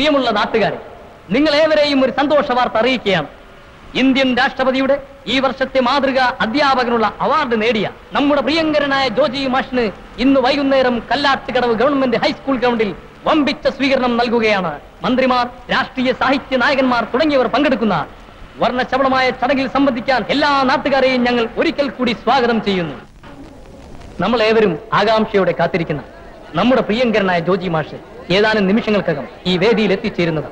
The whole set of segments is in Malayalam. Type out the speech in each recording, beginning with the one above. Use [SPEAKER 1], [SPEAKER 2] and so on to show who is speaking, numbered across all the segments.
[SPEAKER 1] പ്രിയമുള്ള നാട്ടുകാരെ നിങ്ങളേവരെയും ഒരു സന്തോഷ വാർത്ത അറിയിക്കുകയാണ് ഇന്ത്യൻ രാഷ്ട്രപതിയുടെ ഈ വർഷത്തെ മാതൃക അധ്യാപകനുള്ള അവാർഡ് നേടിയ നമ്മുടെ പ്രിയങ്കരനായ ജോജി മാഷിന് ഇന്ന് വൈകുന്നേരം കല്ലാട്ടുകടവ് ഗവൺമെന്റ് ഹൈസ്കൂൾ ഗ്രൗണ്ടിൽ വമ്പിച്ച സ്വീകരണം നൽകുകയാണ് മന്ത്രിമാർ രാഷ്ട്രീയ സാഹിത്യ നായകന്മാർ തുടങ്ങിയവർ പങ്കെടുക്കുന്ന വർണ്ണശബളമായ ചടങ്ങിൽ സംബന്ധിക്കാൻ എല്ലാ നാട്ടുകാരെയും ഞങ്ങൾ ഒരിക്കൽ കൂടി സ്വാഗതം ചെയ്യുന്നു നമ്മൾ ഏവരും ആകാംക്ഷയോടെ കാത്തിരിക്കുന്ന നമ്മുടെ പ്രിയങ്കരനായ ജോജി മാഷ് ഏതാനും നിമിഷങ്ങൾക്കകം ഈ വേദിയിൽ എത്തിച്ചേരുന്നത്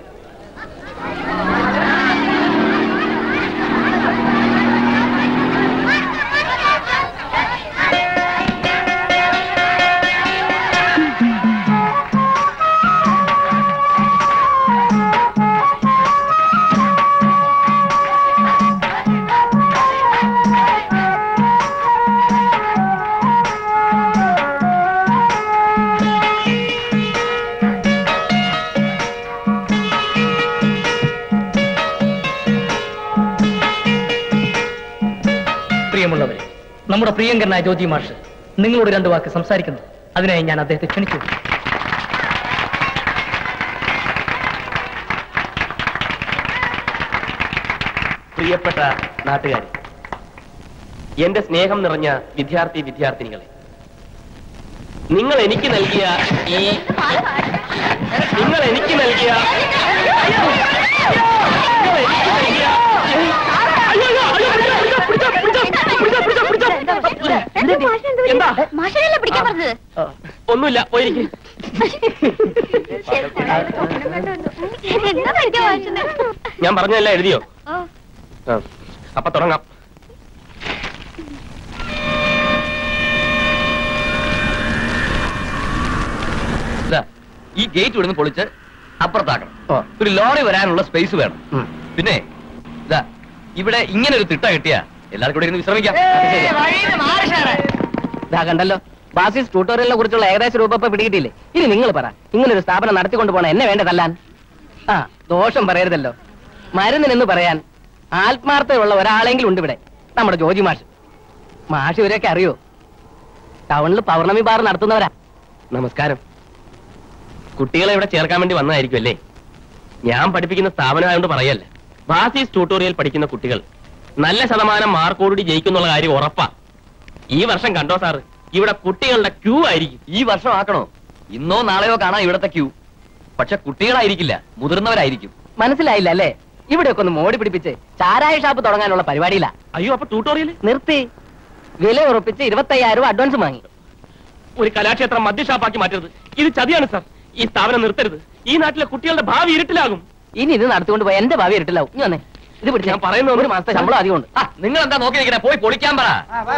[SPEAKER 1] പ്രിയമുള്ളവരെ നമ്മുടെ പ്രിയങ്കരനായ ജോജി മാഷ് നിങ്ങളോട് രണ്ടു വാക്ക് സംസാരിക്കുന്നു അതിനായി ഞാൻ അദ്ദേഹത്തെ ക്ഷണിച്ചു
[SPEAKER 2] പ്രിയപ്പെട്ട നാട്ടുകാരെ എന്റെ സ്നേഹം നിറഞ്ഞ വിദ്യാർത്ഥി വിദ്യാർത്ഥിനികളെ നിങ്ങൾ എനിക്ക് നൽകിയ ഈ നിങ്ങൾ എനിക്ക് നൽകിയ നിങ്ങൾ എനിക്ക് നൽകിയ എന്താ?
[SPEAKER 3] മാഷനല്ലേ പിടിക്കാൻ പറഞ്ഞത്
[SPEAKER 2] ഒന്നുമില്ല പോയിരിക്കും
[SPEAKER 3] എന്താ പഠിക്കാൻ മാഷന്
[SPEAKER 2] ഞാൻ പറഞ്ഞതല്ല എഴുതിയോ
[SPEAKER 3] ഓ
[SPEAKER 2] ആ, അപ്പൊ തുടങ്ങാം
[SPEAKER 4] ഇതാ, ഈ ഗേറ്റ് ഇവിടുന്ന് പൊളിച്ച് അപ്പുറത്താക്കണം ഒരു ലോറി വരാനുള്ള സ്പേസ് വേണം പിന്നെ ഇതാ ഇവിടെ ഇങ്ങനെ ഒരു തിട്ട കിട്ടിയാ എല്ലാവർക്കും ഇവിടെ ഇരുന്ന് വിശ്രമിക്കാം
[SPEAKER 1] ഇതാ കണ്ടല്ലോ ബാസിസ് ട്യൂട്ടോറിയലിനെ കുറിച്ചുള്ള ഏകദേശ രൂപ ഇപ്പൊ പിടികിട്ടില്ലേ ഇനി നിങ്ങൾ പറ ഇങ്ങനെ ഒരു സ്ഥാപനം നടത്തിക്കൊണ്ട് പോണ എന്നെ വേണ്ട തല്ലാൻ ആ ദോഷം പറയരുതല്ലോ മരുന്നിനെന്ന് പറയാൻ ആത്മാർത്ഥതയുള്ള ഒരാളെങ്കിലും ഉണ്ട് ഇവിടെ നമ്മുടെ ജോജി മാഷ് മാഷ് ഇവരെയൊക്കെ അറിയോ ടൗണിൽ പൗർണമി ബാർ നടത്തുന്നവരാ
[SPEAKER 2] നമസ്കാരം കുട്ടികളെ ഇവിടെ ചേർക്കാൻ വേണ്ടി വന്നതായിരിക്കും അല്ലേ ഞാൻ പഠിപ്പിക്കുന്ന സ്ഥാപനമായതുകൊണ്ട് പറയല്ല ബാസിസ് ട്യൂട്ടോറിയൽ പഠിക്കുന്ന കുട്ടികൾ നല്ല ശതമാനം മാർക്കോടുകൂടി ജയിക്കുന്നുള്ള കാര്യം ഉറപ്പാ ഈ വർഷം കണ്ടോ സാറ് ഇവിടെ കുട്ടികളുടെ ക്യൂ ആയിരിക്കും
[SPEAKER 4] ഈ വർഷം ആക്കണോ ഇന്നോ നാളെയോ കാണാം ഇവിടത്തെ ക്യൂ പക്ഷെ കുട്ടികളായിരിക്കില്ല മുതിർന്നവരായിരിക്കും
[SPEAKER 1] മനസ്സിലായില്ല അല്ലേ ഇവിടെയൊക്കെ ഒന്ന് മോടി പിടിപ്പിച്ച് ചാരായ ഷാപ്പ് തുടങ്ങാനുള്ള പരിപാടിയില്ല
[SPEAKER 2] അയ്യോ അപ്പൊ ട്യൂട്ടോറിയൽ
[SPEAKER 1] നിർത്തി വില ഉറപ്പിച്ച് ഇരുപത്തയ്യായിരം രൂപ അഡ്വാൻസ് വാങ്ങി
[SPEAKER 2] ഒരു കലാക്ഷേത്രം മദ്യഷാപ്പാക്കി മാറ്റരുത് ഇത് ചതിയാണ് സാർ ഈ സ്ഥാപനം നിർത്തരുത് ഈ നാട്ടിലെ കുട്ടികളുടെ ഭാവി ഇരുട്ടിലാകും
[SPEAKER 1] ഇനി ഇത് നടത്തിക്കൊണ്ട് പോയി എന്റെ ഭാവി ഇരട്ടില്ലാവും ഇനി വന്നേ ഇത് പിടിച്ച്
[SPEAKER 2] ഞാൻ പറയുന്നത്
[SPEAKER 1] ഒരു മാസത്തെ ശമ്പളം അധികം ഉണ്ട്
[SPEAKER 4] ആ, നിങ്ങൾ എന്താ നോക്കി നിൽക്കണേ പോയി പൊളിക്കാൻ പറ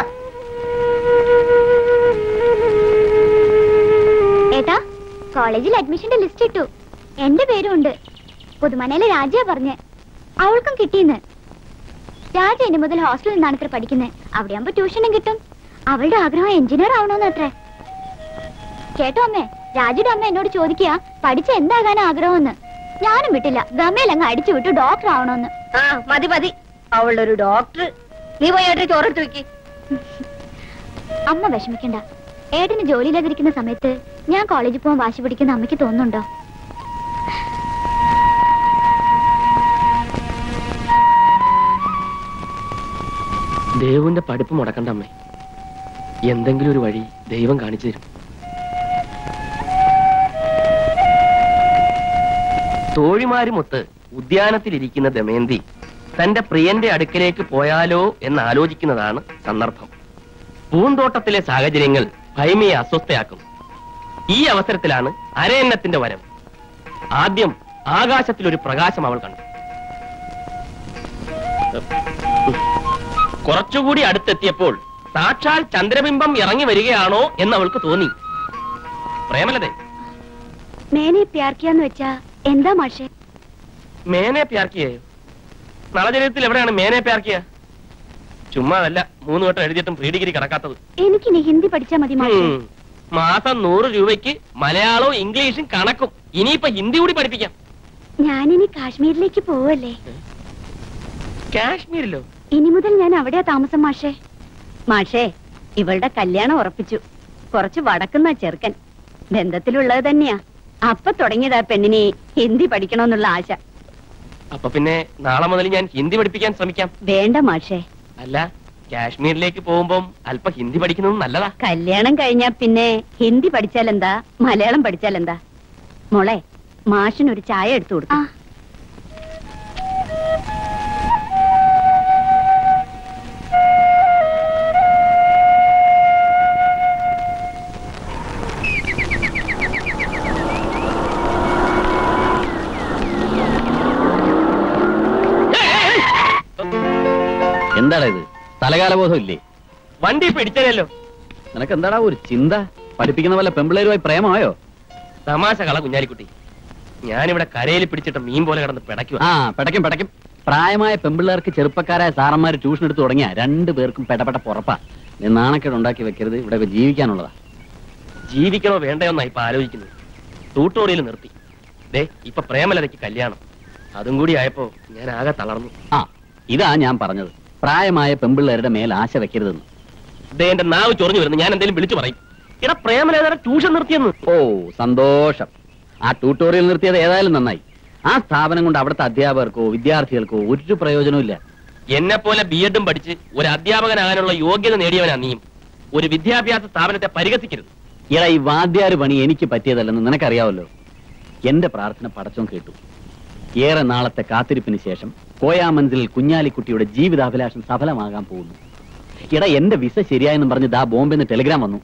[SPEAKER 3] ഏട്ടാ കോളേജിൽ അഡ്മിഷന്റെ ലിസ്റ്റ് ഇട്ടു എന്റെ പേരും ഉണ്ട് പുതുമനയിലെ രാജ പറഞ്ഞ് അവൾക്കും കിട്ടിയെന്ന് രാജ ഇനി മുതൽ ഹോസ്റ്റലിൽ നിന്നാണ് ഇത്ര പഠിക്കുന്നത് അവിടെ ആകുമ്പോ ട്യൂഷനും കിട്ടും അവളുടെ ആഗ്രഹം എഞ്ചിനീയർ ആവണമെന്ന് അത്രേ കേട്ടോ അമ്മേ രാജയുടെ അമ്മ എന്നോട് ചോദിക്കുക പഠിച്ച എന്താകാൻ ആഗ്രഹമെന്ന് ഞാനും വിട്ടില്ല ഗമയിൽ അങ്ങ് അടിച്ചു വിട്ടു ഡോക്ടർ ആവണമെന്ന്
[SPEAKER 5] ആ മതി മതി അവളുടെ ഒരു ഡോക്ടർ നീ പോയി ഏട്ടൻ ചോറെടുത്ത് വെക്ക്
[SPEAKER 3] അമ്മ വിഷമിക്കണ്ട ഏട്ടന് ജോലിയില്ലാതിരിക്കുന്ന സമയത്ത് ഞാൻ കോളേജിൽ പോകാൻ വാശി പിടിക്കുന്ന അമ്മയ്ക്ക് തോന്നുന്നുണ്ടോ
[SPEAKER 2] ദേവുവിന്റെ പഠിപ്പ് മുടക്കണ്ട അമ്മേ എന്തെങ്കിലും ഒരു വഴി ദൈവം കാണിച്ചു തരും തോഴിമാരുമൊത്ത് ഉദ്യാനത്തിലിരിക്കുന്ന ദമയന്തി തന്റെ പ്രിയന്റെ അടുക്കലേക്ക് പോയാലോ എന്ന് ആലോചിക്കുന്നതാണ് സന്ദർഭം പൂന്തോട്ടത്തിലെ സാഹചര്യങ്ങൾ ഭൈമയെ അസ്വസ്ഥയാക്കും ഈ അവസരത്തിലാണ് അരയന്നത്തിന്റെ വരവ് ആദ്യം ആകാശത്തിൽ ഒരു പ്രകാശം അവൾ കണ്ടു കുറച്ചുകൂടി അടുത്തെത്തിയപ്പോൾ സാക്ഷാൽ ചന്ദ്രബിംബം ഇറങ്ങി വരികയാണോ എന്ന് അവൾക്ക് തോന്നി പ്രേമലതേ
[SPEAKER 3] മേനെ പ്യാർക്കിയാന്ന് വെച്ചാ എന്താ മാഷേ
[SPEAKER 2] മേനെ പ്യാർക്കിയേ നളചരിതത്തിൽ എവിടെയാണ് മേനെ പ്യാർക്കിയ ചുമ്മാതല്ല മൂന്ന് വട്ടം എഴുതിയിട്ടും പ്രീ ഡിഗ്രി കിടക്കാത്തത്
[SPEAKER 3] എനിക്കിനി ഹിന്ദി പഠിച്ചാ മതി മാഷേ
[SPEAKER 2] ഉം. മാസം നൂറ് രൂപയ്ക്ക് മലയാളവും ഇംഗ്ലീഷും കണക്കും ഇനിയിപ്പോ ഹിന്ദി കൂടി പഠിപ്പിക്കാം
[SPEAKER 3] ഞാനിനി കാശ്മീരിലേക്ക് പോവല്ലേ
[SPEAKER 2] കാശ്മീരിലോ
[SPEAKER 3] ഇനി മുതൽ ഞാൻ അവിടെയാ താമസം മാഷേ
[SPEAKER 5] മാഷേ ഇവളുടെ കല്യാണം ഉറപ്പിച്ചു കുറച്ച് വടക്കുന്ന ചെറുക്കൻ ബന്ധത്തിലുള്ളത് തന്നെയാ അപ്പൊ തുടങ്ങിയതാ പെണ്ണിനെ ഹിന്ദി പഠിക്കണമെന്നുള്ള ആശ
[SPEAKER 2] അപ്പൊ പിന്നെ നാളെ മുതൽ ഞാൻ ഹിന്ദി പഠിപ്പിക്കാൻ ശ്രമിക്കാം
[SPEAKER 5] വേണ്ട മാഷേ
[SPEAKER 2] അല്ല കാശ്മീരിലേക്ക് പോകുമ്പം അല്പ ഹിന്ദി പഠിക്കുന്നത് നല്ലതാ
[SPEAKER 5] കല്യാണം കഴിഞ്ഞാ പിന്നെ ഹിന്ദി പഠിച്ചാലെന്താ മലയാളം പഠിച്ചാലെന്താ മോളെ മാഷിനൊരു ചായ എടുത്തു
[SPEAKER 3] ആ
[SPEAKER 5] കൊടുത്തു
[SPEAKER 4] എന്താടാ ഇത് തലകാലബോധം ഇല്ലേ
[SPEAKER 2] വണ്ടി പിടിച്ചതല്ലോ
[SPEAKER 4] നിനക്ക് എന്താടാ ഒരു ചിന്ത പഠിപ്പിക്കുന്ന വല്ല പെമ്പിളേരുമായി പ്രേമമായോ
[SPEAKER 2] തമാശ കള കുഞ്ഞാലിക്കുട്ടി ഞാനിവിടെ കരയിൽ പിടിച്ചിട്ട് മീൻ പോലെ കിടന്ന് പിടയ്ക്കുക
[SPEAKER 4] ആ പിടയ്ക്കും പിടയ്ക്കും പ്രായമായ പെമ്പിള്ളേർക്ക് ചെറുപ്പക്കാരായ സാറന്മാർ ട്യൂഷൻ എടുത്ത് തുടങ്ങിയ രണ്ടു പേർക്കും പെടപെട പുറപ്പാ നീ നാണക്കേട് ഉണ്ടാക്കി വെക്കരുത് ഇവിടെ ജീവിക്കാനുള്ളതാ
[SPEAKER 2] ജീവിക്കണോ വേണ്ടയോ എന്നാ ഇപ്പൊ ആലോചിക്കുന്നത് ട്യൂട്ടോറിയൽ നിർത്തി ദേ ഇപ്പൊ പ്രേമലതയ്ക്ക് കല്യാണം അതും കൂടി ആയപ്പോ ഞാൻ ആകെ തളർന്നു
[SPEAKER 4] ആ ഇതാ ഞാൻ പറഞ്ഞത് പ്രായമായ പെമ്പിള്ളേരുടെ മേൽ ആശ വെക്കരുതെന്ന്
[SPEAKER 2] ദേ എന്റെ നാവ് ചൊറിഞ്ഞു വരുന്നു ഞാൻ എന്തെങ്കിലും വിളിച്ചു പറയും ഇവിടെ പ്രേമലേതയുടെ ട്യൂഷൻ നിർത്തിയെന്ന്
[SPEAKER 4] ഓ സന്തോഷം ആ ട്യൂട്ടോറിയൽ നിർത്തിയത് ഏതായാലും നന്നായി ആ സ്ഥാപനം കൊണ്ട് അവിടുത്തെ അധ്യാപകർക്കോ വിദ്യാർത്ഥികൾക്കോ ഒരു പ്രയോജനവും ഇല്ല
[SPEAKER 2] എന്നെ പോലെ ബി എഡും പഠിച്ച് ഒരു അധ്യാപകനാകാനുള്ള യോഗ്യത നേടിയവനാ നീയും ഒരു വിദ്യാഭ്യാസ സ്ഥാപനത്തെ പരിഹസിക്കരുത്
[SPEAKER 4] എടാ ഈ വാദ്യാര് പണി എനിക്ക് പറ്റിയതല്ലെന്ന് നിനക്കറിയാവല്ലോ എന്റെ പ്രാർത്ഥന പടച്ചോൻ കേട്ടു ഏറെ നാളത്തെ കാത്തിരിപ്പിന് ശേഷം കോയാമൻസിൽ കുഞ്ഞാലിക്കുട്ടിയുടെ ജീവിതാഭിലാഷം സഫലമാകാൻ പോകുന്നു എടാ എന്റെ വിസ ശരിയായെന്നും പറഞ്ഞ് ദാ ബോംബെന്ന് ടെലിഗ്രാം വന്നു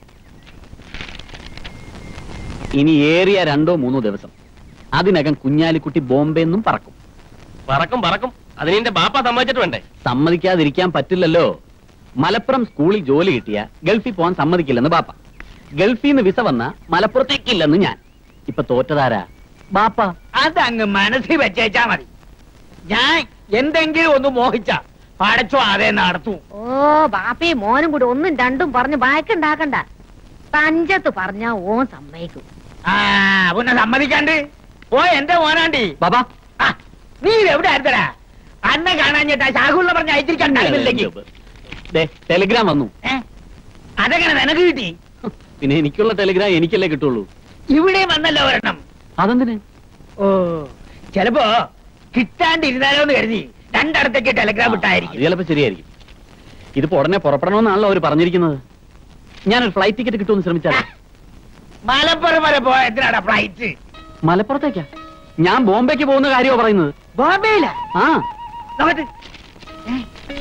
[SPEAKER 4] ഇനി ഏറിയ രണ്ടോ മൂന്നോ ദിവസം അതിനകം കുഞ്ഞാലിക്കുട്ടി ബോംബെന്നും പറക്കും
[SPEAKER 2] പറക്കും പറക്കും അതിന് എന്റെ ബാപ്പ സമ്മതിച്ചിട്ട് വേണ്ടേ
[SPEAKER 4] സമ്മതിക്കാതിരിക്കാൻ പറ്റില്ലല്ലോ മലപ്പുറം സ്കൂളിൽ ജോലി കിട്ടിയ ഗൾഫിൽ പോകാൻ സമ്മതിക്കില്ലെന്ന് ബാപ്പ ഗൾഫിൽ നിന്ന് വിസ വന്ന മലപ്പുറത്തേക്കില്ലെന്ന് ഞാൻ ഇപ്പൊ തോറ്റതാരാ ബാപ്പ
[SPEAKER 6] അതങ്ങ് മനസ്സിൽ വെച്ചേച്ചാ മതി ഞാൻ എന്തെങ്കിലും ഒന്ന് മോഹിച്ച പടച്ചോ അതേ നടത്തൂ
[SPEAKER 5] ഓ ബാപ്പയും മോനും കൂടി ഒന്നും രണ്ടും പറഞ്ഞ് ബാക്കുണ്ടാക്കണ്ട തഞ്ചത്ത് പറഞ്ഞ ഓൻ സമ്മതിക്കും
[SPEAKER 6] ആ പിന്നെ സമ്മതിക്കാണ്ട് ഓ എന്റെ മോനാണ്ടി
[SPEAKER 4] ബാബാ
[SPEAKER 6] ആ, നീ ഇത് എവിടെ ആയിരുന്നടാ അന്നെ കാണാഞ്ഞിട്ടാ ശാഹുള്ള പറഞ്ഞ അയച്ചിരിക്കാൻ ടൈമില്ലെങ്കിൽ
[SPEAKER 4] ദേ, ടെലിഗ്രാം വന്നു
[SPEAKER 6] ഏ? അതെങ്ങനെ നിനക്ക് കിട്ടി
[SPEAKER 4] പിന്നെ എനിക്കുള്ള ടെലിഗ്രാം എനിക്കല്ലേ കിട്ടുള്ളൂ
[SPEAKER 6] ഇവിടെ വന്നല്ലോ ഒരെണ്ണം
[SPEAKER 4] അതെന്തിന്
[SPEAKER 6] ഓ ചിലപ്പോ കിട്ടാണ്ടിരുന്നാലോ എന്ന് കരുതി രണ്ടിടത്തേക്ക് ടെലഗ്രാം
[SPEAKER 4] അത്
[SPEAKER 6] വിട്ടായിരിക്കും
[SPEAKER 4] ചിലപ്പോ ശരിയായിരിക്കും ഇതിപ്പോ ഉടനെ പുറപ്പെടണമെന്നാണല്ലോ അവർ പറഞ്ഞിരിക്കുന്നത് ഞാനൊരു ഫ്ലൈറ്റ് ടിക്കറ്റ് കിട്ടുമെന്ന് ശ്രമിച്ചാൽ
[SPEAKER 6] മലപ്പുറം വരെ പോയ എന്തിനാടാ ഫ്ലൈറ്റ്
[SPEAKER 4] മലപ്പുറത്തേക്കാ ഞാൻ ബോംബെക്ക് പോകുന്ന കാര്യമോ പറയുന്നത്
[SPEAKER 6] ബോംബെയിലാ
[SPEAKER 4] ആ
[SPEAKER 6] നോക്കട്ടെ ഏ?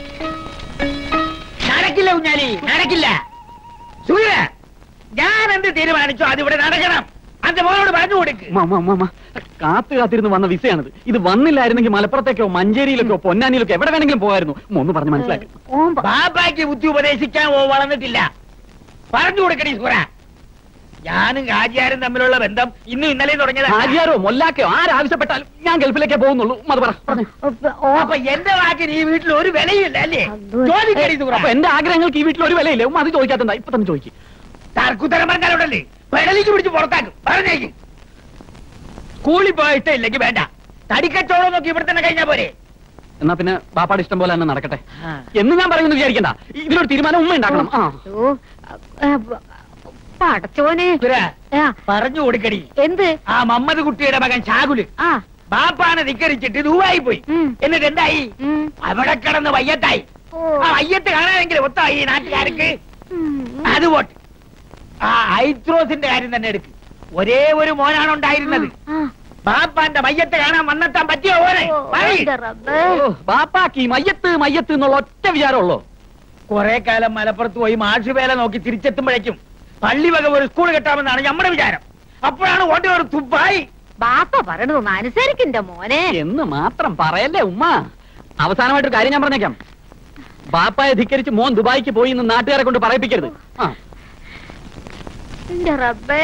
[SPEAKER 6] നടക്കില്ല കുഞ്ഞാലി നടക്കില്ല സൂര്യ ഞാൻ എന്ത് തീരുമാനിച്ചോ അതിവിടെ നടക്കണം അന്റെ മോനോട് പറഞ്ഞു കൊടുക്ക്
[SPEAKER 4] ഉമ്മ, ഉമ്മ, ഉമ്മ, ഉമ്മ. കാത്തു കാത്തിരുന്ന് വന്ന വിസയാണിത് ഇത് വന്നില്ലായിരുന്നെങ്കിൽ മലപ്പുറത്തേക്കോ മഞ്ചേരിയിലേക്കോ പൊന്നാനിയിലേക്കോ എവിടെ വേണമെങ്കിലും പോകായിരുന്നു ഉമ്മ, ഒന്ന് പറഞ്ഞ് മനസ്സിലാക്കി
[SPEAKER 5] ഓൻ പ-
[SPEAKER 6] ബാബാക്ക് ബുദ്ധി ഉപദേശിക്കാൻ ഓ വളർന്നിട്ടില്ല പറഞ്ഞു കൊടുക്കണി സൂര ഞാനും ഹാജിയാരും തമ്മിലുള്ള ബന്ധം ഇന്നും ഇന്നലെയും തുടങ്ങിയതാ
[SPEAKER 4] ഹാജിയാരോ മൊല്ലാക്കയോ ആരാവശ്യപ്പെട്ടാലും ഞാൻ ഗൾഫിലേക്കേ പോകുന്നുള്ളൂ ഉമ്മ, അത് പറ പറഞ്ഞേ.
[SPEAKER 5] ഓ,
[SPEAKER 6] അപ്പൊ എന്റെ വാക്കിന് ഈ വീട്ടിൽ ഒരു വിലയില്ല അല്ലേ
[SPEAKER 5] അല്ലോ.
[SPEAKER 6] ചോദിക്കടി സൂര
[SPEAKER 4] അപ്പൊ എന്റെ ആഗ്രഹങ്ങൾക്ക് ഈ വീട്ടിൽ ഒരു വിലയില്ലേ ഉമ്മ അത് ചോദിക്കാത്തണ്ടാ ഇപ്പൊ തന്നെ ചോദിക്കും
[SPEAKER 6] തർക്കുത്തരം പറഞ്ഞാലുണ്ടല്ലേ പെടലിക്ക് പിടിച്ച് പുറത്താക്കും പറഞ്ഞേക്ക് സ്കൂളിൽ പോയിട്ട് ഇല്ലെങ്കിൽ വേണ്ട തടിക്കച്ചോളം നോക്കി ഇവിടെ തന്നെ കഴിഞ്ഞാ പോരെ
[SPEAKER 4] എന്നാ പിന്നെ ബാപ്പാട് ഇഷ്ടം പോലെ തന്നെ നടക്കട്ടെ എന്ന് ഞാൻ പറയുന്നു വിചാരിക്കണ്ട ഇതിനൊരു തീരുമാനം ഉമ്മ ഉണ്ടാക്കണം ആ
[SPEAKER 5] ഓ, ആ, പടച്ചോനെ
[SPEAKER 6] സുര,
[SPEAKER 5] ആ,
[SPEAKER 6] പറഞ്ഞു കൊടുക്കടി
[SPEAKER 5] എന്ത്
[SPEAKER 6] ആ മമ്മദ് കുട്ടിയുടെ മകൻ ഷാകുല്
[SPEAKER 5] ആ
[SPEAKER 6] ബാപ്പാനെ ധിക്കരിച്ചിട്ട് ദുബായി പോയി
[SPEAKER 5] ഉം.
[SPEAKER 6] എന്നിട്ട് എന്തായി
[SPEAKER 5] ഉം.
[SPEAKER 6] അവിടെ കിടന്ന് വയ്യത്തായി
[SPEAKER 5] ഓ.
[SPEAKER 6] ആ വയ്യത്ത് കാണാനെങ്കിലും ഒത്തായി ഈ നാട്ടുകാർക്ക്
[SPEAKER 5] ഉം.
[SPEAKER 6] അത് പോട്ട് ആ ഐത്രോസിന്റെ കാര്യം തന്നെ എടുക്ക് ഒരേ ഒരു മോനാണ് ഉണ്ടായിരുന്നത്
[SPEAKER 5] ആ.
[SPEAKER 6] ബാപ്പാന്റെ മയ്യത്ത് കാണാൻ വന്നെത്താൻ പറ്റിയോ ഓനെ
[SPEAKER 5] ഓ,
[SPEAKER 6] പറയ്.
[SPEAKER 5] എന്റെ റബ്ബേ.
[SPEAKER 4] ഓ, ബാപ്പാക്ക് ഈ മയ്യത്ത് മയ്യത്ത് എന്നുള്ള ഒറ്റ വിചാരമുള്ളൂ
[SPEAKER 6] കുറെ കാലം മലപ്പുറത്ത് പോയി മാഷുവേല നോക്കി തിരിച്ചെത്തുമ്പോഴേക്കും പള്ളി വക ഒരു സ്കൂൾ കെട്ടാമെന്നാണ് നമ്മുടെ വിചാരം അപ്പോഴാണ് ഓന്റെ ഒരു തുപ്പായി
[SPEAKER 5] ബാപ്പ പറയണതൊന്ന് അനുസരിക്കണ്ട മോനെ
[SPEAKER 4] എന്ന് മാത്രം പറയല്ലേ ഉമ്മ അവസാനമായിട്ടൊരു കാര്യം ഞാൻ പറഞ്ഞേക്കാം ബാപ്പായെ ധിക്കരിച്ച് മോൻ ദുബായിക്ക് പോയി എന്ന് നാട്ടുകാരെ കൊണ്ട് പറയിപ്പിക്കരുത് ആ
[SPEAKER 5] എന്റെ റബ്ബേ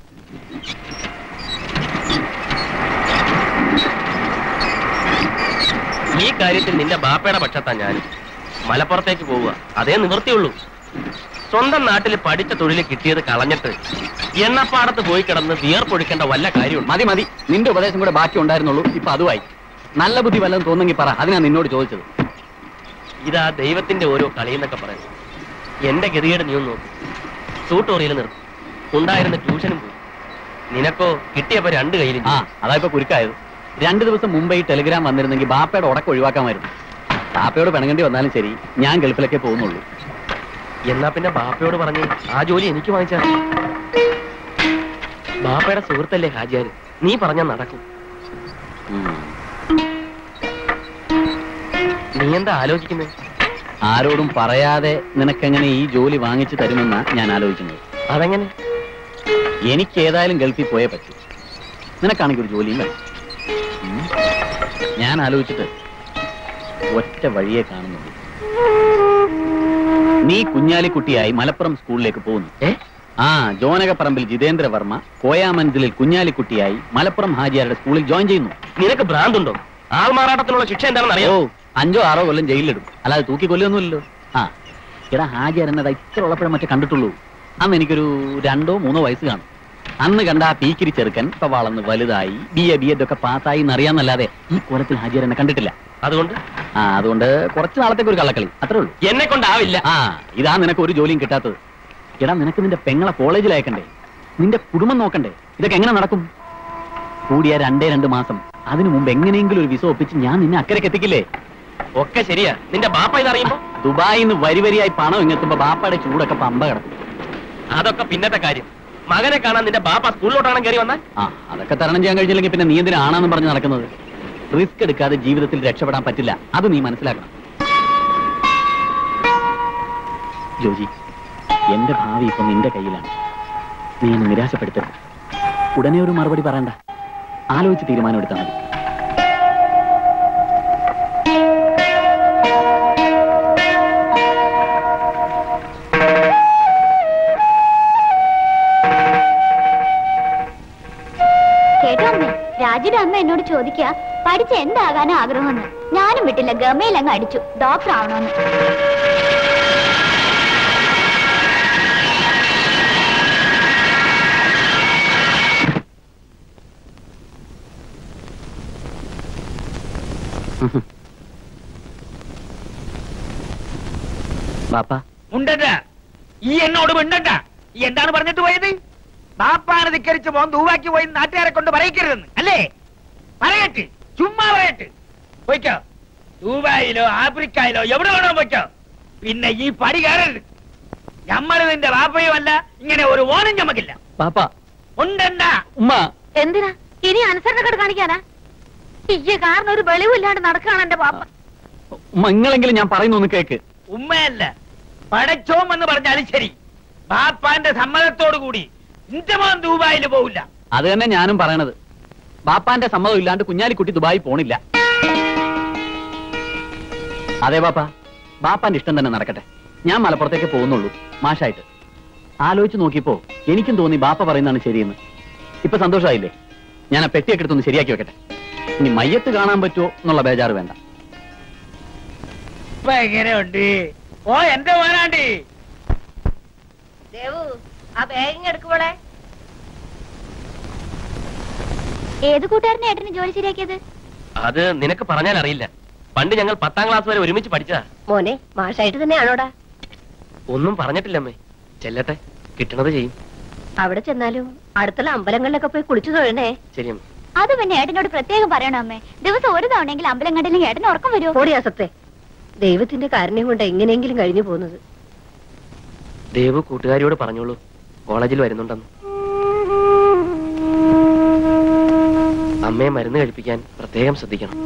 [SPEAKER 2] ഈ കാര്യത്തിൽ നിന്റെ ബാപ്പയുടെ പക്ഷത്താ ഞാൻ മലപ്പുറത്തേക്ക് പോവുക അതേ നിവൃത്തിയുള്ളൂ സ്വന്തം നാട്ടിൽ പഠിച്ച തൊഴിൽ കിട്ടിയത് കളഞ്ഞിട്ട് എണ്ണപ്പാടത്ത് പോയി കിടന്ന് വിയർപ്പൊഴിക്കേണ്ട വല്ല കാര്യമുണ്ട്
[SPEAKER 4] മതി മതി നിന്റെ ഉപദേശം കൂടെ ബാക്കി ഉണ്ടായിരുന്നുള്ളൂ ഇപ്പൊ അതുമായി നല്ല ബുദ്ധി വല്ലതും തോന്നെങ്കിൽ പറ അതിനാ നിന്നോട് ചോദിച്ചത്
[SPEAKER 2] ഇതാ ദൈവത്തിന്റെ ഓരോ കളിയെന്നൊക്കെ പറയുന്നത് എന്റെ ഗതികേട് നീ ഒന്ന് നോക്കും ട്യൂട്ടോറിയൽ നിർത്തി ഉണ്ടായിരുന്ന ട്യൂഷനും പോയി നിനക്കോ കിട്ടിയപ്പോ രണ്ട് കയ്യിലും
[SPEAKER 4] ആ അതാ ഇപ്പൊ കുരുക്കായത് രണ്ടു ദിവസം മുമ്പ് ഈ ടെലിഗ്രാം വന്നിരുന്നെങ്കിൽ ബാപ്പയുടെ ഉടക്കം ഒഴിവാക്കാമായിരുന്നു ബാപ്പയോട് പിണങ്ങേണ്ടി വന്നാലും ശരി ഞാൻ ഗൾഫിലൊക്കെ പോകുന്നുള്ളൂ
[SPEAKER 2] എന്നാ പിന്നെ ബാപ്പയോട് പറഞ്ഞ് ആ ജോലി എനിക്ക് വാങ്ങിച്ചാ ബാപ്പയുടെ സുഹൃത്തല്ലേ ഹാജിയാര് നീ പറഞ്ഞാ നടക്കും
[SPEAKER 4] ഉം.
[SPEAKER 2] നീ എന്താ ആലോചിക്കുന്നത്
[SPEAKER 4] ആരോടും പറയാതെ നിനക്കെങ്ങനെ ഈ ജോലി വാങ്ങിച്ചു തരുമെന്നാ ഞാൻ ആലോചിക്കുന്നത്
[SPEAKER 2] അതെങ്ങനെ
[SPEAKER 4] എനിക്ക് ഏതായാലും ഗൾഫിൽ പോയേ പറ്റൂ നിനക്കാണെങ്കിൽ ഒരു ജോലിയും വേണം ഉം. ഞാൻ ആലോചിച്ചിട്ട് ഒറ്റ വഴിയെ കാണുന്നുള്ളൂ നീ കുഞ്ഞാലിക്കുട്ടിയായി മലപ്പുറം സ്കൂളിലേക്ക് പോകുന്നു
[SPEAKER 2] ഏ
[SPEAKER 4] ആ ജോനകപ്പറമ്പിൽ ജിതേന്ദ്ര വർമ്മ കോയാമൻസിലിൽ കുഞ്ഞാലിക്കുട്ടിയായി മലപ്പുറം ഹാജിയാരുടെ സ്കൂളിൽ ജോയിൻ ചെയ്യുന്നു
[SPEAKER 2] നിനക്ക് ഭ്രാന്തുണ്ടോ ആൾമാറാട്ടത്തിനുള്ള ശിക്ഷ എന്താണെന്ന്
[SPEAKER 4] ഓ
[SPEAKER 2] അറിയാമോ
[SPEAKER 4] അഞ്ചോ ആറോ കൊല്ലം ജയിലിലിടും അല്ലാതെ തൂക്കി കൊല്ലൊന്നുമില്ലല്ലോ ആ എടാ ഹാജിയാർ എന്നത് ഇത്ര ഉള്ളപ്പോഴേ മറ്റേ കണ്ടിട്ടുള്ളൂ അന്ന് എനിക്കൊരു രണ്ടോ മൂന്നോ വയസ്സ് കാണും അന്ന് കണ്ട ആ പീക്കിരി ചെറുക്കൻ ഇപ്പൊ വളർന്ന് വലുതായി ബി എ ബി എഡ് ഒക്കെ പാസ്സായി എന്നറിയാന്നല്ലാതെ ഈ കൊലത്തിൽ ഹാജിയാർ എന്നെ കണ്ടിട്ടില്ല
[SPEAKER 2] അതുകൊണ്ട്
[SPEAKER 4] ആ അതുകൊണ്ട് കുറച്ച് നാളത്തേക്ക് ഒരു കള്ളക്കളി അത്രേ ഉള്ളൂ
[SPEAKER 2] എന്നെ കൊണ്ടാവില്ല
[SPEAKER 4] ആ ഇതാ നിനക്ക് ഒരു ജോലിയും കിട്ടാത്തത് എടാ നിനക്ക് നിന്റെ പെങ്ങളെ കോളേജിൽ അയക്കണ്ടേ നിന്റെ കുടുംബം നോക്കണ്ടേ ഇതൊക്കെ എങ്ങനെ നടക്കും കൂടിയ രണ്ടേ രണ്ട് മാസം അതിനു മുമ്പ് എങ്ങനെയെങ്കിലും ഒരു വിസ ഒപ്പിച്ച് ഞാൻ നിന്നെ അക്കരയ്ക്ക് എത്തിക്കില്ലേ
[SPEAKER 2] ഒക്കെ ശരിയാ നിന്റെ ബാപ്പ ഇതറിയുമ്പോ
[SPEAKER 4] ദുബായിൽ നിന്ന് വരി വരിയായി പണം ഇങ്ങെത്തുമ്പോ ബാപ്പയുടെ ചൂടൊക്കെ പമ്പ കിടക്കും
[SPEAKER 2] അതൊക്കെ പിന്നത്തെ കാര്യം മകനെ കാണാൻ നിന്റെ ബാപ്പ സ്കൂളിലോട്ടാണ് കയറി വന്നാൽ
[SPEAKER 4] ആ അതൊക്കെ തരണം ചെയ്യാൻ കഴിഞ്ഞില്ലെങ്കിൽ പിന്നെ നീ എന്തിനാണെന്ന് പറഞ്ഞ് നടക്കുന്നത് റിസ്ക് എടുക്കാതെ ജീവിതത്തിൽ രക്ഷപ്പെടാൻ പറ്റില്ല അത് നീ മനസ്സിലാക്കണം ജോജി എന്റെ ഭാവി ഇപ്പൊ നിന്റെ കയ്യിലാണ് നീ എന്നെ നിരാശപ്പെടുത്തരുത് ഉടനെ ഒരു മറുപടി പറയണ്ട ആലോചിച്ച് തീരുമാനം എടുത്താൽ മതി
[SPEAKER 3] കേട്ടോ അമ്മേ രാജുയുടെ അമ്മ എന്നോട് ചോദിക്കുക പഠിച്ച എന്താകാനാ ആഗ്രഹമെന്ന് ഞാനും വിട്ടില്ല ഗമയിൽ അങ്ങ് അടിച്ചു ഡോക്ടർ ആവണമെന്ന്
[SPEAKER 4] ബാപ്പ
[SPEAKER 6] ഉണ്ടണ്ട ഈ എന്നോട് മിണ്ടണ്ട ഈ എന്താണ് പറഞ്ഞിട്ട് പോയത് ബാപ്പാനെ ധിക്കരിച്ച് മോൻ ദൂവാക്കി പോയി നാട്ടുകാരെ കൊണ്ട് പറയിക്കരുതെന്ന് അല്ലേ പറയട്ട് ചുമ്മാ പറയട്ട് പോയിക്കോ ദുബായിലോ ആഫ്രിക്കയിലോ എവിടെ വേണോ പോയിക്കോ പിന്നെ ഈ പടി കയറരുത് ഞമ്മള് നിന്റെ ബാപ്പയും അല്ല ഇങ്ങനെ ഒരു ഓനം ഞമ്മക്കില്ല
[SPEAKER 4] ബാപ്പ
[SPEAKER 6] ഉണ്ടണ്ട
[SPEAKER 4] ഉമ്മ
[SPEAKER 5] എന്തിനാ ഇനി അനുസരണക്കേട് കാണിക്കാനാ ഇയ്യ കാരണം ഒരു വെളിവില്ലാണ്ട് നടക്കുകയാണ് എന്റെ പാപ്പ
[SPEAKER 4] ഉമ്മ നിങ്ങളെങ്കിലും ഞാൻ പറയുന്നു ഒന്ന് കേക്ക്
[SPEAKER 6] ഉമ്മയല്ല പടച്ചോം എന്ന് പറഞ്ഞാലും ശരി ബാപ്പാന്റെ സമ്മതത്തോടു കൂടി ഇന്റെ മോൻ ദുബായിൽ പോവില്ല
[SPEAKER 4] അത് തന്നെ ഞാനും പറയണത് ബാപ്പാന്റെ സമ്മതം ഇല്ലാണ്ട് കുഞ്ഞാലിക്കുട്ടി ദുബായി പോണില്ല അതെ ബാപ്പ ബാപ്പാന്റെ ഇഷ്ടം തന്നെ നടക്കട്ടെ ഞാൻ മലപ്പുറത്തേക്ക് പോകുന്നുള്ളൂ മാഷായിട്ട് ആലോചിച്ച് നോക്കിയപ്പോ എനിക്കും തോന്നി ബാപ്പ പറയുന്നതാണ് ശരിയെന്ന് ഇപ്പൊ സന്തോഷമായില്ലേ ഞാൻ ആ പെട്ടിയൊക്കെ എടുത്തൊന്ന് ശരിയാക്കി വെക്കട്ടെ ഇനി മയ്യത്ത് കാണാൻ പറ്റുമോ എന്നുള്ള ബേജാറ് വേണ്ട
[SPEAKER 6] ഇപ്പൊ എങ്ങനെയുണ്ട് ഓ എന്റെ മോനാണ്ടി
[SPEAKER 5] ദേവു ആ ബാഗിങ് എടുക്കുമ്പോളെ
[SPEAKER 3] ഏത് കൂട്ടുകാരനെ ഏട്ടന് ജോലി ശരിയാക്കിയത്
[SPEAKER 2] അത് നിനക്ക് പറഞ്ഞാൽ അറിയില്ല പണ്ട് ഞങ്ങൾ പത്താം ക്ലാസ് വരെ ഒരുമിച്ച് പഠിച്ചതാ
[SPEAKER 5] മോനെ മാഷായിട്ട് തന്നെയാണോടാ
[SPEAKER 2] ഒന്നും പറഞ്ഞിട്ടില്ലമ്മേ ചെല്ലട്ടെ കിട്ടണത് ചെയ്യും
[SPEAKER 5] അവിടെ ചെന്നാലും അടുത്തുള്ള അമ്പലങ്ങളിലൊക്കെ പോയി കുളിച്ചു തൊഴണേ
[SPEAKER 2] ശരിയമ്മ
[SPEAKER 3] അത് പിന്നെ ഏട്ടനോട് പ്രത്യേകം പറയണം അമ്മേ ദിവസം ഒരു തവണയെങ്കിലും അമ്പലം കണ്ടില്ലെങ്കിൽ ഏട്ടന് ഉറക്കം വരുമോ
[SPEAKER 5] ഓടിയാസത്തെ ദൈവത്തിന്റെ കാരുണ്യം കൊണ്ട് എങ്ങനെയെങ്കിലും കഴിഞ്ഞു പോകുന്നത്
[SPEAKER 2] ദേവു കൂട്ടുകാരിയോട് പറഞ്ഞോളൂ കോളേജിൽ വരുന്നുണ്ടെന്ന് അമ്മയെ മരുന്ന് കഴിപ്പിക്കാൻ പ്രത്യേകം ശ്രദ്ധിക്കണം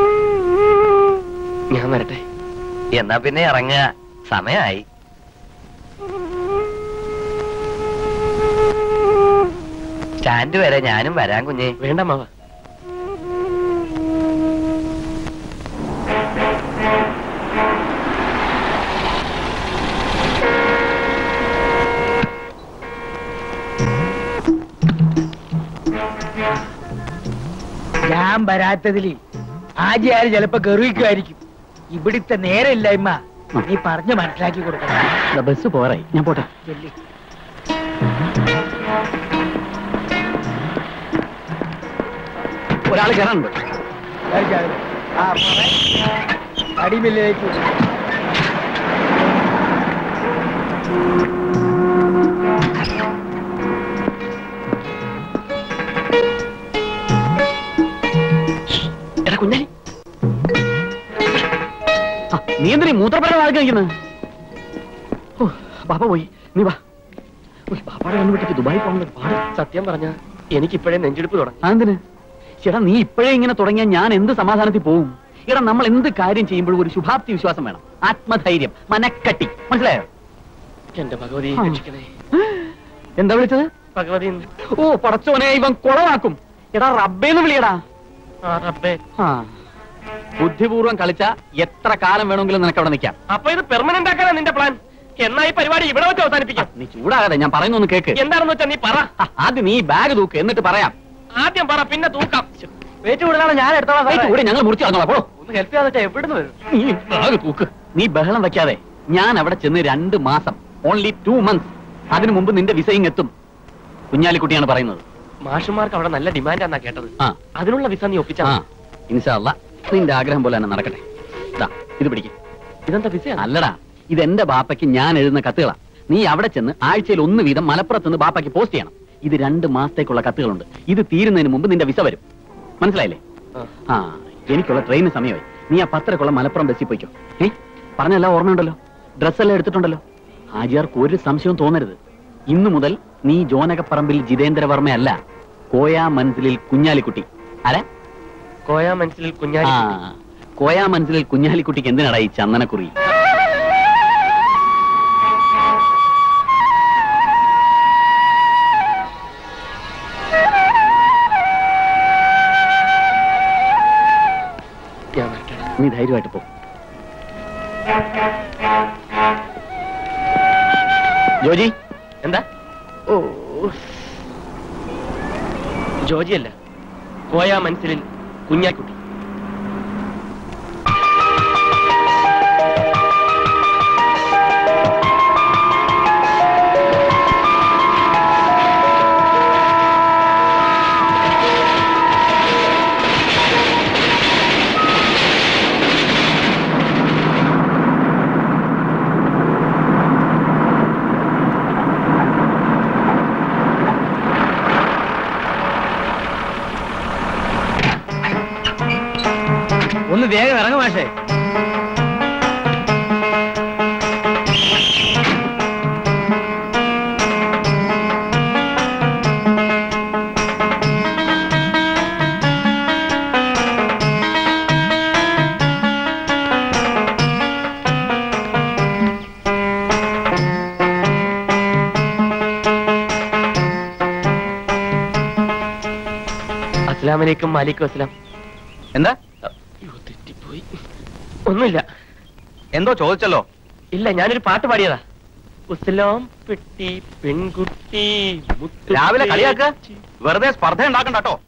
[SPEAKER 2] ഞാൻ വരട്ടെ
[SPEAKER 7] എന്നാ പിന്നെ ഇറങ്ങുക സമയായി സ്റ്റാൻഡ് വരെ ഞാനും വരാൻ കുഞ്ഞേ
[SPEAKER 2] വേണ്ട മാവ
[SPEAKER 6] ഞാൻ വരാത്തതില് ആജിയാര് ചിലപ്പോ ഗർവിക്കുമായിരിക്കും ഇവിടുത്തെ നേരമില്ലായ്മ നീ പറഞ്ഞു മനസ്സിലാക്കി കൊടുക്കണം
[SPEAKER 4] ദാ ബസ് പോരായി ഞാൻ പോട്ടെ
[SPEAKER 6] ചെല്ല്.
[SPEAKER 4] ഒരാൾ കയറാനുണ്ട്
[SPEAKER 6] കഴിക്കാതെ. ആ പോരെ. അടിമില്ലേക്ക്
[SPEAKER 4] മൂത്രപ്പുര വാഴ കഴിക്കുന്നത് ബാപ്പ പോയി നീ വാ ഉയ്, ബാപ്പാടെ കണ്ണു വിട്ടിട്ട് ദുബായി പോകുന്നത് പാട്
[SPEAKER 2] സത്യം പറഞ്ഞ എനിക്കിപ്പോഴേ നെഞ്ചെടുപ്പ് തുടങ്ങി
[SPEAKER 4] അതെന്തിന് ചേട്ടാ നീ ഇപ്പോഴേ ഇങ്ങനെ തുടങ്ങിയാൽ ഞാൻ എന്ത് സമാധാനത്തിൽ പോവും എടാ നമ്മൾ എന്ത് കാര്യം ചെയ്യുമ്പോഴും ഒരു ശുഭാപ്തി വിശ്വാസം വേണം ആത്മധൈര്യം മനക്കട്ടി മനസ്സിലായോ
[SPEAKER 2] എന്റെ ഭഗവതി
[SPEAKER 4] ആ.
[SPEAKER 2] രക്ഷിക്കണേ
[SPEAKER 4] എന്താ വിളിച്ചത്
[SPEAKER 2] ഭഗവതി
[SPEAKER 4] ഓ പടച്ചോനെ ഇവൻ കുളമാക്കും എടാ റബ്ബേന്ന് വിളിയടാ
[SPEAKER 2] ആ റബ്ബേ
[SPEAKER 4] ആ ബുദ്ധിപൂർവം കളിച്ച എത്ര കാലം വേണമെങ്കിലും നിനക്ക് അവിടെ നിൽക്കാം
[SPEAKER 2] അപ്പൊ ഇത് പെർമനന്റ് ആക്കാനാ നിന്റെ പ്ലാൻ എന്നാ ഈ പരിപാടി ഇവിടെ വെച്ച് അവസാനിപ്പിക്കാം
[SPEAKER 4] നീ ചൂടാകാതെ ഞാൻ പറയുന്നൊന്ന് കേക്ക്
[SPEAKER 2] എന്താണെന്ന് വെച്ചാ നീ പറ
[SPEAKER 4] ആ, ആദ്യം നീ ബാഗ് തൂക്ക് എന്നിട്ട് പറയാം
[SPEAKER 2] ആദ്യം പറ പിന്നെ തൂക്കാം
[SPEAKER 6] വെയിറ്റ് കൂടുതലാണ് ഞാൻ എടുത്തോളാം
[SPEAKER 4] ഏയ്, ചൂട് ഞങ്ങൾ മുറിച്ചു കളഞ്ഞോളാം പോടോ
[SPEAKER 6] ഒന്ന് ഹെൽപ്പ് ചെയ്യാന്ന് വെച്ചാൽ എവിടുന്ന് വരും
[SPEAKER 4] നീ ബാഗ് തൂക്ക് നീ ബഹളം വെക്കാതെ ഞാൻ അവിടെ ചെന്ന് രണ്ട് മാസം ഓൺലി ടു മന്ത്സ് അതിനു മുമ്പ് നിന്റെ വിസയും എത്തും കുഞ്ഞാലിക്കുട്ടിയാണ് പറയുന്നത്
[SPEAKER 2] മാഷുമാർക്ക് അവിടെ നല്ല ഡിമാൻഡാന്നാ കേട്ടത്
[SPEAKER 4] ആ
[SPEAKER 2] അതിനുള്ള വിസ നീ ഒപ്പിച്ചാ
[SPEAKER 4] ആ ഇൻഷാല്ല നിന്റെ ആഗ്രഹം പോലെ തന്നെ നടക്കട്ടെ ദാ, ഇത് പിടിക്കും
[SPEAKER 2] ഇതെന്താ വിസയാണ്
[SPEAKER 4] അല്ലടാ ഇത് എന്റെ ബാപ്പയ്ക്ക് ഞാൻ എഴുതുന്ന കത്തുകളാ നീ അവിടെ ചെന്ന് ആഴ്ചയിൽ ഒന്ന് വീതം മലപ്പുറത്ത് നിന്ന് ബാപ്പയ്ക്ക് പോസ്റ്റ് ചെയ്യണം ഇത് രണ്ട് മാസത്തേക്കുള്ള കത്തുകളുണ്ട് ഇത് തീരുന്നതിന് മുമ്പ് നിന്റെ വിസ വരും മനസ്സിലായില്ലേ
[SPEAKER 2] ആ.
[SPEAKER 4] ആ എനിക്കുള്ള ട്രെയിന് സമയമായി നീ ആ പത്തരക്കുള്ള മലപ്പുറം ബസ്സിൽ പോയിക്കോ ഏ പറഞ്ഞെല്ലാം ഓർമ്മയുണ്ടല്ലോ ഡ്രസ്സെല്ലാം എടുത്തിട്ടുണ്ടല്ലോ ഹാജിയാർക്ക് ഒരു സംശയവും തോന്നരുത് ഇന്നു മുതൽ നീ ജോനകപ്പറമ്പിൽ ജിതേന്ദ്രവർമ്മയല്ല കോയാ മൻസിലിൽ കുഞ്ഞാലിക്കുട്ടി ആരാ
[SPEAKER 2] കോയാ മനസ്സിൽ കുഞ്ഞാലി
[SPEAKER 4] ആ കോയാ മൻസിലിൽ കുഞ്ഞാലിക്കുട്ടിക്ക് എന്തിനാടാ ഈ ചന്ദനക്കുറി
[SPEAKER 2] ഞാൻ വരട്ടെടാ.
[SPEAKER 4] നീ ധൈര്യമായിട്ട് പോ ജോജി
[SPEAKER 2] എന്താ ഓ ജോജിയല്ല കോയാ മനസ്സിലിൽ കുഞ്ഞാക്കുട്ടി
[SPEAKER 6] ഒന്ന് വേഗം ഇറങ്ങും മാഷേ
[SPEAKER 2] അസ്ലാം വലൈക്കും മാലിക്കും അസ്ലാം
[SPEAKER 6] എന്താ
[SPEAKER 2] അയ്യോ തെറ്റിപ്പോയി ഒന്നുമില്ല
[SPEAKER 6] എന്തോ ചോദിച്ചല്ലോ
[SPEAKER 2] ഇല്ല ഞാനൊരു പാട്ട് പാടിയതാ ഉസ്ലാം പെട്ടി പെൺകുട്ടി മുത്തു
[SPEAKER 6] രാവിലെ കളിയാക്ക
[SPEAKER 2] പേച്ചി.
[SPEAKER 6] വെറുതെ സ്പർദ്ധ ഉണ്ടാക്കണ്ട കേട്ടോ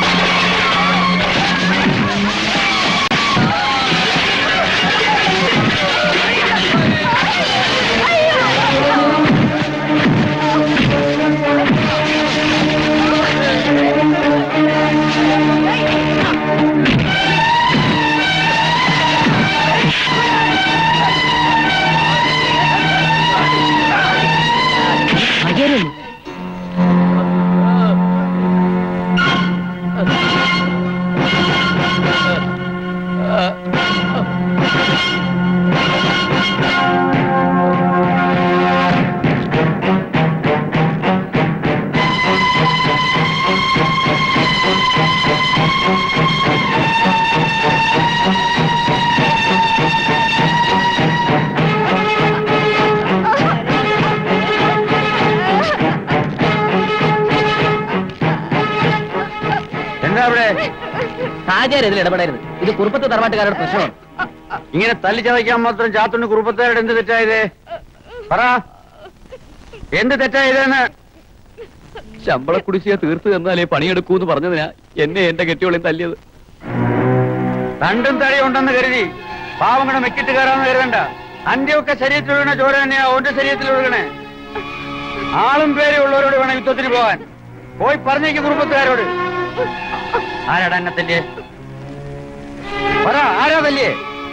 [SPEAKER 6] എന്താ അവിടെ
[SPEAKER 1] ഹാജിയാർ ഇതിൽ ഇടപെടരുത് ഇത് കുറുപ്പത്ത് തറവാട്ടുകാരുടെ പ്രശ്നമാണ്
[SPEAKER 6] ഇങ്ങനെ തല്ലി ചതയ്ക്കാൻ മാത്രം ചാത്തുണ്ണി കുറുപ്പത്തേരുടെ എന്ത് തെറ്റായത് പറ എന്ത് തെറ്റായതെന്ന്
[SPEAKER 4] ശമ്പള കുടിശ്ശിക തീർത്ത് തന്നാലേ പണിയെടുക്കൂന്ന് പറഞ്ഞതിനാ എന്നെ എന്റെ കെട്ടിയോളി തല്ലിയത്
[SPEAKER 6] രണ്ടും തടിയുണ്ടെന്ന് കരുതി പാവങ്ങളുടെ മെക്കിട്ട് കയറാന്ന് കരുതണ്ട അന്റെയൊക്കെ ശരീരത്തിൽ ഒഴുകണ ചോര തന്നെയാ ഓന്റെ ശരീരത്തിൽ ഒഴുകണേ ആളും പേരും ഉള്ളവരോട് വേണം യുദ്ധത്തിന് പോകാൻ പോയി പറഞ്ഞേക്ക് കുടുംബത്തുകാരോട് ആരാടാ എന്നെ തല്ലിയേ പറ ആരാ തല്ലിയേ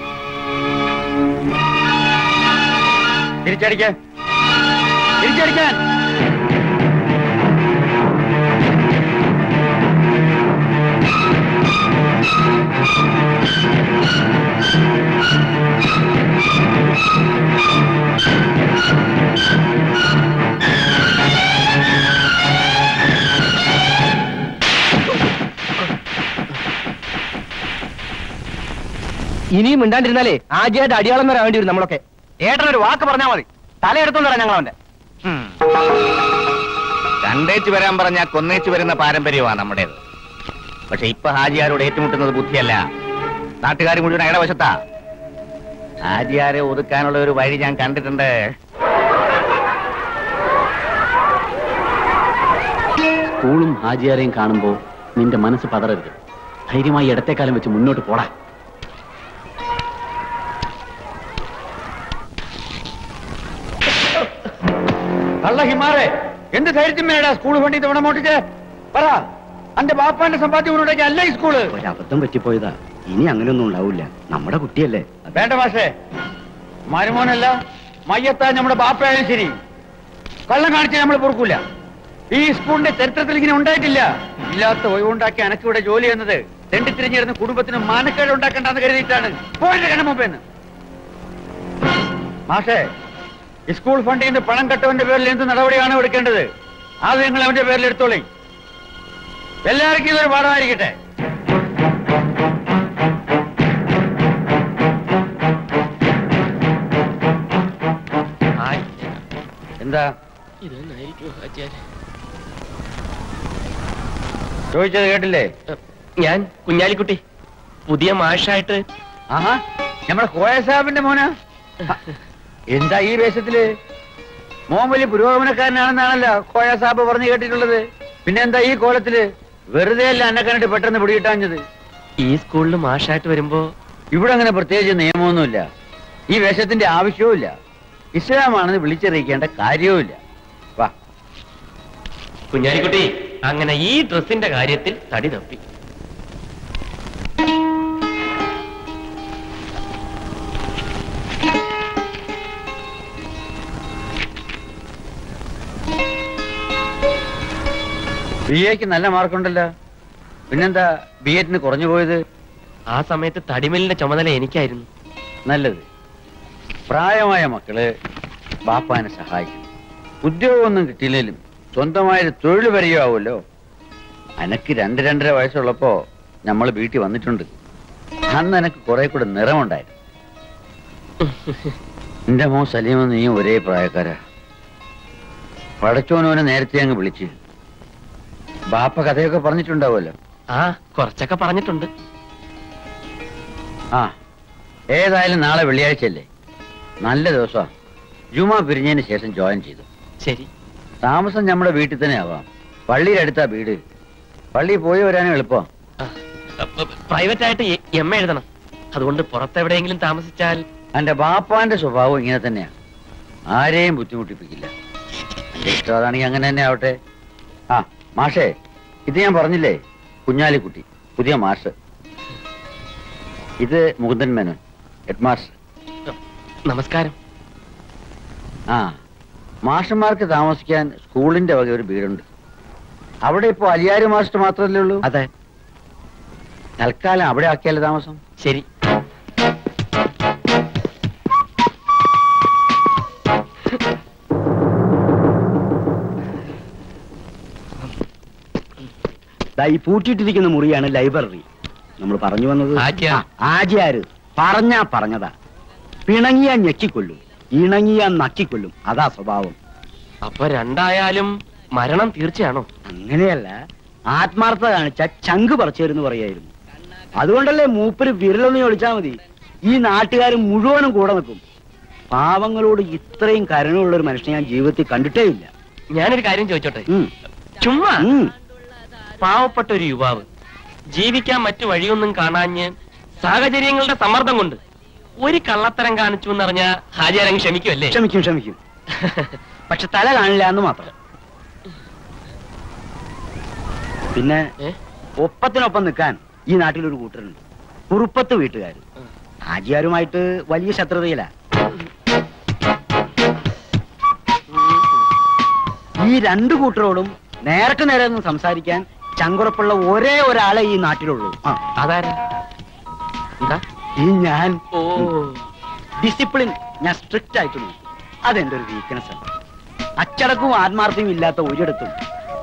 [SPEAKER 6] തിരിച്ചടിക്കാൻ തിരിച്ചടിക്കാൻ
[SPEAKER 1] ഇനിയും മിണ്ടാണ്ടിരുന്നാലേ ആദ്യമായിട്ട് അടിയാളം വരാൻ വേണ്ടി വരും നമ്മളൊക്കെ
[SPEAKER 6] ഏട്ടനൊരു വാക്ക് പറഞ്ഞാൽ മതി തലയെടുത്തോണ്ടാ ഞങ്ങൾ അവന്റെ
[SPEAKER 7] കണ്ടേച്ച് വരാൻ പറഞ്ഞ കൊന്നേച്ച് വരുന്ന പാരമ്പര്യമാണ് നമ്മുടേത് പക്ഷെ ഇപ്പൊ ഹാജിയാരോട് ഏറ്റുമുട്ടുന്നത് ബുദ്ധിയല്ല നാട്ടുകാർ മുഴുവൻ അയാളുടെ വശത്താ ഹാജിയാരെ ഒതുക്കാനുള്ള ഒരു വഴി ഞാൻ കണ്ടിട്ടുണ്ട്
[SPEAKER 4] സ്കൂളും ഹാജിയാരെയും കാണുമ്പോ നിന്റെ മനസ്സ് പതറരുത് ധൈര്യമായി ഇടത്തേക്കാലം വെച്ച് മുന്നോട്ട് പോടാ
[SPEAKER 6] കള്ള ഹിമാറെ എന്ത് ധൈര്യത്തിന്മേടാ സ്കൂൾ ഫണ്ടി തവണ മോട്ടിച്ച് പറ അന്റെ ബാപ്പാന്റെ സമ്പാദ്യം കൊണ്ടുണ്ടാക്കി അല്ല ഈ സ്കൂള്
[SPEAKER 8] ഒരബദ്ധം പറ്റിപ്പോയതാ ഇനി അങ്ങനെയൊന്നും ഉണ്ടാവില്ല നമ്മുടെ കുട്ടിയല്ലേ
[SPEAKER 6] വേണ്ട മാഷേ മരുമോനല്ല മയ്യത്താ നമ്മുടെ ബാപ്പയായാലും ശരി കള്ളം കാണിച്ചാൽ നമ്മൾ പൊറുക്കൂല ഈ സ്കൂളിന്റെ ചരിത്രത്തിൽ ഇങ്ങനെ ഉണ്ടായിട്ടില്ല ഇല്ലാത്ത ഒഴിവുണ്ടാക്കി അനക്കിവിടെ ജോലി ചെയ്യുന്നത് തെണ്ടിത്തിരിഞ്ഞിരുന്ന കുടുംബത്തിന് മാനക്കേട് ഉണ്ടാക്കണ്ടെന്ന് കരുതിയിട്ടാണ് പോയിന്റ് കണ്ണ മുമ്പേന്ന് മാഷേ ഈ സ്കൂൾ ഫണ്ടിൽ നിന്ന് പണം കെട്ടവന്റെ പേരിൽ എന്ത് നടപടിയാണ് എടുക്കേണ്ടത് അത് നിങ്ങൾ അവന്റെ പേരിൽ എടുത്തോളി എല്ലാവർക്കും ഇതൊരു പാഠമായിരിക്കട്ടെ എന്താ ചോദിച്ചത് കേട്ടില്ലേ
[SPEAKER 2] ഞാൻ കുഞ്ഞാലിക്കുട്ടി പുതിയ മാഷായിട്ട്
[SPEAKER 6] ആഹാ നമ്മുടെ കോയ സാഹിബിന്റെ മോനാ എന്താ ഈ വേഷത്തില് മോൻ വലിയ പുരോഗമനക്കാരനാണെന്നാണല്ലോ കോയ സാബ് പറഞ്ഞു കേട്ടിട്ടുള്ളത് പിന്നെ എന്താ ഈ കോലത്തില് വെറുതെ അല്ല എന്നെ കണ്ടിട്ട് പെട്ടെന്ന് പിടികിട്ടാഞ്ഞത്
[SPEAKER 2] ഈ സ്കൂളിൽ മാഷായിട്ട് വരുമ്പോ
[SPEAKER 6] ഇവിടെ അങ്ങനെ പ്രത്യേകിച്ച് നിയമമൊന്നുമില്ല ഈ വേഷത്തിന്റെ ആവശ്യവുമില്ല ഇസ്ലാമാണെന്ന് വിളിച്ചറിയിക്കേണ്ട കാര്യവുമില്ല വാ
[SPEAKER 2] കുഞ്ഞാലിക്കുട്ടി അങ്ങനെ ഈ ഡ്രസ്സിന്റെ കാര്യത്തിൽ തടി തപ്പി
[SPEAKER 6] ബി എക്ക് നല്ല മാർക്കുണ്ടല്ലോ പിന്നെന്താ ബി എറ്റിന് കുറഞ്ഞു പോയത്
[SPEAKER 2] ആ സമയത്ത് തടിമില്ലിന്റെ ചുമതല എനിക്കായിരുന്നു
[SPEAKER 6] നല്ലത് പ്രായമായ മക്കള് ബാപ്പാനെ സഹായിക്കും ഉദ്യോഗമൊന്നും കിട്ടിയില്ലെങ്കിലും സ്വന്തമായൊരു തൊഴിൽ വരികയാവുമല്ലോ അനക്ക് രണ്ട് രണ്ടര വയസ്സുള്ളപ്പോ നമ്മൾ വീട്ടിൽ വന്നിട്ടുണ്ട് അന്ന് എനക്ക് കുറെ കൂടെ നിറമുണ്ടായിരുന്നു എന്റെ മോൻ സലീമും നീയും ഒരേ പ്രായക്കാരാ പടച്ചോനോനെ നേരത്തെ അങ്ങ് വിളിച്ച് ബാപ്പ കഥയൊക്കെ പറഞ്ഞിട്ടുണ്ടാവുമല്ലോ
[SPEAKER 2] ആ കുറച്ചൊക്കെ പറഞ്ഞിട്ടുണ്ട്
[SPEAKER 6] ആ ഏതായാലും നാളെ വെള്ളിയാഴ്ചയല്ലേ നല്ല ദിവസമാ ജുമാ പിരിഞ്ഞതിന് ശേഷം ജോയിൻ ചെയ്തു
[SPEAKER 2] ശരി
[SPEAKER 6] താമസം നമ്മുടെ വീട്ടിൽ തന്നെ ആവാം പള്ളിയുടെ അടുത്താ വീട് പള്ളി പോയി വരാനും എളുപ്പം
[SPEAKER 2] പ്രൈവറ്റ് ആയിട്ട് എം എ എഴുതണം അതുകൊണ്ട് പുറത്തെവിടെയെങ്കിലും താമസിച്ചാൽ
[SPEAKER 6] എന്റെ ബാപ്പാന്റെ സ്വഭാവം ഇങ്ങനെ തന്നെയാ ആരെയും ബുദ്ധിമുട്ടിപ്പിക്കില്ല എന്റെ ഇഷ്ടം അതാണെങ്കിൽ അങ്ങനെ തന്നെ ആവട്ടെ ആ മാഷേ ഇത് ഞാൻ പറഞ്ഞില്ലേ കുഞ്ഞാലിക്കുട്ടി പുതിയ മാഷ് ഇത് മുകുന്ദൻ മേനോൻ ഹെഡ് മാസ്റ്റർ
[SPEAKER 2] നമസ്കാരം
[SPEAKER 6] ആ മാഷന്മാർക്ക് താമസിക്കാൻ സ്കൂളിന്റെ വക ഒരു വീടുണ്ട് അവിടെ ഇപ്പോ അലിയാര് മാസ്റ്റർ മാത്രമല്ലേ ഉള്ളൂ
[SPEAKER 2] അതെ
[SPEAKER 6] തൽക്കാലം അവിടെ ആക്കിയാലേ താമസം
[SPEAKER 2] ശരി
[SPEAKER 8] ദാ ഈ പൂട്ടിയിട്ടിരിക്കുന്ന മുറിയാണ് ലൈബ്രറി നമ്മൾ പറഞ്ഞു വന്നത്
[SPEAKER 2] ആജ്യ.
[SPEAKER 8] ആ, ആജ്യാര് പറഞ്ഞാ പറഞ്ഞതാ പിണങ്ങിയാ ഞെക്കിക്കൊല്ലും ഇണങ്ങിയാ നക്കിക്കൊല്ലും അതാ സ്വഭാവം
[SPEAKER 2] അപ്പൊ രണ്ടായാലും മരണം തീർച്ചയാണോ
[SPEAKER 8] അങ്ങനെയല്ല ആത്മാർത്ഥത കാണിച്ച ചങ്ക് പറിച്ചേരുന്ന് പറയായിരുന്നു അതുകൊണ്ടല്ലേ മൂപ്പര് വിരലൊന്ന് ചോദിച്ചാ മതി ഈ നാട്ടുകാർ മുഴുവനും കൂടെ നിൽക്കും പാവങ്ങളോട് ഇത്രയും കരുണയുള്ള ഒരു മനുഷ്യനെ ഞാൻ ജീവിതത്തിൽ കണ്ടിട്ടേ ഇല്ല
[SPEAKER 2] ഞാനൊരു കാര്യം ചോദിച്ചോട്ടെ
[SPEAKER 8] ഉം.
[SPEAKER 2] ചുമ്മാ
[SPEAKER 8] ഉം.
[SPEAKER 2] പാവപ്പെട്ട ഒരു യുവാവ് ജീവിക്കാൻ മറ്റു വഴിയൊന്നും കാണാഞ്ഞ് സാഹചര്യങ്ങളുടെ സമ്മർദ്ദം കൊണ്ട് ഒരു കള്ളത്തരം കാണിച്ചു എന്നറിഞ്ഞ ഹാജിയാരങ്ങ് ക്ഷമിക്കുമല്ലേ
[SPEAKER 8] ക്ഷമിക്കും ക്ഷമിക്കും പക്ഷെ തല കാണില്ല എന്ന് മാത്രം പിന്നെ
[SPEAKER 2] ഏ?
[SPEAKER 8] ഒപ്പത്തിനൊപ്പം നിൽക്കാൻ ഈ നാട്ടിലൊരു കൂട്ടരുണ്ട് കുറുപ്പത്ത് വീട്ടുകാർ ആജിയാരുമായിട്ട് വലിയ ശത്രുതയില്ല ഈ രണ്ടു കൂട്ടരോടും നേരത്തെ നേരെ ഒന്ന് സംസാരിക്കാൻ ചങ്കുറപ്പുള്ള ഒരേ ഒരാളെ ഈ നാട്ടിലുള്ളൂ ആ
[SPEAKER 2] അതാരാ എന്താ
[SPEAKER 8] ഈ ഞാൻ
[SPEAKER 2] ഓ
[SPEAKER 8] ഡിസിപ്ലിൻ ഞാൻ സ്ട്രിക്റ്റ് ആയിട്ട് നോക്കും അതെന്റെ ഒരു വീക്ക്നെസ് ആണ് അച്ചടക്കവും ആത്മാർത്ഥവും ഇല്ലാത്ത ഒരിടത്തും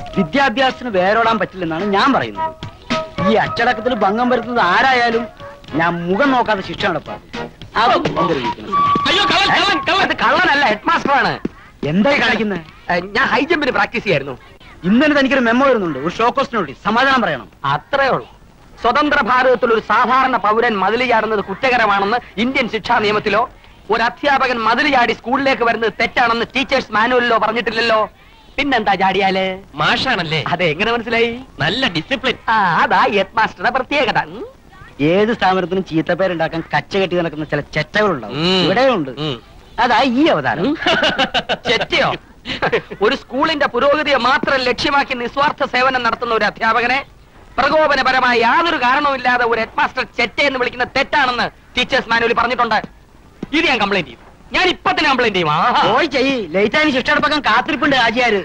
[SPEAKER 8] വിദ്യാഭ്യാസത്തിന് വേരോടാൻ പറ്റില്ലെന്നാണ് ഞാൻ പറയുന്നത് ഈ അച്ചടക്കത്തിൽ ഭംഗം വരുത്തുന്നത് ആരായാലും ഞാൻ മുഖം നോക്കാതെ ശിക്ഷ നടപ്പാക്കും അതും എന്റെ ഒരു weakness ആണ്.
[SPEAKER 2] അയ്യോ കള്ളൻ കള്ളൻ കള്ളൻ
[SPEAKER 6] അത് കള്ളനല്ല ഹെഡ് മാസ്റ്ററാണ്
[SPEAKER 8] എന്തായി കാണിക്കുന്നത്
[SPEAKER 6] ഞാൻ ഹൈ ജമ്പിന് പ്രാക്ടീസ് ചെയ്യായിരുന്നു
[SPEAKER 8] ഇന്നലെ തനിക്കൊരു മെമ്മോ വരുന്നുണ്ട് ഒരു ഷോ കോസ്റ്റ് നോട്ടീസ് സമാധാനം പറയണം
[SPEAKER 6] അത്രേ ഉള്ളൂ സ്വതന്ത്ര ഭാരതത്തിൽ ഒരു സാധാരണ പൗരൻ മതിൽ ചാടുന്നത് കുറ്റകരമാണെന്ന് ഇന്ത്യൻ ശിക്ഷാ നിയമത്തിലോ ഒരു അധ്യാപകൻ മതിൽ ചാടി സ്കൂളിലേക്ക് വരുന്നത് തെറ്റാണെന്ന് ടീച്ചേഴ്സ് മാനുവലിലോ പറഞ്ഞിട്ടില്ലല്ലോ പിന്നെന്താ ചാടിയാല്
[SPEAKER 2] മാഷാണല്ലേ
[SPEAKER 6] അതെ എങ്ങനെ മനസ്സിലായി
[SPEAKER 2] നല്ല ഡിസിപ്ലിൻ
[SPEAKER 6] ആ അതാ ഹെഡ് മാസ്റ്ററുടെ പ്രത്യേകത ഉം.
[SPEAKER 8] ഏത് സ്ഥാപനത്തിനും ചീത്തപ്പേരുണ്ടാക്കാൻ കച്ച കെട്ടി നടക്കുന്ന ചില ചെറ്റകളുണ്ടാവും
[SPEAKER 2] ഉം.
[SPEAKER 8] ഇവിടെയുണ്ട്
[SPEAKER 2] ഉം.
[SPEAKER 8] അതാ ഈ അവതാരം
[SPEAKER 6] ചെറ്റയോ ഒരു സ്കൂളിന്റെ പുരോഗതിയെ മാത്രം ലക്ഷ്യമാക്കി നിസ്വാർത്ഥ സേവനം നടത്തുന്ന ഒരു അധ്യാപകനെ പ്രകോപനപരമായ യാതൊരു കാരണവുമില്ലാതെ ഒരു ഹെഡ് മാസ്റ്റർ ചെറ്റ എന്ന് വിളിക്കുന്ന തെറ്റാണെന്ന് ടീച്ചേഴ്സ് മാനുവൽ പറഞ്ഞിട്ടുണ്ട് ഇത് ഞാൻ കംപ്ലൈന്റ് ചെയ്യും ഞാൻ ഇപ്പൊ തന്നെ കംപ്ലൈന്റ് ചെയ്യും ആഹാ.
[SPEAKER 8] പോയി ചെയ്യ് ലേറ്റ് ആയി ശിക്ഷ നടപ്പാക്കാൻ കാത്തിരിപ്പുണ്ട് ആചാര്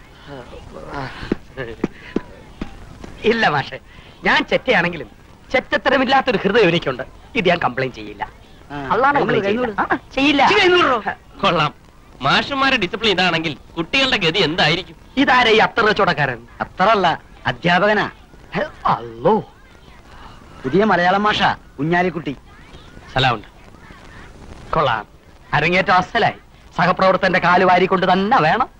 [SPEAKER 6] ഇല്ല മാഷെ ഞാൻ ചെറ്റയാണെങ്കിലും ചെറ്റത്തരമില്ലാത്തൊരു ഹൃദയം എനിക്കുണ്ട് ഇത് ഞാൻ കംപ്ലൈന്റ് ചെയ്യില്ല അള്ളാണ് complaint ചെയ്യില്ല. ആ, ചെയ്യില്ല
[SPEAKER 2] കൊള്ളാം മാഷന്മാരുടെ ഡിസിപ്ലിൻ ഇതാണെങ്കിൽ കുട്ടികളുടെ ഗതി എന്തായിരിക്കും
[SPEAKER 6] ഇതാരെ ഈ അത്ര ചോടക്കാരൻ
[SPEAKER 8] അത്രല്ല അധ്യാപകനാ
[SPEAKER 6] അല്ലോ
[SPEAKER 8] പുതിയ മലയാളം ഭാഷ കുഞ്ഞാലിക്കുട്ടി
[SPEAKER 2] സലാമുണ്ട്
[SPEAKER 6] കൊള്ളാം അരങ്ങേറ്റം അസലായി സഹപ്രവർത്തന്റെ കാല് വാരിക്കൊണ്ട് തന്നെ വേണം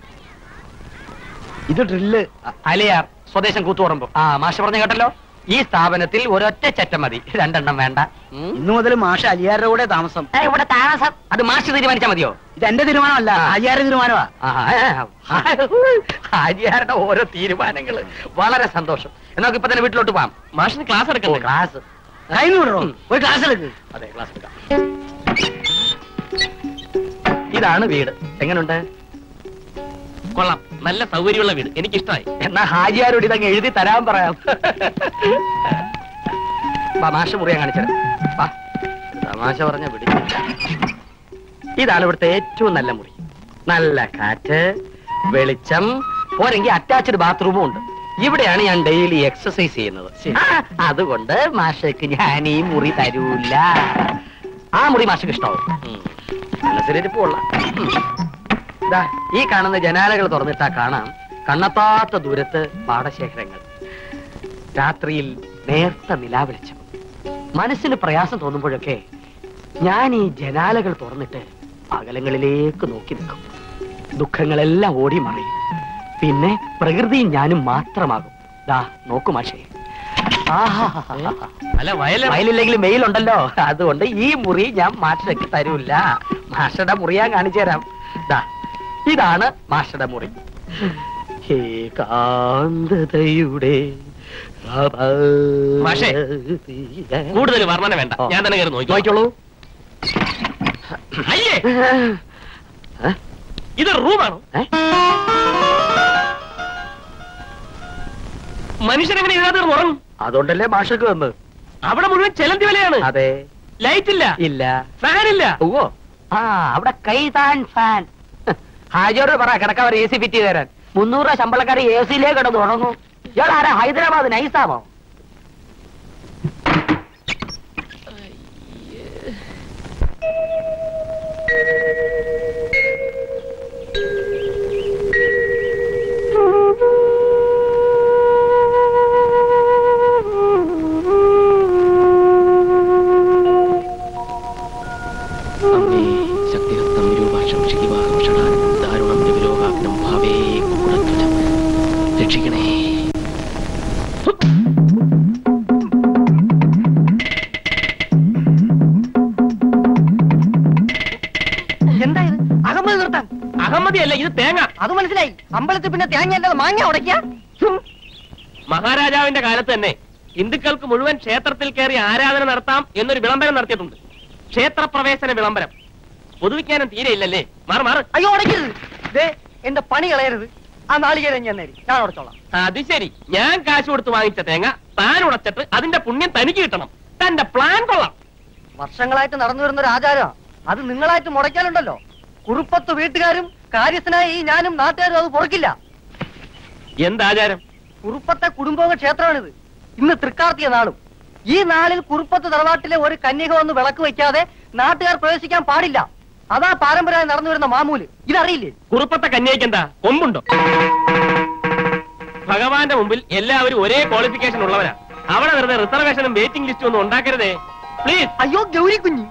[SPEAKER 8] ഇത് ഡ്രില്ല്
[SPEAKER 6] അലിയാർ സ്വദേശം കൂത്തുപറമ്പ് ആ മാഷ പറഞ്ഞു കേട്ടല്ലോ ഈ സ്ഥാപനത്തിൽ ഒരൊറ്റ ചെറ്റ മതി രണ്ടെണ്ണം വേണ്ട ഉം.
[SPEAKER 8] ഇന്നു മുതൽ മാഷ അലിയാരുടെ കൂടെ താമസം
[SPEAKER 6] ഏ, ഇവിടെ താമസം അത് മാഷ് തീരുമാനിച്ചാ മതിയോ
[SPEAKER 8] ഇത് എന്റെ തീരുമാനമല്ല ആചാര്യ തീരുമാനമാ
[SPEAKER 6] ആര്യാരുടെ ഓരോ തീരുമാനങ്ങള് വളരെ സന്തോഷം എന്നാ ഇപ്പൊ തന്നെ വീട്ടിലോട്ട് പോവാം
[SPEAKER 2] മാഷിന് ക്ലാസ് എടുക്കണ്ടേ
[SPEAKER 6] ക്ലാസ്
[SPEAKER 8] കൈ വിടറോ ഒരു ക്ലാസ് എടുക്ക്
[SPEAKER 6] അതെ ക്ലാസ് എടുക്കാം ഇതാണ് വീട് എങ്ങനുണ്ട്
[SPEAKER 2] കൊള്ളാം നല്ല സൗകര്യമുള്ള വീട് എനിക്കിഷ്ടമായി
[SPEAKER 6] എന്നാ ഹാജിയാരോട് ഇതങ്ങ് എഴുതി തരാൻ പറയാം വാ, മാഷ മുറിയാൻ കാണിച്ചത് വാ തമാശ പറഞ്ഞ പിടിച്ചില്ല ഇതാണ് ഇവിടുത്തെ ഏറ്റവും നല്ല മുറി നല്ല കാറ്റ് വെളിച്ചം പോരെങ്കിൽ അറ്റാച്ച്ഡ് ബാത്റൂമും ഉണ്ട് ഇവിടെയാണ് ഞാൻ ഡെയിലി എക്സസൈസ് ചെയ്യുന്നത് ആ, അതുകൊണ്ട് മാഷക്ക് ഞാൻ ഈ മുറി തരൂല ആ മുറി മാഷക്ക് ഇഷ്ടാവും ഉം. മനസ്സിലിരിപ്പുള്ള ദാ, ഈ കാണുന്ന ജനാലകൾ തുറന്നിട്ടാ കാണാം കണ്ണത്താത്ത ദൂരത്ത് പാടശേഖരങ്ങൾ രാത്രിയിൽ നേർത്ത നിലാവെളിച്ചം മനസ്സിന് പ്രയാസം തോന്നുമ്പോഴൊക്കെ ഞാൻ ഈ ജനാലകൾ തുറന്നിട്ട് അകലങ്ങളിലേക്ക് നോക്കി നിൽക്കും ദുഃഖങ്ങളെല്ലാം ഓടി മറിയും പിന്നെ പ്രകൃതിയും ഞാനും മാത്രമാകും ദാ നോക്കു മാഷേ ആഹാ
[SPEAKER 2] അല്ല വയല
[SPEAKER 6] വയലില്ലെങ്കിലും വെയിലുണ്ടല്ലോ അതുകൊണ്ട് ഈ മുറി ഞാൻ മാഷയ്ക്ക് തരൂല്ല മാഷയുടെ മുറി ഞാൻ കാണിച്ചു തരാം ദാ ഇതാണ് മാഷയുടെ മുറി ഏകാന്തതയുടെ
[SPEAKER 2] മാഷേ, കൂടുതൽ വർണ്ണന വേണ്ട ഞാൻ തന്നെ കയറി നോക്കി
[SPEAKER 6] നോക്കിക്കോളൂ
[SPEAKER 2] അയ്യേ
[SPEAKER 6] ഏ?
[SPEAKER 2] ഇത് റൂമാണോ
[SPEAKER 6] ഏ?
[SPEAKER 2] മനുഷ്യനെങ്ങനെ ഇതിനകത്ത് കിടന്ന് ഉറങ്ങും
[SPEAKER 6] അതുകൊണ്ടല്ലേ മാഷക്ക് വന്ന്
[SPEAKER 2] അവിടെ മുഴുവൻ ചെലന്തി വിലയാണ്
[SPEAKER 6] അതെ
[SPEAKER 2] ലൈറ്റ് ഇല്ല
[SPEAKER 6] ഇല്ല
[SPEAKER 2] ഫാൻ ഇല്ല
[SPEAKER 6] ഓ ആ അവിടെ കൈതാൻ ഫാൻ ഹാജോട് പറ കിടക്കാൻ ഒരു എ സി ഫിറ്റ് ചെയ്ത് തരാൻ മുന്നൂറ് രൂപ ശമ്പളക്കാരെ എ സിയിലേ കിടന്നു ഉറങ്ങും ഇയാൾ ആരാ ഹൈദരാബാദ് നൈസാമോ
[SPEAKER 2] അമ്മേ ശക്തിഹസ്തം വിരൂപാക്ഷം ക്ഷിതിവാഹം ഷടാനം ദാരുണം വിലോകാഗ്നം ഭാവേ കുക്കുടധ്വജം രക്ഷിക്കണേ
[SPEAKER 6] എന്തായത് അഹമ്മദ് നിർത്താൻ
[SPEAKER 2] അഹമ്മദി അല്ല ഇത് തേങ്ങ
[SPEAKER 6] അത് മനസ്സിലായി അമ്പലത്തിൽ പിന്നെ തേങ്ങ അല്ലാതെ മാങ്ങ ഉടയ്ക്ക
[SPEAKER 2] മഹാരാജാവിന്റെ കാലത്ത് തന്നെ ഹിന്ദുക്കൾക്ക് മുഴുവൻ ക്ഷേത്രത്തിൽ കയറി ആരാധന നടത്താം എന്നൊരു വിളംബരം നടത്തിയിട്ടുണ്ട് ക്ഷേത്രപ്രവേശന വിളംബരം പൊതുവിജ്ഞാനം തീരെ ഇല്ലല്ലേ മാറ് മാറ്
[SPEAKER 6] അയ്യോ ഉടയ്ക്കരുത് ദേ എന്റെ പണി കളയരുത് ആ നാളികേരം ഞാൻ നേരി ഞാൻ ഉടച്ചോളാം
[SPEAKER 2] അത് ശരി ഞാൻ കാശ് കൊടുത്ത് വാങ്ങിച്ച തേങ്ങ താൻ ഉടച്ചിട്ട് അതിന്റെ പുണ്യം തനിക്ക് കിട്ടണം തന്റെ പ്ലാൻ കൊള്ളാം
[SPEAKER 6] വർഷങ്ങളായിട്ട് നടന്നു വരുന്ന ഒരു ആചാരം അത് നിങ്ങളായിട്ട് മുടക്കാനുണ്ടല്ലോ കുറുപ്പത്ത് വീട്ടുകാരും കാര്യസ്ഥനായ ഈ ഞാനും നാട്ടുകാരും അത് പൊറക്കില്ല
[SPEAKER 2] എന്താചാരം
[SPEAKER 6] കുറുപ്പത്തെ കുടുംബോംഗ ക്ഷേത്രമാണിത് ഇന്ന് തൃക്കാർത്തിയ നാളും ഈ നാളിൽ കുറുപ്പത്ത് തറവാട്ടിലെ ഒരു കന്യക വന്ന് വിളക്ക് വയ്ക്കാതെ നാട്ടുകാർ പ്രവേശിക്കാൻ പാടില്ല അതാ പാരമ്പര്യമായി നടന്നു വരുന്ന മാമൂല് ഇതറിയില്ലേ
[SPEAKER 2] കുറുപ്പത്തെ കന്യയ്ക്ക് എന്താ കൊമ്പുണ്ടോ ഭഗവാന്റെ മുമ്പിൽ എല്ലാവരും ഒരേ ക്വാളിഫിക്കേഷൻ ഉള്ളവരാ അവിടെ വെറുതെ റിസർവേഷനും വെയിറ്റിംഗ് ലിസ്റ്റും ഒന്നും ഉണ്ടാക്കരുതേ പ്ലീസ്
[SPEAKER 6] അയ്യോ ഗൗരി കുഞ്ഞ്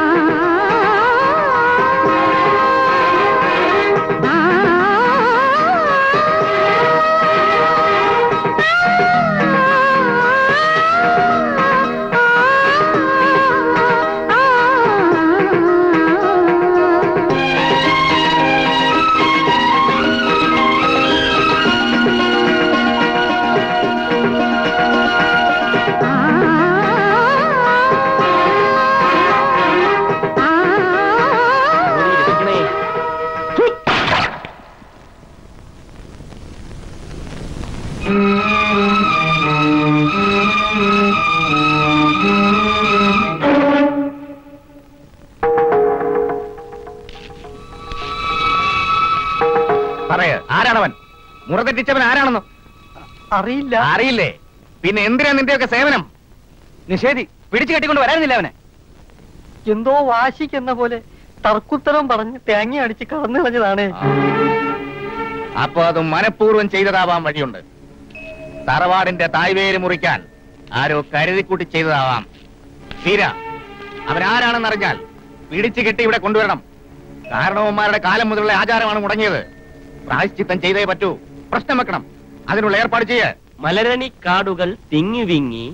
[SPEAKER 7] പറയ ആരാണവൻ മുറ തെറ്റിച്ചവൻ ആരാണെന്ന്
[SPEAKER 6] അറിയില്ല
[SPEAKER 7] അറിയില്ലേ പിന്നെ എന്തിനാ നിന്റെയൊക്കെ സേവനം നിഷേധി പിടിച്ചു കെട്ടിക്കൊണ്ട് വരാനില്ല അവനെ
[SPEAKER 6] എന്തോ വാശിക്കെന്ന പോലെ തർക്കുത്തരം പറഞ്ഞ് തേങ്ങ അടിച്ച് കടന്നു കളഞ്ഞതാണ്
[SPEAKER 7] അപ്പൊ അത് മനഃപൂർവ്വം ചെയ്തതാവാൻ വഴിയുണ്ട് തറവാടിന്റെ തായ്വേര് മുറിക്കാൻ ആരോ കരുതിക്കൂട്ടി ചെയ്തതാവാം തീര അവനാരാണെന്നറിഞ്ഞാൽ പിടിച്ചു കെട്ടി ഇവിടെ കൊണ്ടുവരണം കാരണവന്മാരുടെ കാലം മുതലുള്ള ആചാരമാണ് മുടങ്ങിയത് പ്രായശ്ചിത്തം ചെയ്തേ പറ്റൂ പ്രശ്നം വെക്കണം അതിനുള്ള ഏർപ്പാട് ചെയ്യേ
[SPEAKER 2] മലരണി കാടുകൾ തിങ്ങി വിങ്ങി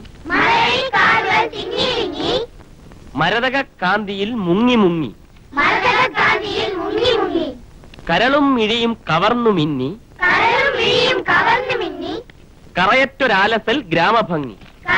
[SPEAKER 2] മരതക കാന്തിയിൽ മുങ്ങി മുങ്ങി കരളും മിഴിയും കവർന്നു മിന്നി കറയറ്റൊരാലസൽ ഗ്രാമഭംഗി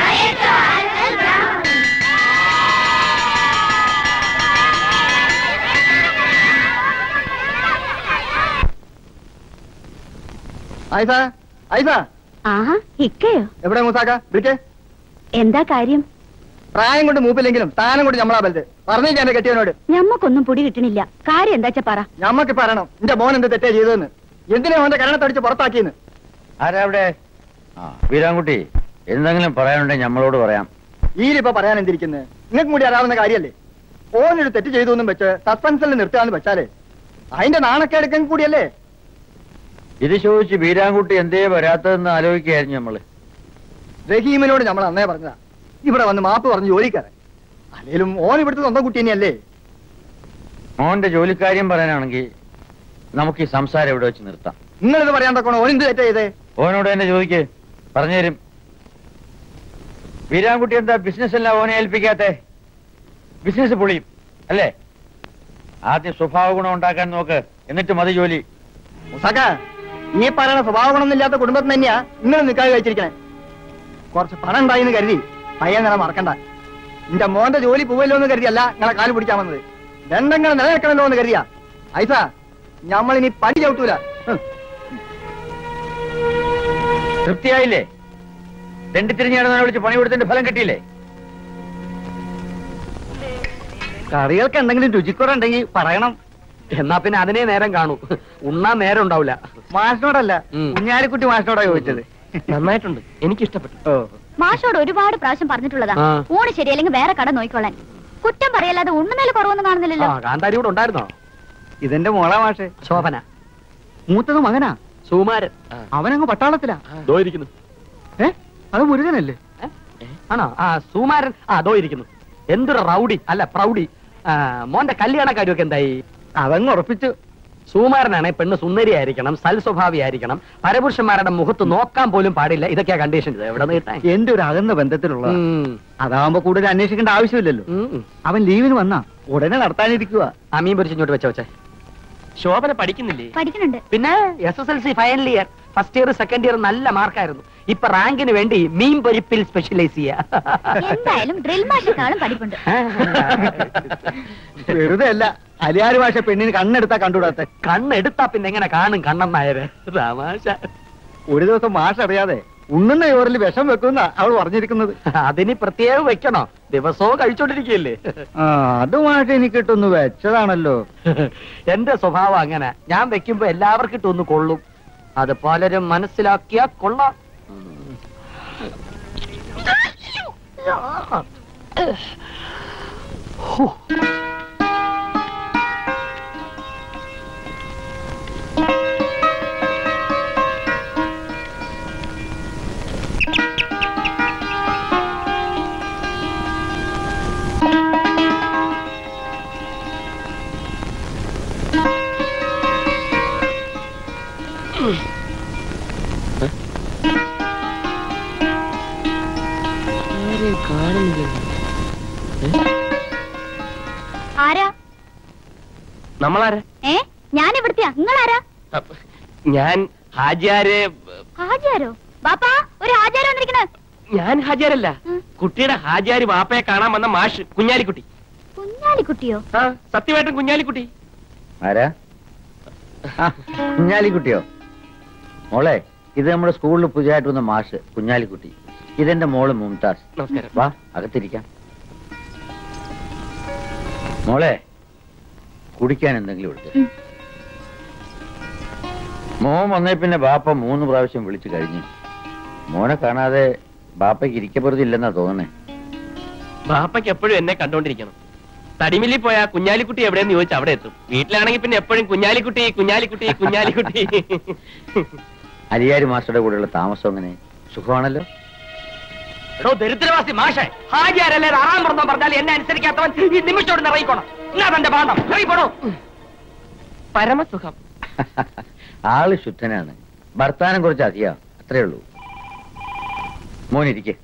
[SPEAKER 6] ഐസ ഐസ
[SPEAKER 5] ആഹാ ഇക്കയോ
[SPEAKER 6] എവിടെ മൂസാക്ക വിളിക്കേ
[SPEAKER 5] എന്താ കാര്യം
[SPEAKER 6] പ്രായം കൊണ്ട് മൂപ്പില്ലെങ്കിലും സ്ഥാനം കൊണ്ട് ഞമ്മളാ ബലത് പറഞ്ഞേക്ക് എന്റെ കെട്ടിയവനോട്
[SPEAKER 5] ഞമ്മക്കൊന്നും പൊടി കിട്ടണില്ല കാര്യം എന്താച്ചാ പറ
[SPEAKER 6] ഞമ്മക്ക് പറയണം എന്റെ മോൻ എന്ത് തെറ്റേ ചെയ്തതെന്ന് എന്തിനാ അവന്റെ കരണത്തടിച്ച് പുറത്താക്കിയെന്ന്
[SPEAKER 8] ആരാ അവിടെ വീരാൻകുട്ടി എന്തെങ്കിലും പറയാനുണ്ടെങ്കിൽ നമ്മളോട് പറയാം
[SPEAKER 6] ഈരിപ്പോ പറയാൻ എന്തിരിക്കുന്നത് നിങ്ങൾക്ക് കൂടി അറിയാവുന്ന കാര്യല്ലേ ഓനൊരു തെറ്റ് ചെയ്തു എന്നും വെച്ച് സസ്പെൻസിൽ നിർത്താന്ന് വെച്ചാലേ അതിന്റെ നാണക്കേടുക്കും കൂടിയല്ലേ
[SPEAKER 8] ഇത് ചോദിച്ച് വീരാൻകുട്ടി എന്തേ വരാത്തതെന്ന് ആലോചിക്കായിരുന്നു നമ്മള്
[SPEAKER 6] റഹീമിനോട് നമ്മൾ അന്നേ പറഞ്ഞതാ ഇവിടെ വന്ന് മാപ്പ് പറഞ്ഞ് ജോലിക്കാരൻ അല്ലേലും ഓൻ ഇവിടുത്തെ സ്വന്തം കുട്ടി തന്നെയല്ലേ
[SPEAKER 8] മോന്റെ ജോലിക്കാര്യം പറയാനാണെങ്കിൽ നമുക്ക് ഈ സംസാരം ഇവിടെ വെച്ച് നിർത്താം
[SPEAKER 6] നിങ്ങളിത് പറയാൻ തക്കണോ ഓൻ എന്ത് തെറ്റാ ചെയ്തേ
[SPEAKER 8] ഓനോട് തന്നെ ചോദിക്ക് പറഞ്ഞുതരും വീരാൻകുട്ടി എന്താ ബിസിനസ് എല്ലാം ഓനെ ഏൽപ്പിക്കാത്തെ ബിസിനസ് പൊളിയും അല്ലേ ആദ്യം സ്വഭാവ ഗുണം ഉണ്ടാക്കാൻ നോക്ക് എന്നിട്ട് മതി ജോലി
[SPEAKER 6] മുസാക്ക ഈ പറയണ സ്വഭാവ ഗുണമൊന്നുമില്ലാത്ത കുടുംബത്തിന് തന്നെയാ നിങ്ങൾ നിൽക്കാതെ കഴിച്ചിരിക്കണേ കുറച്ച് പണം ഉണ്ടായിന്ന് കരുതി പയ്യൻ നില മറക്കണ്ട എന്റെ മോന്റെ ജോലി പോവല്ലോ എന്ന് കരുതിയല്ല നിങ്ങളെ കാല് പിടിക്കാൻ വന്നത് രണ്ടെങ്ങനെ നിലനിൽക്കണല്ലോ എന്ന് കരുതിയാ ഐസ ഞമ്മളിനി പടി ചവിട്ടൂല ഹ്.
[SPEAKER 8] തൃപ്തിയായില്ലേ തെണ്ടിത്തിരിഞ്ഞാണ് വിളിച്ച് പണി കൊടുത്തതിന്റെ ഫലം കിട്ടിയില്ലേ
[SPEAKER 6] കറികൾക്ക് എന്തെങ്കിലും രുചിക്കുറയുണ്ടെങ്കിൽ പറയണം
[SPEAKER 4] എന്നാ പിന്നെ അതിനെ നേരം കാണൂ ഉണ്ണാൻ നേരം ഉണ്ടാവില്ല
[SPEAKER 6] മാഷിനോടല്ല
[SPEAKER 4] ഉം.
[SPEAKER 6] കുഞ്ഞാലിക്കുട്ടി മാഷിനോടാ ചോദിച്ചത്
[SPEAKER 2] നന്നായിട്ടുണ്ട് എനിക്കിഷ്ടപ്പെട്ടു
[SPEAKER 6] ഓ
[SPEAKER 3] മാഷോട് ഒരുപാട് പ്രാവശ്യം പറഞ്ഞിട്ടുള്ളതാ
[SPEAKER 4] ആ.
[SPEAKER 3] ഊണ് ശരിയല്ലെങ്കിൽ വേറെ കട നോക്കിക്കോളാൻ കുറ്റം പറയല്ലാതെ ഉണ്ണുമേലെ കുറവൊന്നും
[SPEAKER 4] ആ
[SPEAKER 3] കാണുന്നില്ലല്ലോ
[SPEAKER 4] കാന്താരി കൂടെ ഉണ്ടായിരുന്നോ
[SPEAKER 6] ഇതെന്റെ മോളാ മാഷെ
[SPEAKER 4] ശോഭന
[SPEAKER 6] മൂത്തത് മകനാ
[SPEAKER 4] സുമാരൻ
[SPEAKER 6] അവനങ്ങ് പട്ടാളത്തിലാ
[SPEAKER 4] ദോ ഇരിക്കുന്നു
[SPEAKER 6] ഏ അത് മുരുകനല്ലേ
[SPEAKER 4] ആണോ ആ സുമാരൻ ആ ദോ ഇരിക്കുന്നു എന്തൊരു റൗഡി അല്ല പ്രൗഡി ആ, മോന്റെ കല്യാണ കാര്യമൊക്കെ എന്തായി
[SPEAKER 6] അതങ്ങ് ഉറപ്പിച്ചു
[SPEAKER 4] സുമാരനാണ് പെണ്ണ് സുന്ദരിയായിരിക്കണം സൽസ്വഭാവിയായിരിക്കണം പരപുരുഷന്മാരുടെ മുഖത്ത് നോക്കാൻ പോലും പാടില്ല ഇതൊക്കെയാ കണ്ടീഷൻ എവിടെ നിന്ന് കിട്ടാൻ
[SPEAKER 6] എന്റെ ഒരു അകന്ന ബന്ധത്തിലുള്ള
[SPEAKER 4] ഉം.
[SPEAKER 6] അതാവുമ്പോ കൂടുതൽ അന്വേഷിക്കേണ്ട ആവശ്യമില്ലല്ലോ
[SPEAKER 4] ഉം.
[SPEAKER 6] അവൻ ലീവിന് വന്നാ ഉടനെ നടത്താനിരിക്കുക
[SPEAKER 4] ആ മീൻ പൊരിച്ച് ഇങ്ങോട്ട് വെച്ച വെച്ചേ
[SPEAKER 2] ശോഭന പഠിക്കുന്നില്ലേ
[SPEAKER 3] പഠിക്കുന്നുണ്ട്
[SPEAKER 4] പിന്നെ S S L C final year first year second year നല്ല മാർക്കായിരുന്നു ഇപ്പൊ റാങ്കിന് വേണ്ടി മീൻ പൊരിപ്പിൽ സ്പെഷ്യലൈസ് ചെയ്യാ
[SPEAKER 3] എന്തായാലും ഡ്രിൽ മാഷിനെക്കാളും പഠിപ്പുണ്ട്
[SPEAKER 6] വെറുതെ അല്ല അലിയാര് ഭാഷ പെണ്ണിന് കണ്ണെടുത്താ കണ്ടുകൂടാത്ത
[SPEAKER 4] കണ്ണെടുത്താ പിന്നെ എങ്ങനെ കാണും കണ്ണൻ നായര് തമാശ
[SPEAKER 6] ഒരു ദിവസം മാഷ് അറിയാതെ ഉണ്ണുന്ന ചോറിൽ വിഷം വെക്കുന്ന അവൾ പറഞ്ഞിരിക്കുന്നത്
[SPEAKER 4] അതിന് പ്രത്യേകം വെക്കണോ ദിവസവും കഴിച്ചോണ്ടിരിക്കുകയല്ലേ
[SPEAKER 6] ആ അത് മാഷ് എനിക്ക് ഇട്ടൊന്ന് വെച്ചതാണല്ലോ
[SPEAKER 4] എന്റെ സ്വഭാവം അങ്ങനെ ഞാൻ വെക്കുമ്പോ എല്ലാവർക്കും ഇട്ടൊന്ന് കൊള്ളും അത് പലരും മനസ്സിലാക്കിയാ കൊള്ളാം ഹോ.
[SPEAKER 3] ആരാ
[SPEAKER 2] നമ്മളാരെ
[SPEAKER 3] ഏ ഞാൻ ഇവിടുത്തെയാ നിങ്ങളാരാ
[SPEAKER 2] അപ്പ- ഞാൻ ഹാജിയാരെ
[SPEAKER 3] ഹാജിയാരോ ബാപ്പാ ഒരു ഹാജിയാരോ വന്നിരിക്കണേ
[SPEAKER 2] ഞാൻ ഹാജിയാരല്ല
[SPEAKER 3] ഉം.
[SPEAKER 2] കുട്ടിയുടെ ഹാജിയാര് വാപ്പയെ കാണാൻ വന്ന മാഷ് കുഞ്ഞാലിക്കുട്ടി
[SPEAKER 3] കുഞ്ഞാലിക്കുട്ടിയോ
[SPEAKER 2] ആ സത്യമായിട്ടും കുഞ്ഞാലിക്കുട്ടി
[SPEAKER 7] ആരാ ആ, കുഞ്ഞാലിക്കുട്ടിയോ മോളെ ഇത് നമ്മുടെ സ്കൂളിൽ പുതിയതായിട്ട് വന്ന മാഷ് കുഞ്ഞാലിക്കുട്ടി ഇതെന്റെ മോള് മുംതാസ്
[SPEAKER 2] നമസ്കാരം
[SPEAKER 7] വാ അകത്തിരിക്കാം മോളെ കുടിക്കാൻ എന്തെങ്കിലും എടുത്ത്
[SPEAKER 3] ഉം.
[SPEAKER 7] മോൻ വന്നേ പിന്നെ ബാപ്പ മൂന്ന് പ്രാവശ്യം വിളിച്ചു കഴിഞ്ഞു മോനെ കാണാതെ ബാപ്പയ്ക്ക് ഇരിക്കപ്പുറത്ത് ഇല്ലെന്നാ തോന്നണേ
[SPEAKER 2] ബാപ്പയ്ക്ക് എപ്പോഴും എന്നെ കണ്ടോണ്ടിരിക്കണം തടിമില്ലി പോയാ കുഞ്ഞാലിക്കുട്ടി എവിടെയെന്ന് ചോദിച്ചാൽ അവിടെ എത്തും വീട്ടിലാണെങ്കിൽ പിന്നെ എപ്പോഴും കുഞ്ഞാലിക്കുട്ടി കുഞ്ഞാലിക്കുട്ടി കുഞ്ഞാലിക്കുട്ടി
[SPEAKER 7] അലിയാരി മാസ്റ്ററുടെ കൂടെയുള്ള താമസം എങ്ങനെ സുഖമാണല്ലോ
[SPEAKER 6] എടോ ദരിദ്രവാസി മാഷേ ഹാജിയാരല്ലേ ആറാം പുറത്തോ പറഞ്ഞാൽ എന്നെ അനുസരിക്കാത്തവൻ ഈ നിമിഷോട് ഇറങ്ങിക്കോണം എന്നാ തന്റെ ബാന്ധം ഇറങ്ങിപ്പോടോ
[SPEAKER 2] പരമസുഖം
[SPEAKER 7] ആള് ശുദ്ധനാണ് ഭർത്താനം കുറച്ച് അധിക അത്രേ ഉള്ളൂ മോനിരിക്കെ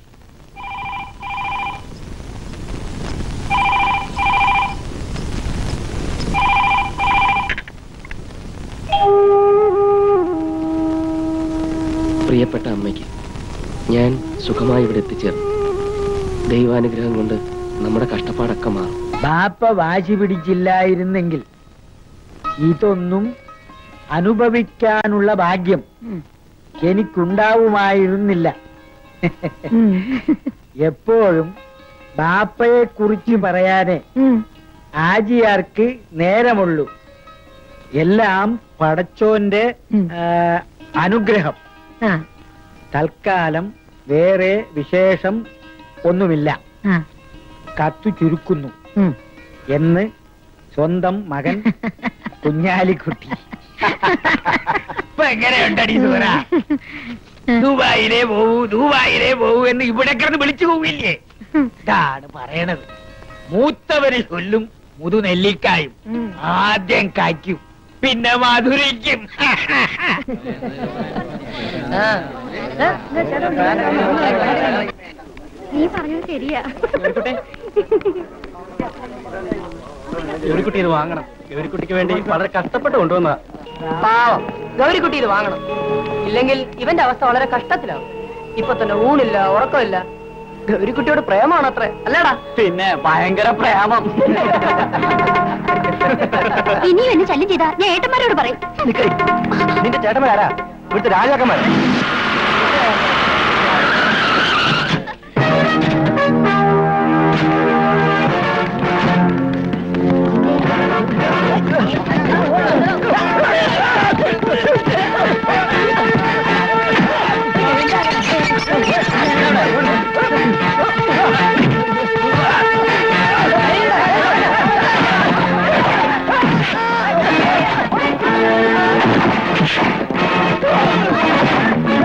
[SPEAKER 2] പ്രിയപ്പെട്ട അമ്മയ്ക്ക് ഞാൻ സുഖമായി ഇവിടെ എത്തിച്ചേർന്നു ദൈവാനുഗ്രഹം കൊണ്ട് നമ്മുടെ കഷ്ടപ്പാടൊക്കെ മാറും
[SPEAKER 6] ബാപ്പ വാശി പിടിച്ചില്ലായിരുന്നെങ്കിൽ ഇതൊന്നും അനുഭവിക്കാനുള്ള ഭാഗ്യം എനിക്കുണ്ടാവുമായിരുന്നില്ല എപ്പോഴും ബാപ്പയെ കുറിച്ച് പറയാനേ ആജിയാർക്ക് നേരമുള്ളൂ എല്ലാം പടച്ചോന്റെ ആ, അനുഗ്രഹം തൽക്കാലം വേറെ വിശേഷം ഒന്നുമില്ല കത്തു ചുരുക്കുന്നു എന്ന് സ്വന്തം മകൻ കുഞ്ഞാലിക്കുട്ടി ഇപ്പൊ എങ്ങനെയുണ്ടടി സൂറ ദുബായിലേ പോവൂ ദുബായിലേ പോവൂ എന്ന് ഇവിടെ കിടന്ന് വിളിച്ചു പോവില്ലേ ഇതാണ് പറയണത് മൂത്തവര് ചൊല്ലും മുതുനെല്ലിക്കായും ആദ്യം കായ്ക്കും പിന്നെ മധുരയ്ക്കും
[SPEAKER 3] നീ പറഞ്ഞത് ശരിയാ
[SPEAKER 4] ഗൗരിക്കുട്ടി ഇത് വാങ്ങണം ഗൗരിക്കുട്ടിക്ക് വേണ്ടി വളരെ കഷ്ടപ്പെട്ട് കൊണ്ടുവന്നതാ
[SPEAKER 9] പാവം ഗൗരിക്കുട്ടി ഇത് വാങ്ങണം ഇല്ലെങ്കിൽ ഇവന്റെ അവസ്ഥ വളരെ കഷ്ടത്തിലാവും ഇപ്പൊ തന്നെ ഊണില്ല ഉറക്കമില്ല ഗൗരിക്കുട്ടിയോട് പ്രേമാണ് അത്ര അല്ലടാ
[SPEAKER 4] പിന്നെ ഭയങ്കര പ്രേമം
[SPEAKER 3] ഇനിയും എന്നെ ശല്യം ചെയ്താ ഞാൻ ഏട്ടന്മാരോട് പറയും
[SPEAKER 4] നിന്റെ ചേട്ടന്മാരാ ഇവിടുത്തെ രാജാക്കന്മാരാ
[SPEAKER 3] ആ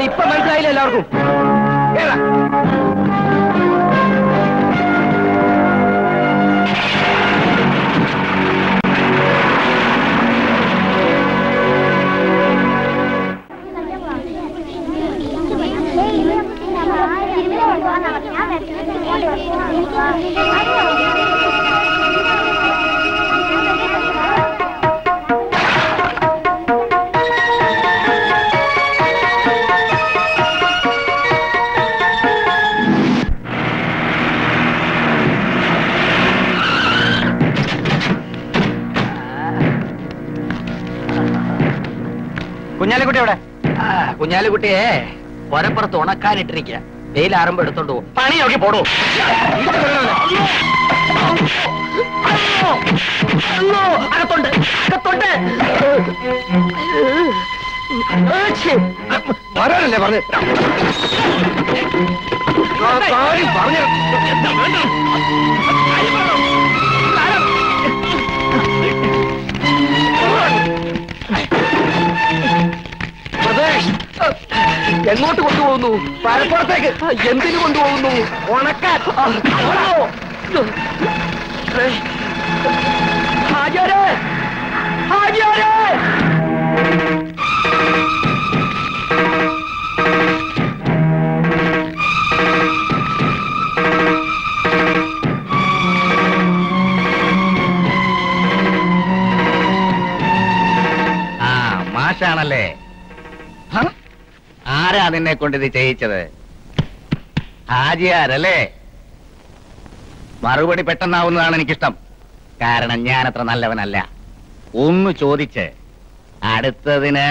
[SPEAKER 6] എന്താണെന്ന് ഇപ്പൊ മനസ്സിലായില്ല എല്ലാവർക്കും കേറാ. കുഞ്ഞാലിക്കുട്ടി എവിടെ കുഞ്ഞാലിക്കുട്ടിയെ ഒരപ്പുറത്ത് ഉണക്കാനിട്ടിരിക്കുക വെയിലാറുമ്പോ എടുത്തോണ്ട് പോകും പണി നോക്കി പോടൂ അകത്തുണ്ട് അകത്തുണ്ട് വരാനല്ലേ പറഞ്ഞു പറഞ്ഞു പ്രദേശ് എങ്ങോട്ട് കൊണ്ടുപോകുന്നു പലപ്പുറത്തേക്ക് എന്തിനു കൊണ്ടുപോകുന്നു ഉണക്കാൻ ഹാജരെ ഹാജരെ
[SPEAKER 7] ആ മാഷാണല്ലേ ഹ? ആരാ നിന്നെ കൊണ്ട് ഇത് ചെയ്യിച്ചത് ഹാജിയാരല്ലേ മറുപടി പെട്ടെന്നാവുന്നതാണ് എനിക്കിഷ്ടം കാരണം ഞാൻ അത്ര നല്ലവനല്ല ഒന്ന് ചോദിച്ച് അടുത്തതിന്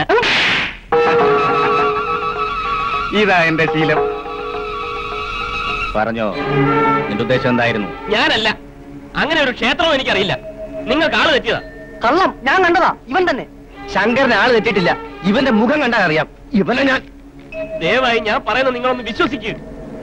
[SPEAKER 7] ഇതാ എന്റെ ശീലം പറഞ്ഞോ നിന്റെ ഉദ്ദേശം എന്തായിരുന്നു
[SPEAKER 2] ഞാനല്ല അങ്ങനെ ഒരു ക്ഷേത്രവും എനിക്കറിയില്ല നിങ്ങൾക്ക് ആള് തെറ്റിയതാ
[SPEAKER 6] കള്ളം ഞാൻ കണ്ടതാ ഇവൻ തന്നെ ശങ്കരന് ആള് തെറ്റിട്ടില്ല ഇവന്റെ മുഖം കണ്ടാൽ അറിയാം ഇവനെ ഞാൻ
[SPEAKER 2] ദയവായി ഞാൻ പറയുന്നത് നിങ്ങളൊന്ന് വിശ്വസിക്കുക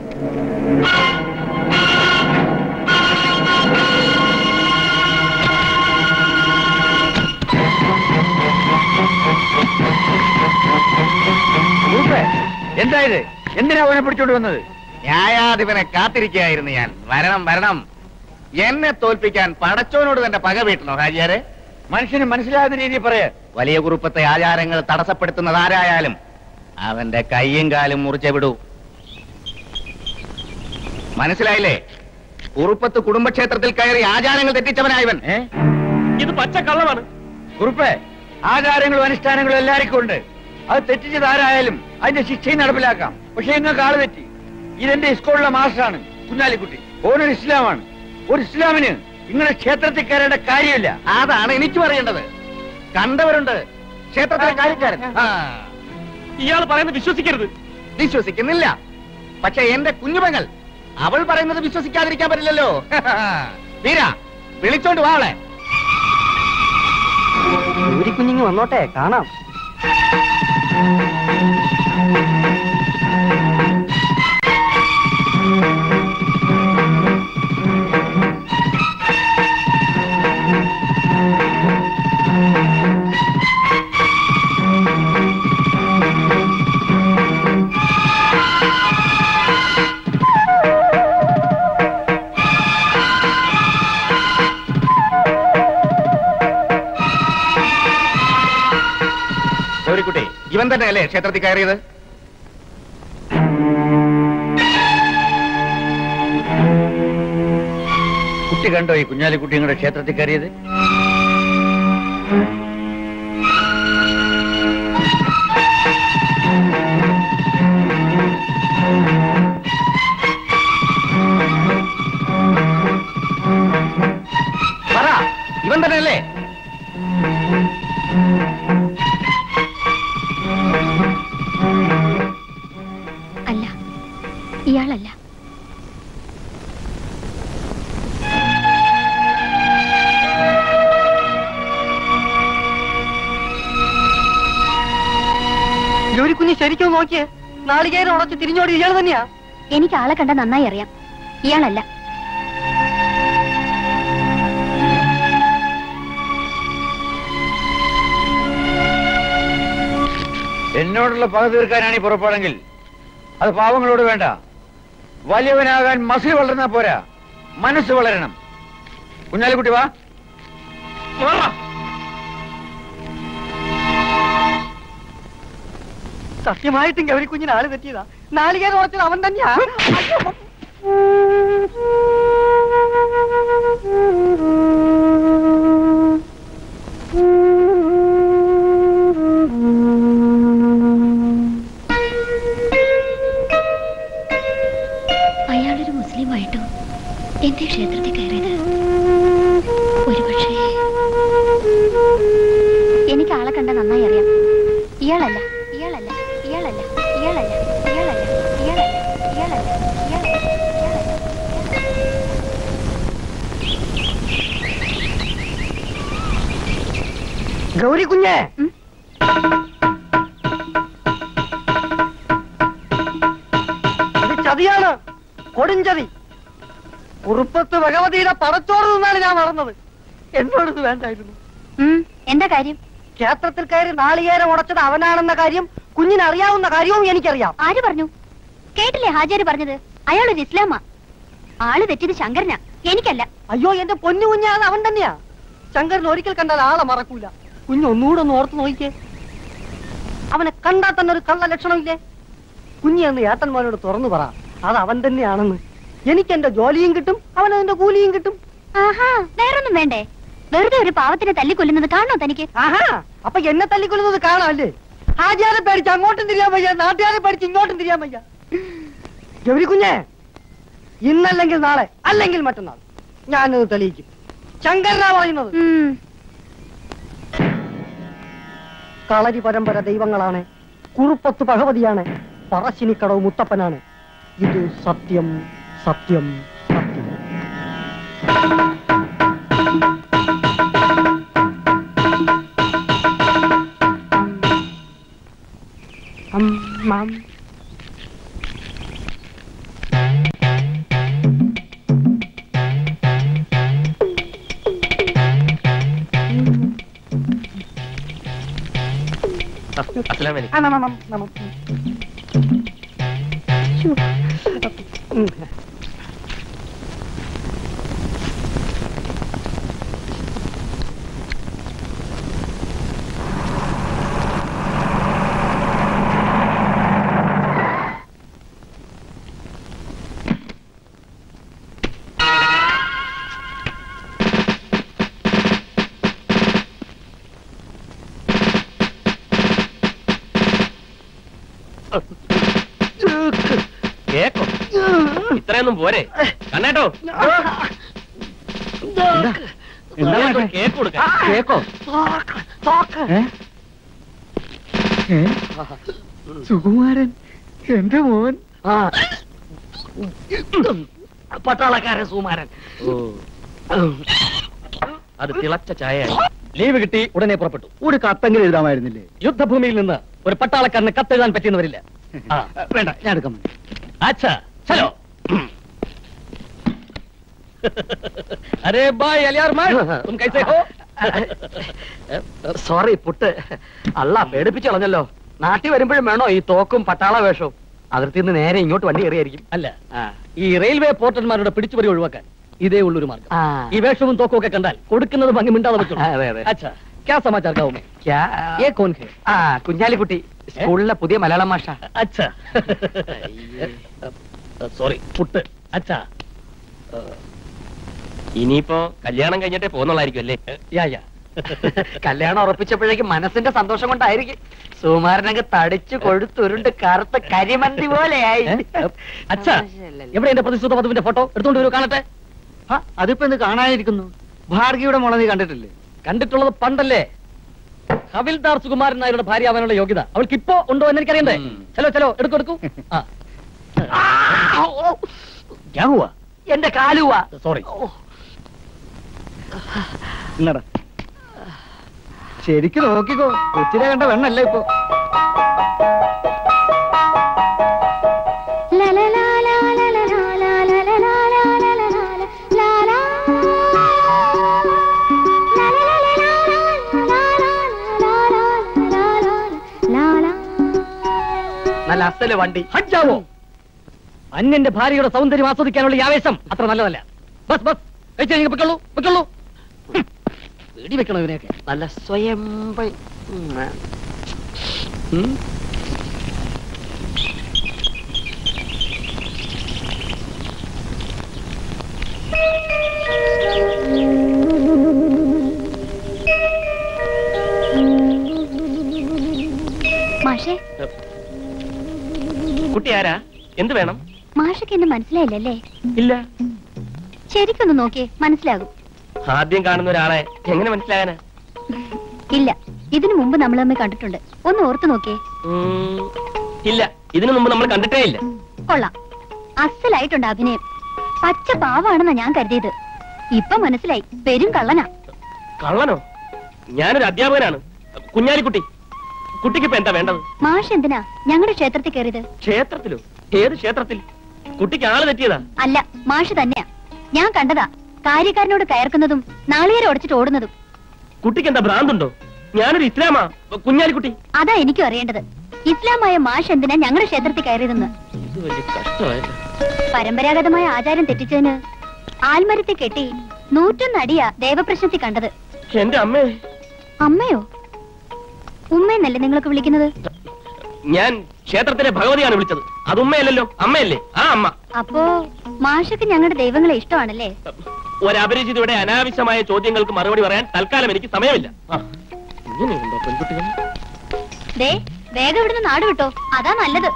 [SPEAKER 6] എന്തായത് എന്തിനാ അവനെ പിടിച്ചോണ്ട് വന്നത്
[SPEAKER 7] ന്യായാധിപനെ കാത്തിരിക്കുകയായിരുന്നു ഞാൻ വരണം വരണം എന്നെ തോൽപ്പിക്കാൻ പടച്ചോനോട് തന്നെ പക വീട്ടണോ ഹാജിയാരെ
[SPEAKER 6] മനുഷ്യന് മനസ്സിലാകുന്ന രീതിയിൽ പറയാ
[SPEAKER 7] വലിയ കുറുപ്പത്തെ ആചാരങ്ങൾ തടസ്സപ്പെടുത്തുന്നത് ആരായാലും അവന്റെ കയ്യും കാലും മുറിച്ചേ വിടൂ മനസ്സിലായില്ലേ കുറുപ്പത്ത് കുടുംബക്ഷേത്രത്തിൽ കയറി ആചാരങ്ങൾ തെറ്റിച്ചവനായവൻ
[SPEAKER 6] ഏ
[SPEAKER 2] ഇത് പച്ചക്കള്ളമാണ്
[SPEAKER 6] കുറുപ്പേ ആചാരങ്ങളും അനുഷ്ഠാനങ്ങളും എല്ലാവർക്കും ഉണ്ട് അത് തെറ്റിച്ചത് ആരായാലും അതിന്റെ ശിക്ഷയും നടപ്പിലാക്കാം പക്ഷെ നിങ്ങൾക്ക് ആള് തെറ്റി ഇതെന്റെ സ്കൂളിലെ മാസ്റ്ററാണ് കുഞ്ഞാലിക്കുട്ടി ഓനൊരു ഇസ്ലാമാണ് ഒരു ഇസ്ലാമിന് ഇങ്ങനെ ക്ഷേത്രത്തിൽ കയറേണ്ട കാര്യമില്ല
[SPEAKER 7] അതാണ് എനിക്ക് പറയേണ്ടത് കണ്ടവരുണ്ട് ക്ഷേത്രത്തിലെ കാര്യക്കാരൻ ആ,
[SPEAKER 2] ഇയാൾ പറയുന്നത് വിശ്വസിക്കരുത്
[SPEAKER 7] വിശ്വസിക്കുന്നില്ല പക്ഷെ എന്റെ കുഞ്ഞുമകൾ അവൾ പറയുന്നത് വിശ്വസിക്കാതിരിക്കാൻ പറ്റില്ലല്ലോ വീര വിളിച്ചോണ്ട് വാ അവളെ
[SPEAKER 6] ഒരു കുഞ്ഞിങ് വന്നോട്ടെ കാണാം
[SPEAKER 7] ഗൗരിക്കുട്ടി ഇവൻ തന്നെയല്ലേ ക്ഷേത്രത്തിൽ കയറിയത്
[SPEAKER 6] കുട്ടി കണ്ടോ ഈ കുഞ്ഞാലിക്കുട്ടി നിങ്ങളുടെ ക്ഷേത്രത്തിൽ കയറിയത്
[SPEAKER 7] പറ ഇവൻ തന്നെയല്ലേ
[SPEAKER 3] അല്ല ഇയാളല്ല
[SPEAKER 9] ജോലി കുഞ്ഞ് ശരിക്കും നോക്കിയേ നാളികേരം ഉടച്ച് തിരിഞ്ഞോടി ഇയാൾ തന്നെയാ
[SPEAKER 3] എനിക്ക് ആളെ കണ്ട നന്നായി അറിയാം ഇയാളല്ല
[SPEAKER 6] എന്നോടുള്ള പക തീർക്കാനാണ് ഈ പുറപ്പാടെങ്കിൽ അത് പാവങ്ങളോട് വേണ്ട വലിയവനാകാൻ മസിൽ വളർന്നാ പോരാ മനസ്സ് വളരണം കുഞ്ഞാലിക്കുട്ടി വാ വാ.
[SPEAKER 9] സത്യമായിട്ടും ഗൗരി കുഞ്ഞിന് ആള് തെറ്റിയതാ നാളികേരം ഉറച്ചത് അവൻ തന്നെയാ അയ്യോ.
[SPEAKER 3] അയാളൊരു മുസ്ലിം ആയിട്ടോ എന്തേ ക്ഷേത്രത്തിൽ കയറിയത് ഒരുപക്ഷേ എനിക്ക് ആളെ കണ്ട നന്നായി അറിയാം ഇയാളല്ല ഇയാളല്ല ഇയാളല്ല ഇയാളല്ല ഇയാളല്ല ഇയാളല്ല ഇയാളല്ല ഇയാളല്ല ഇയാളല്ല
[SPEAKER 9] ഗൗരി കുഞ്ഞേ
[SPEAKER 3] ഉം?
[SPEAKER 9] ഇത് ചതിയാണ് കൊടുംചതി കുറുപ്പത്ത് ഭഗവതിയുടെ പടച്ചോറ് നിന്നാണ് ഞാൻ വളർന്നത് എന്നോട് ഇത് വേണ്ടായിരുന്നു
[SPEAKER 3] ഉം, എന്താ കാര്യം
[SPEAKER 9] ക്ഷേത്രത്തിൽ കയറി നാളികേരം ഉടച്ചത് അവനാണെന്ന കാര്യം കുഞ്ഞിന് അറിയാവുന്ന കാര്യവും എനിക്കറിയാം
[SPEAKER 3] ആര് പറഞ്ഞു കേട്ടില്ലേ ഹാജാര് പറഞ്ഞത് അയാളൊരു ഇസ്ലാമാ ആള് തെറ്റിയത് ശങ്കരനാ എനിക്കല്ല
[SPEAKER 9] അയ്യോ എന്റെ പൊന്നു കുഞ്ഞാ അത് അവൻ തന്നെയാ ശങ്കരൻ ഒരിക്കൽ കണ്ടാൽ ആളെ മറക്കൂല കുഞ്ഞ് ഒന്നുകൂടെ ഒന്ന് ഓർത്ത് നോക്കിക്കേ അവനെ കണ്ടാൽ തന്നെ ഒരു കള്ള ലക്ഷണമില്ലേ കുഞ്ഞി എന്ന് ഏട്ടന്മാരോട് തുറന്നു പറ അത് അവൻ തന്നെയാണെന്ന് എനിക്ക് എന്റെ ജോലിയും കിട്ടും അവൻ അതിന്റെ കൂലിയും കിട്ടും
[SPEAKER 3] ആഹാ വേറൊന്നും വേണ്ടേ വെറുതെ ഒരു പാവത്തിനെ തല്ലിക്കൊല്ലുന്നത് കാണണോ തനിക്ക്
[SPEAKER 9] ആഹാ അപ്പൊ എന്നെ തല്ലിക്കൊല്ലുന്നത് കാണാമല്ലേ ആചാരെ പേടിച്ച് അങ്ങോട്ടും തിരിയാൻ വയ്യ നാട്ടുകാരെ പേടിച്ച് ഇങ്ങോട്ടും തിരിയാൻ വയ്യ ഗൗരി കുഞ്ഞെ ഇന്നല്ലെങ്കിൽ നാളെ അല്ലെങ്കിൽ മറ്റന്നാൾ ഞാനത് തെളിയിക്കും ശങ്കരനാ പറയുന്നത്
[SPEAKER 3] ഉം,
[SPEAKER 9] കളരി പരമ്പര ദൈവങ്ങളാണ് കുറുപ്പത്ത് ഭഗവതിയാണ് പറശ്ശിനിക്കടവ് മുത്തപ്പനാണ് ഇത് സത്യം സത്യം സത്യം അം, മാം.
[SPEAKER 2] അസ്സലാം വലൈക്കും
[SPEAKER 9] ആ, നമ, നമ, നമ. ശ്ശോ. ഉം.
[SPEAKER 2] കേക്കോ ഇത്രയൊന്നും പോരെ കണ്ണേട്ടോ
[SPEAKER 4] എന്താ
[SPEAKER 2] കേക്ക് കൊടുക്കാം
[SPEAKER 4] കേക്കോ
[SPEAKER 9] തോക്ക്, തോക്ക്.
[SPEAKER 8] സുകുമാരൻ എന്റെ മോൻ
[SPEAKER 9] ആ. പട്ടാളക്കാരൻ സുമാരൻ
[SPEAKER 2] അത് തിളച്ച ചായ
[SPEAKER 1] ലീവ് കിട്ടി ഉടനെ പുറപ്പെട്ടു
[SPEAKER 8] ഒരു കത്തെങ്കിലും എഴുതാമായിരുന്നില്ലേ
[SPEAKER 1] യുദ്ധഭൂമിയിൽ നിന്ന് ഒരു പട്ടാളക്കാരന് കത്തെഴുതാൻ പറ്റിയെന്ന് വരില്ല ആ,
[SPEAKER 8] വേണ്ട ഞാൻ എടുക്കാം
[SPEAKER 1] अच्छा चलो अरे भाई अलियार मार तुम कैसे हो
[SPEAKER 9] സോറി പുട്ട് അല്ല പേടിപ്പിച്ചു കളഞ്ഞല്ലോ നാട്ടിൽ വരുമ്പോഴും വേണോ ഈ തോക്കും പട്ടാള വേഷവും അതിർത്തി നിന്ന് നേരെ ഇങ്ങോട്ട് വണ്ടി കയറിയായിരിക്കും
[SPEAKER 1] അല്ല ഈ റെയിൽവേ പോർട്ടന്മാരുടെ പിടിച്ചുപറി ഒഴിവാക്കാൻ ഇതേ ഉള്ളൊരു മാർഗം ഈ വേഷവും തോക്കും ഒക്കെ കണ്ടാൽ കൊടുക്കുന്നത് ഭംഗി മിണ്ടാതെ വെച്ചോളൂ
[SPEAKER 9] അതെ, അതെ.
[SPEAKER 1] अच्छा क्या समाचार गाँव में ये कौन है
[SPEAKER 9] ആ കുഞ്ഞാലിക്കുട്ടി സ്കൂളിലെ പുതിയ മലയാളം മാഷ
[SPEAKER 1] अच्छा സോറി പുട്ട് अच्छा
[SPEAKER 2] ഇനിയിപ്പോ കല്യാണം കഴിഞ്ഞിട്ടേ പോകുന്നുള്ളായിരിക്കും അല്ലേ
[SPEAKER 1] യാ യാ
[SPEAKER 9] കല്യാണം ഉറപ്പിച്ചപ്പോഴേക്കും മനസ്സിന്റെ സന്തോഷം കൊണ്ടായിരിക്കും സുമാരനങ്ങ് തടിച്ചു കൊഴുത്തുരുണ്ട് കറുത്ത കരിമന്തി പോലെയായി
[SPEAKER 1] അച്ഛാ എവിടെ എന്റെ പ്രതിശ്രുത വധുവിന്റെ ഫോട്ടോ എടുത്തോണ്ട് വരൂ കാണട്ടെ
[SPEAKER 8] ആ, അതിപ്പോ എന്ത് കാണാനിരിക്കുന്നു ഭാർഗിയുടെ മോളെ നീ കണ്ടിട്ടില്ലേ
[SPEAKER 1] കണ്ടിട്ടുള്ളത് പണ്ടല്ലേ ഹവിൽദാർ സുകുമാരൻ നായരുടെ ഭാര്യ ആവാനുള്ള യോഗ്യത അവൾക്ക് ഇപ്പോ ഉണ്ടോ എന്ന് എനിക്കറിയണ്ടേ
[SPEAKER 8] ഉം.
[SPEAKER 1] ചലോ ചലോ എടുക്കൂ എടുക്കൂ ആ
[SPEAKER 8] ക്യാ ഹുവാ
[SPEAKER 9] എന്റെ കാലുവാ
[SPEAKER 1] സോറി
[SPEAKER 8] എന്നടാ ശരിക്കും നോക്കിക്കോ കൊച്ചിനെ കണ്ട വെണ്ണല്ല ഇപ്പൊ
[SPEAKER 3] ലാ ലാ ലാ ലാ ലാ ലാ ലാ ലാ ലാ ലാ ലാ ലാ ലാ ലാ ലാ ലാ ലാ. ലാ ലാ ലാ ലാ ലാ ലാ ലാ ലാ ലാ ലാ ലാ ലാ ലാ.
[SPEAKER 1] നല്ല അസല് വണ്ടി ഹജ്ജാവോ അന്യന്റെ ഭാര്യയുടെ സൗന്ദര്യം ആസ്വദിക്കാനുള്ള ഈ ആവേശം അത്ര നല്ലതല്ല ബസ് ബസ് കഴിച്ചു കഴിഞ്ഞ് പൊയ്ക്കോളൂ പൊയ്ക്കോളൂ ഹും. പേടി വെക്കണോ ഇവനെയൊക്കെ
[SPEAKER 9] നല്ല സ്വയം
[SPEAKER 1] ഉം.
[SPEAKER 3] മാഷെ
[SPEAKER 2] കുട്ടി ആരാ എന്ത് വേണം
[SPEAKER 3] മാഷക്ക് എന്നെ മനസ്സിലായില്ലല്ലേ
[SPEAKER 2] ഇല്ല
[SPEAKER 3] ശരിക്കൊന്ന് നോക്കിയേ മനസ്സിലാകും
[SPEAKER 2] ആദ്യം കാണുന്ന ഒരാളെ എങ്ങനെ മനസ്സിലാകാനാ
[SPEAKER 3] ഇല്ല ഇതിനു മുമ്പ് നമ്മൾ തമ്മിൽ കണ്ടിട്ടുണ്ട് ഒന്ന് ഓർത്തു നോക്കിയേ
[SPEAKER 2] ഉം, ഇല്ല ഇതിനു മുമ്പ് നമ്മൾ കണ്ടിട്ടേ ഇല്ല
[SPEAKER 3] കൊള്ളാം അസലായിട്ടുണ്ട് അഭിനയം പച്ച പാവാണെന്നാ ഞാൻ കരുതിയത് ഇപ്പൊ മനസ്സിലായി പെരും കള്ളനാ
[SPEAKER 2] കള്ളനോ ഞാനൊരു അധ്യാപകനാണ് കുഞ്ഞാലിക്കുട്ടി കുട്ടിക്ക് ഇപ്പൊ എന്താ വേണ്ടത്
[SPEAKER 3] മാഷ് എന്തിനാ ഞങ്ങളുടെ ക്ഷേത്രത്തിൽ കയറിയത്
[SPEAKER 2] ക്ഷേത്രത്തിലോ ഏത് ക്ഷേത്രത്തിൽ കുട്ടിക്ക് ആള് തെറ്റിയതാ
[SPEAKER 3] അല്ല മാഷ് തന്നെയാ ഞാൻ കണ്ടതാ കാര്യക്കാരനോട് കയർക്കുന്നതും നാളികേരം ഉടച്ചിട്ട് ഓടുന്നതും
[SPEAKER 2] കുട്ടിക്ക് എന്താ ഭ്രാന്തുണ്ടോ ഞാനൊരു ഇസ്ലാമാ കുഞ്ഞാലിക്കുട്ടി
[SPEAKER 3] അതാ എനിക്കും അറിയേണ്ടത് ഇസ്ലാമായ മാഷ് എന്തിനാ ഞങ്ങളുടെ ക്ഷേത്രത്തിൽ കയറിയതെന്ന്
[SPEAKER 2] ഇത് വലിയ കഷ്ടമായല്ലോ
[SPEAKER 3] പരമ്പരാഗതമായ ആചാരം തെറ്റിച്ചതിന് ആൽമരത്തെ കെട്ടി നൂറ്റൊന്നടിയാ ദേവപ്രശ്നത്തിൽ കണ്ടത്
[SPEAKER 2] എന്റെ അമ്മേ
[SPEAKER 3] അമ്മയോ ഉമ്മയെന്നല്ലേ നിങ്ങളൊക്കെ വിളിക്കുന്നത്
[SPEAKER 2] ഞാൻ ക്ഷേത്രത്തിലെ ഭഗവതിയാണ് വിളിച്ചത് അത് ഉമ്മയല്ലല്ലോ അമ്മയല്ലേ ആ അമ്മ
[SPEAKER 3] അപ്പോ മാഷക്ക് ഞങ്ങളുടെ ദൈവങ്ങളെ ഇഷ്ടമാണല്ലേ
[SPEAKER 2] ഒരപരിചിതയുടെ അനാവശ്യമായ ചോദ്യങ്ങൾക്ക് മറുപടി പറയാൻ തൽക്കാലം എനിക്ക് സമയമില്ല ആ, ഇങ്ങനെയുണ്ടോ പെൺകുട്ടികൾ
[SPEAKER 3] ദേ വേഗം ഇവിടുന്ന് നാട് വിട്ടോ അതാ നല്ലത്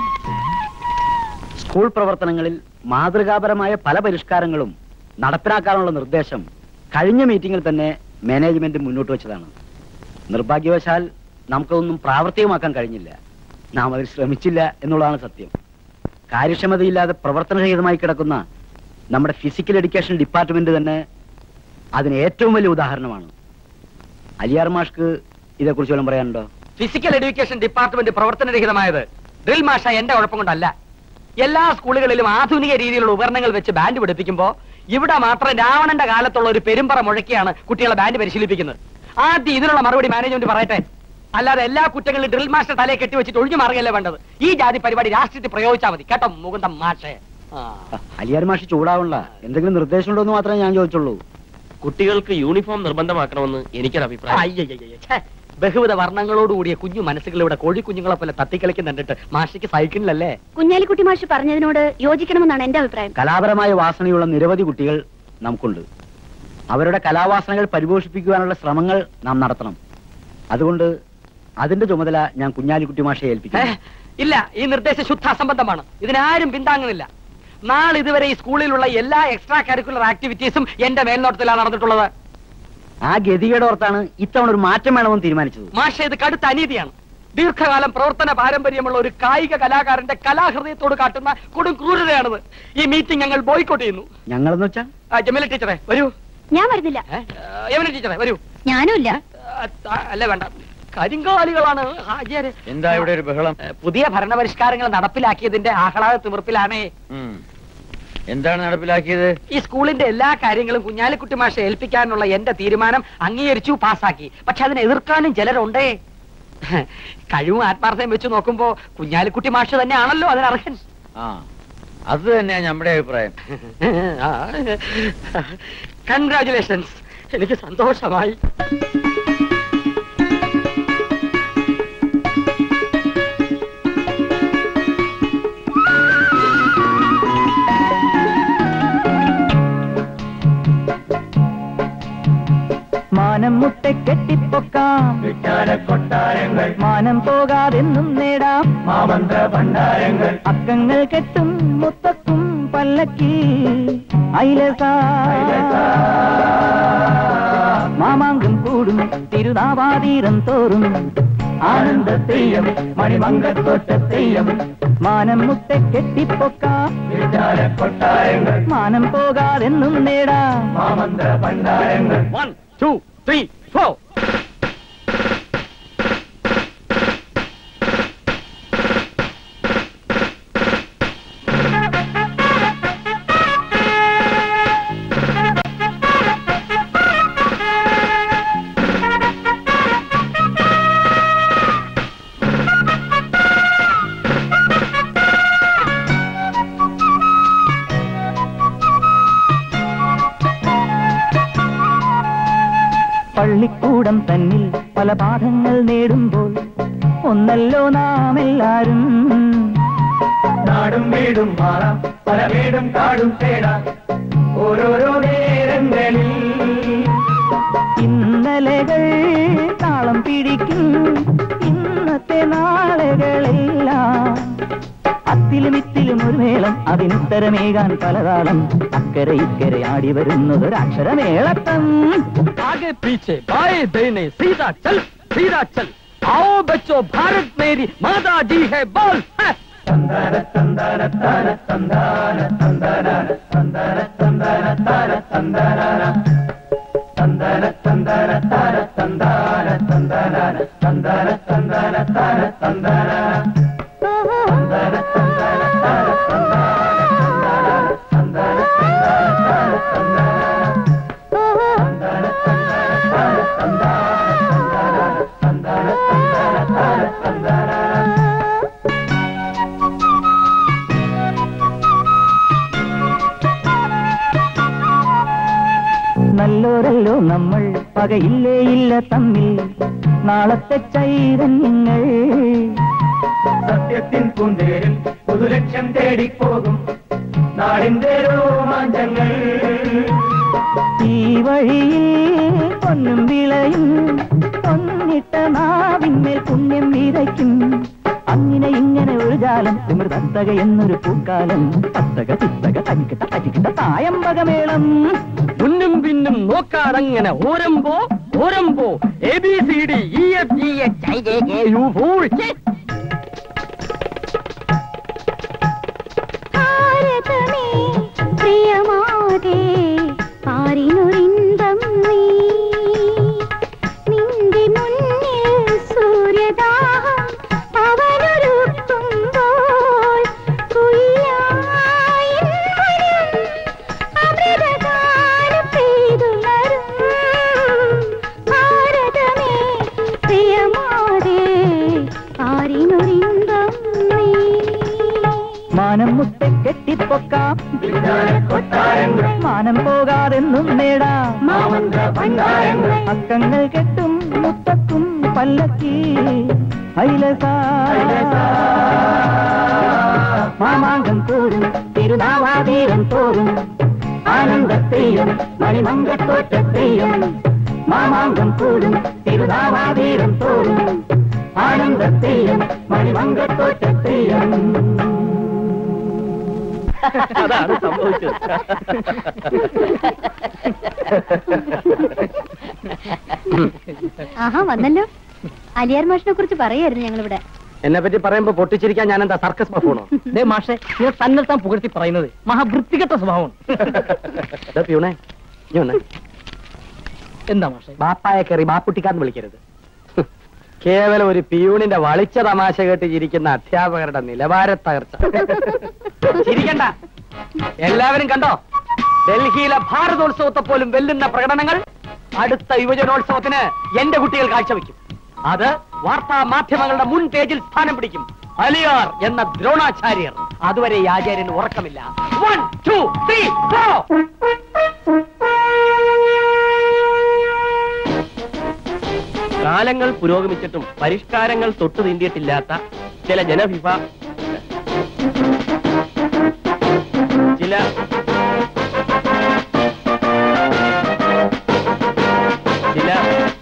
[SPEAKER 8] സ്കൂൾ പ്രവർത്തനങ്ങളിൽ മാതൃകാപരമായ പല പരിഷ്കാരങ്ങളും നടപ്പിലാക്കാനുള്ള നിർദ്ദേശം കഴിഞ്ഞ മീറ്റിംഗിൽ തന്നെ മാനേജ്മെന്റ് മുന്നോട്ട് വെച്ചതാണ് നിർഭാഗ്യവശാൽ നമുക്കതൊന്നും പ്രാവർത്തികമാക്കാൻ കഴിഞ്ഞില്ല നാം അതിൽ ശ്രമിച്ചില്ല എന്നുള്ളതാണ് സത്യം കാര്യക്ഷമതയില്ലാതെ പ്രവർത്തനരഹിതമായി കിടക്കുന്ന നമ്മുടെ ഫിസിക്കൽ എഡ്യൂക്കേഷൻ ഡിപ്പാർട്ട്മെന്റ് തന്നെ അതിന് ഏറ്റവും വലിയ ഉദാഹരണമാണ് അലിയാർ മാഷ്ക്ക് ഇതേക്കുറിച്ച് വല്ലതും പറയാനുണ്ടോ
[SPEAKER 1] ഫിസിക്കൽ എഡ്യൂക്കേഷൻ ഡിപ്പാർട്ട്മെന്റ് പ്രവർത്തനരഹിതമായത് ഡ്രിൽ മാഷ എന്റെ കുഴപ്പം കൊണ്ടല്ല എല്ലാ സ്കൂളുകളിലും ആധുനിക രീതിയിലുള്ള ഉപകരണങ്ങൾ വെച്ച് ബാൻഡ് പഠിപ്പിക്കുമ്പോ ഇവിടെ മാത്രം രാവണന്റെ കാലത്തുള്ള ഒരു പെരുമ്പറ മുഴക്കിയാണ് കുട്ടികളെ ബാൻഡ് പരിശീലിപ്പിക്കുന്നത് ആദ്യം ഇതിനുള്ള മറുപടി മാനേജ്മെന്റ് പറയട്ടെ അല്ലാതെ എല്ലാ കുറ്റങ്ങളും ഡ്രിൽ മാസ്റ്റർ തലയെ കെട്ടി വെച്ചിട്ട് ഒഴിഞ്ഞു മാറുകയല്ലേ വേണ്ടത് ഈ ജാതി പരിപാടി രാഷ്ട്രീയത്തിൽ പ്രയോഗിച്ചാൽ മതി കേട്ടോ മുകുന്ദം മാഷേ ആ.
[SPEAKER 8] അലിയാർ മാഷ് ചൂടാവണ്ട എന്തെങ്കിലും നിർദ്ദേശമുണ്ടോ എന്ന് മാത്രമേ ഞാൻ ചോദിച്ചുള്ളൂ
[SPEAKER 2] കുട്ടികൾക്ക് യൂണിഫോം നിർബന്ധമാക്കണമെന്ന് എനിക്കൊരു അഭിപ്രായം
[SPEAKER 1] അയ്യയ്യയ്യ, ഛേ. ബഹുവിധ വർണ്ണങ്ങളോടുകൂടിയ കുഞ്ഞു മനസ്സുകൾ ഇവിടെ കോഴി കുഞ്ഞുങ്ങളെ പോലെ തത്തിക്കളിക്കുന്നുണ്ടിട്ട് മാഷിക്ക് സൈക്കിളിലല്ലേ
[SPEAKER 3] കുഞ്ഞാലിക്കുട്ടി മാഷ് പറഞ്ഞതിനോട് യോജിക്കണമെന്നാണ് എന്റെ അഭിപ്രായം
[SPEAKER 8] കലാപരമായ വാസനയുള്ള നിരവധി കുട്ടികൾ നമുക്കുണ്ട് അവരുടെ കലാവാസനകൾ പരിപോഷിപ്പിക്കുവാനുള്ള ശ്രമങ്ങൾ നാം നടത്തണം അതുകൊണ്ട് അതിന്റെ ചുമതല ഞാൻ കുഞ്ഞാലിക്കുട്ടി മാഷയെ
[SPEAKER 1] ഏ,
[SPEAKER 8] ഏൽപ്പിക്കുന്നു
[SPEAKER 1] ഇല്ല ഈ നിർദ്ദേശം ശുദ്ധ അസംബന്ധമാണ് ഇതിനാരും പിന്താങ്ങുന്നില്ല നാളെ ഇതുവരെ ഈ സ്കൂളിലുള്ള എല്ലാ എക്സ്ട്രാ കരിക്കുലർ ആക്ടിവിറ്റീസും എന്റെ മേൽനോട്ടത്തിലാണ് നടന്നിട്ടുള്ളത്
[SPEAKER 8] ആ ഗതികേട് ഓർത്താണ് ഇത്തവണ ഒരു മാറ്റം വേണമെന്ന് തീരുമാനിച്ചത്
[SPEAKER 1] മാഷ ഇത് കടുത്ത അനീതിയാണ് ദീർഘകാലം പ്രവർത്തന പാരമ്പര്യമുള്ള ഒരു കായിക കലാകാരന്റെ കലാഹൃദയത്തോട് കാട്ടുന്ന കൊടും ക്രൂരതയാണിത് ഈ മീറ്റിംഗ് ഞങ്ങൾ ബോയ്ക്കോട്ട് ചെയ്യുന്നു
[SPEAKER 8] ഞങ്ങളെന്ന് വെച്ചാ
[SPEAKER 1] ആ, ജമീല ടീച്ചറെ വരൂ
[SPEAKER 3] ഞാൻ വരുന്നില്ല
[SPEAKER 1] ഏ, യമുന ടീച്ചറെ വരൂ
[SPEAKER 3] ഞാനും ഇല്ല
[SPEAKER 1] ആ, ആ, അല്ല വേണ്ട കരിങ്കാലികളാണ് ഹാജിയാര്
[SPEAKER 7] എന്താ ഇവിടെ ഒരു ബഹളം
[SPEAKER 1] ഏ, പുതിയ ഭരണപരിഷ്കാരങ്ങൾ നടപ്പിലാക്കിയതിന്റെ ആഹ്ലാദ തിമിർപ്പിലാണേ
[SPEAKER 7] ഉം. എന്താണ് നടപ്പിലാക്കിയത്
[SPEAKER 1] ഈ സ്കൂളിന്റെ എല്ലാ കാര്യങ്ങളും കുഞ്ഞാലിക്കുട്ടി മാഷ ഏൽപ്പിക്കാനുള്ള എന്റെ തീരുമാനം അംഗീകരിച്ചു പാസാക്കി പക്ഷെ അതിനെ എതിർക്കാനും ചിലരുണ്ടേ കഴിവും ആത്മാർത്ഥയും വെച്ച് നോക്കുമ്പോ കുഞ്ഞാലിക്കുട്ടി മാഷ് തന്നെയാണല്ലോ അതിനർഹൻ
[SPEAKER 7] ആ അത് തന്നെയാ നമ്മുടെ അഭിപ്രായം
[SPEAKER 1] കൺഗ്രാചുലേഷൻസ് എനിക്ക് സന്തോഷമായി
[SPEAKER 10] മാനം മുട്ടെ കെട്ടിപ്പൊക്കാം മാനം പോകാതെന്നും നേടാം മാമന്ത്ര ഭണ്ഡാരങ്ങൾ അക്കങ്ങൾ കെട്ടും മുത്തക്കും പല്ലക്കി അയിലസ മാമാങ്കം കൂടും തിരുനാവാതീരം തോറും ആനന്ദ തെയ്യം മണിമങ്കത്തോട്ട തെയ്യം മാനം മുട്ടെ കെട്ടിപ്പൊക്കാം മാനം പോകാതെന്നും നേടാം മാമന്ത്ര ഭണ്ഡാരങ്ങൾ
[SPEAKER 1] വൺ ടു ത്രീ ഫോർ
[SPEAKER 10] ജീവിതം തന്നിൽ പല പാഠങ്ങൾ നേടുമ്പോൾ ഒന്നല്ലോ നാം എല്ലാരും നാടും വീടും മാറാം പല വീടും കാടും തേടാം ഓരോരോ നേരങ്ങളിൽ ഇന്നലകൾ താളം പിടിക്കും ഇന്നത്തെ നാളുകളെല്ലാം അത്തിലും ഇത്തിലും ഒരു മേളം അതിനുത്തരമേകാൻ പലതാളം അക്കരെ ഇക്കരെ ആടി വരുന്നതൊരക്ഷരമേളത്തം
[SPEAKER 1] आगे पीछे बाएं देने सीधा चल सीधा चल आओ बच्चों भारत मेरी माता जी है बोल है।
[SPEAKER 10] നല്ലോരല്ലോ നമ്മൾ പകയില്ലേ ഇല്ല തമ്മിൽ നാളത്തെ ചൈതന്യങ്ങൾ സത്യത്തിൻ പൂന്തേരിൽ പുതുലക്ഷ്യം തേടിപ്പോകും നാടിന്റെ രോമാഞ്ചങ്ങൾ ഈ വഴിയിൽ പൊന്നും വിളയും പൊന്നിട്ട നാവിന്മേൽ പുണ്യം വിതയ്ക്കും അങ്ങനെ ഇങ്ങനെ ഒരു ജാലം തിമൃതത്തക എന്നൊരു പൂക്കാലം തത്തക ചിത്തക തനിക്കിട്ട തച്ചിക്കിട്ട തായമ്പകമേളം
[SPEAKER 1] മുന്നും പിന്നും നോക്കാതങ്ങനെ ഓരമ്പോ ഓരമ്പോ A B C D E F G H I J K U four
[SPEAKER 3] ഭാരതമേ പ്രിയമാതേ പാരിനൊരിന്തം നീ നിന്റെ മുന്നിൽ സൂര്യദാഹം അവനൊരുക്കുമ്പോൾ കുയിലായി വരും അമൃതഗാനം പെയ്തുണരും ഭാരതമേ പ്രിയമാതേ പാരിനൊരിന്തം നീ
[SPEAKER 10] മാനം മുട്ടെ കെട്ടിപ്പൊക്കാം മാനം പോകാതെന്നും നേടാം അക്കങ്ങൾ കെട്ടും മുത്തക്കും പല്ലക്കി ഐലസ മാമാങ്കം കൂറും തിരുനാവാതീരം തോറും ആനന്ദത്തെയും മണിമങ്കത്തോറ്റത്തെയും മാമാങ്കം കൂടും തിരുനാവാതീരം തോറും ആനന്ദത്തെയും മണിമങ്കത്തോറ്റത്തെയും
[SPEAKER 2] അതാണ് സംഭവിച്ചത്
[SPEAKER 3] ആഹാ വന്നല്ലോ അലിയാർ മാഷിനെ കുറിച്ച് പറയായിരുന്നു ഞങ്ങളിവിടെ
[SPEAKER 1] എന്നെ പറ്റി പറയുമ്പോ പൊട്ടിച്ചിരിക്കാൻ ഞാൻ എന്താ സർക്കസ് പെർഫോണോ ദേ മാഷെ നിങ്ങൾ തന്നെ താൻ പുകഴ്ത്തി പറയുന്നത് മഹാവൃത്തികെട്ട സ്വഭാവമാണ്
[SPEAKER 8] പ്യൂണേ നീ വന്നേ.
[SPEAKER 1] എന്താ മാഷെ
[SPEAKER 8] ബാപ്പായെ കയറി ബാപ്പുട്ടിക്കാന്ന് വിളിക്കരുത് കേവലം ഒരു പിയൂണിന്റെ വളിച്ച തമാശ കേട്ട് ചിരിക്കുന്ന അധ്യാപകരുടെ നിലവാര തകർച്ച ചിരിക്കണ്ട എല്ലാവരും കണ്ടോ ഡൽഹിയിലെ ഭാരതോത്സവത്തെ പോലും വെല്ലുന്ന പ്രകടനങ്ങൾ അടുത്ത യുവജനോത്സവത്തിന് എന്റെ കുട്ടികൾ കാഴ്ചവെക്കും അത് വാർത്താ മാധ്യമങ്ങളുടെ മുൻ പേജിൽ സ്ഥാനം പിടിക്കും അലിയാർ എന്ന ദ്രോണാചാര്യർ അതുവരെ ഈ ആചാര്യന് ഉറക്കമില്ല വൺ ടു ത്രീ ഫോർ
[SPEAKER 2] കാലങ്ങൾ പുരോഗമിച്ചിട്ടും പരിഷ്കാരങ്ങൾ തൊട്ടു തീണ്ടിയിട്ടില്ലാത്ത ചില ജനവിഭാ ചില ചില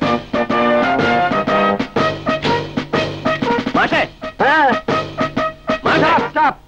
[SPEAKER 2] മാഷേ മാഷേ
[SPEAKER 8] സ്റ്റോപ്പ്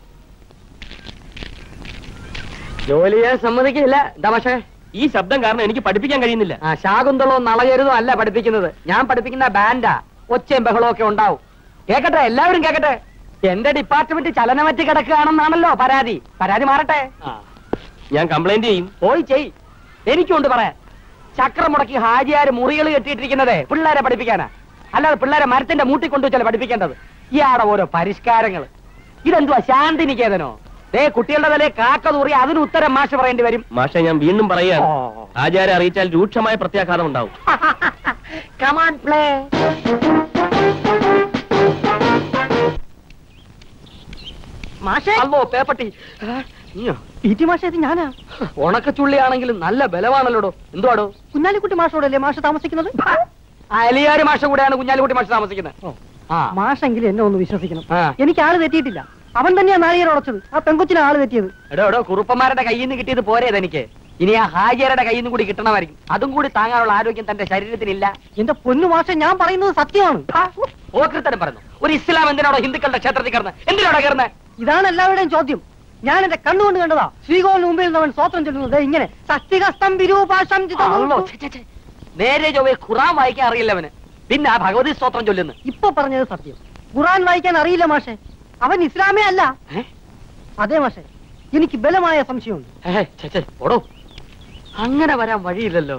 [SPEAKER 8] ജോലി ചെയ്യാൻ സമ്മതിക്കില്ല എന്താ പക്ഷേ
[SPEAKER 2] ഈ ശബ്ദം കാരണം എനിക്ക് പഠിപ്പിക്കാൻ കഴിയുന്നില്ല
[SPEAKER 8] ആ ശാകുന്തളവും നളചരുതും അല്ല പഠിപ്പിക്കുന്നത് ഞാൻ പഠിപ്പിക്കുന്ന ബാൻഡാ ഒച്ചയും ബഹളവും ഒക്കെ ഉണ്ടാവും കേക്കട്ടെ എല്ലാവരും കേക്കട്ടെ എന്റെ ഡിപ്പാർട്ട്മെന്റ് ചലനമറ്റ് കിടക്കുകയാണെന്നാണല്ലോ പരാതി പരാതി മാറട്ടെ
[SPEAKER 2] ഞാൻ കംപ്ലൈന്റ് ചെയ്യും
[SPEAKER 8] പോയി ചെയ് എനിക്കുണ്ട് പറയാൻ ചക്രം മുടക്കി ഹാജിയാര് മുറികൾ കെട്ടിയിട്ടിരിക്കുന്നതേ പിള്ളേരെ പഠിപ്പിക്കാനാ അല്ലാതെ പിള്ളേരെ മരത്തിന്റെ മൂട്ടി കൊണ്ടുവച്ചല്ലേ പഠിപ്പിക്കേണ്ടത് ഇയാടെ ഓരോ പരിഷ്കാരങ്ങൾ ഇതെന്തുവാ ശാന്തി നികേതനോ ദേ കുട്ടികളുടെ തലേ കാക്ക തൂറി അതിന് ഉത്തരം മാഷ് പറയേണ്ടി വരും
[SPEAKER 2] മാഷെ ഞാൻ വീണ്ടും പറയുകയാണ്
[SPEAKER 8] ഓ.
[SPEAKER 2] ആചാരം അറിയിച്ചാൽ രൂക്ഷമായ പ്രത്യാഘാതം ഉണ്ടാവും
[SPEAKER 8] കമാൻ പ്ലേ
[SPEAKER 9] മാഷേ
[SPEAKER 8] അല്ലോ പേപ്പട്ടി ആ, നീയോ
[SPEAKER 9] പി ടി മാഷേ ഇത് ഞാനാ
[SPEAKER 8] ഉണക്കച്ചുള്ളിയാണെങ്കിലും നല്ല ബലമാണല്ലോടോ എന്തുവാടോ
[SPEAKER 9] കുഞ്ഞാലിക്കുട്ടി മാഷോടല്ലേ മാഷ് താമസിക്കുന്നത്
[SPEAKER 6] അലിയാര് മാഷ കൂടെയാണ് കുഞ്ഞാലിക്കുട്ടി മാഷ് താമസിക്കുന്നത് ആ
[SPEAKER 9] മാഷെങ്കിലും എന്നെ ഒന്ന് വിശ്വസിക്കണം
[SPEAKER 6] ആ.
[SPEAKER 9] എനിക്ക് ആള് തെറ്റിയിട്ടില്ല അവൻ തന്നെയാ നാളികേരം ഉടച്ചത് ആ പെങ്കൊച്ചിന് ആള് തെറ്റിയത്
[SPEAKER 6] എടോ എടോ കുറുപ്പന്മാരുടെ കയ്യിൽ നിന്ന് കിട്ടിയത് പോരേത് എനിക്ക് ഇനി ആ ഹാജിയരുടെ കയ്യിൽ നിന്ന് കൂടി കിട്ടണമായിരിക്കും അതും കൂടി താങ്ങാനുള്ള ആരോഗ്യം തന്റെ ശരീരത്തിനില്ല
[SPEAKER 9] എന്റെ പൊന്നു മാഷ ഞാൻ പറയുന്നത് സത്യമാണ്
[SPEAKER 6] ഓക്രിത്തരം പറഞ്ഞു ഒരു ഇസ്ലാം എന്തിനാണോ ഹിന്ദുക്കളുടെ ക്ഷേത്രത്തിൽ കയറുന്നത് എന്തിനാണോ കയറുന്നത്
[SPEAKER 9] ഇതാണ് എല്ലാവരുടെയും ചോദ്യം ഞാൻ എന്റെ കണ്ണുകൊണ്ട് കണ്ടതാ ശ്രീകോവിന് മുമ്പിൽ നിന്നവൻ സ്വത്രം ചൊല്ലുന്നത് ദേ ഇങ്ങനെ സസ്തികസ്തം വിരൂപാശം
[SPEAKER 6] അള്ളോ, ഛെ, ഛെ, ഛെ. നേരെ ചൊവ്വേ ഖുറാൻ വായിക്കാൻ അറിയില്ലവന് പിന്നെ ആ ഭഗവതി സ്തോത്രം ചൊല്ലുന്നു
[SPEAKER 9] ഇപ്പൊ പറഞ്ഞത് സത്യം ഖുറാൻ വായിക്കാൻ അറിയില്ല മാഷെ അവൻ ഇസ്ലാമേ അല്ല
[SPEAKER 6] ഏ?
[SPEAKER 9] അതെ മാഷെ എനിക്ക് ബലമായ സംശയമുണ്ട്
[SPEAKER 6] ഏ, ഛെ, ഛെ, ഓടോ അങ്ങനെ വരാൻ വഴിയില്ലല്ലോ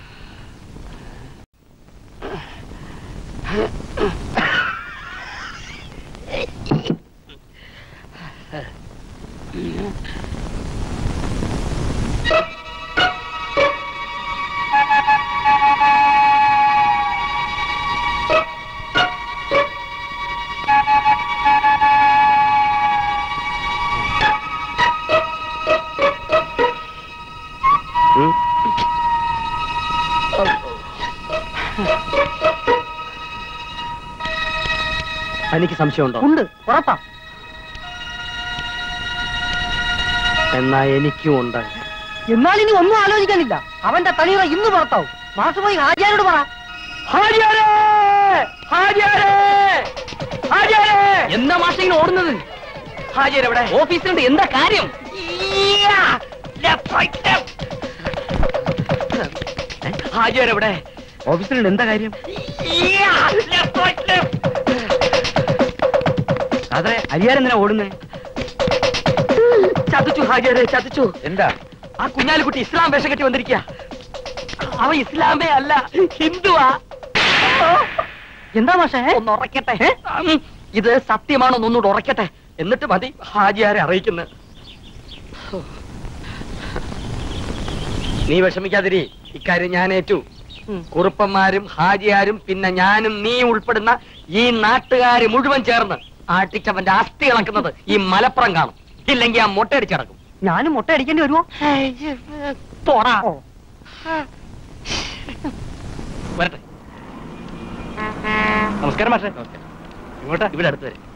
[SPEAKER 6] എനിക്ക് സംശയമുണ്ടോ
[SPEAKER 9] ഉണ്ട് ഉറപ്പാ
[SPEAKER 6] എന്നാ എനിക്കും ഉണ്ട്
[SPEAKER 9] എന്നാൽ ഇനി ഒന്നും ആലോചിക്കാനില്ല അവന്റെ തണിയറ ഇന്ന് പുറത്താവും മാഷ് പോയി ഹാജിയാരോട് പറ
[SPEAKER 6] ഹാജിയാരേ! ഹാജിയാരേ! ഹാജിയാരേ!
[SPEAKER 1] എന്താ മാഷ ഇങ്ങനെ ഓടുന്നത്
[SPEAKER 6] ഹാജിയാർ എവിടെ
[SPEAKER 1] ഓഫീസിലുണ്ട് എന്താ കാര്യം
[SPEAKER 6] ഈയ്യാ! Left, right, left. ഏ? ഹാജിയാർ എവിടെ
[SPEAKER 8] ഓഫീസിലുണ്ട് എന്താ കാര്യം
[SPEAKER 6] ഈയ്യാ! Left, right, left.
[SPEAKER 8] അതെ അരിയാരെന്തിനാ ഓടുന്നേ
[SPEAKER 6] ചതിച്ചു ഹാജിയാരെ ചതിച്ചു
[SPEAKER 8] എന്താ
[SPEAKER 6] ആ കുഞ്ഞാലിക്കുട്ടി ഇസ്ലാം വേഷം കെട്ടി വന്നിരിക്കുക അവ ഇസ്ലാമേ അല്ല ഹിന്ദുവാ
[SPEAKER 9] എന്താ മാഷേ
[SPEAKER 6] ഒന്ന് ഉറക്കട്ടെ ഉം. ഇത് സത്യമാണോ ഒന്നുകൂടെ ഉറക്കട്ടെ എന്നിട്ട് മതി ഹാജിയാരെ അറിയിക്കുന്നത് നീ വിഷമിക്കാതിരി ഇക്കാര്യം ഞാൻ ഏറ്റു കുറുപ്പന്മാരും ഹാജിയാരും പിന്നെ ഞാനും നീ ഉൾപ്പെടുന്ന ഈ നാട്ടുകാര് മുഴുവൻ ചേർന്ന് ആട്ടിച്ചവന്റെ അസ്ഥി ഇളക്കുന്നത് ഈ മലപ്പുറം കാണും ഇല്ലെങ്കിൽ ആ മുട്ടയടിച്ചടക്കും
[SPEAKER 9] ഞാനും മുട്ട അടിക്കേണ്ടി വരുമോ
[SPEAKER 6] പോടാ
[SPEAKER 9] ഓ.
[SPEAKER 6] വരട്ടെ നമസ്കാരം മാഷേ ഇങ്ങോട്ടാ ഇവിടെ അടുത്ത് വരെ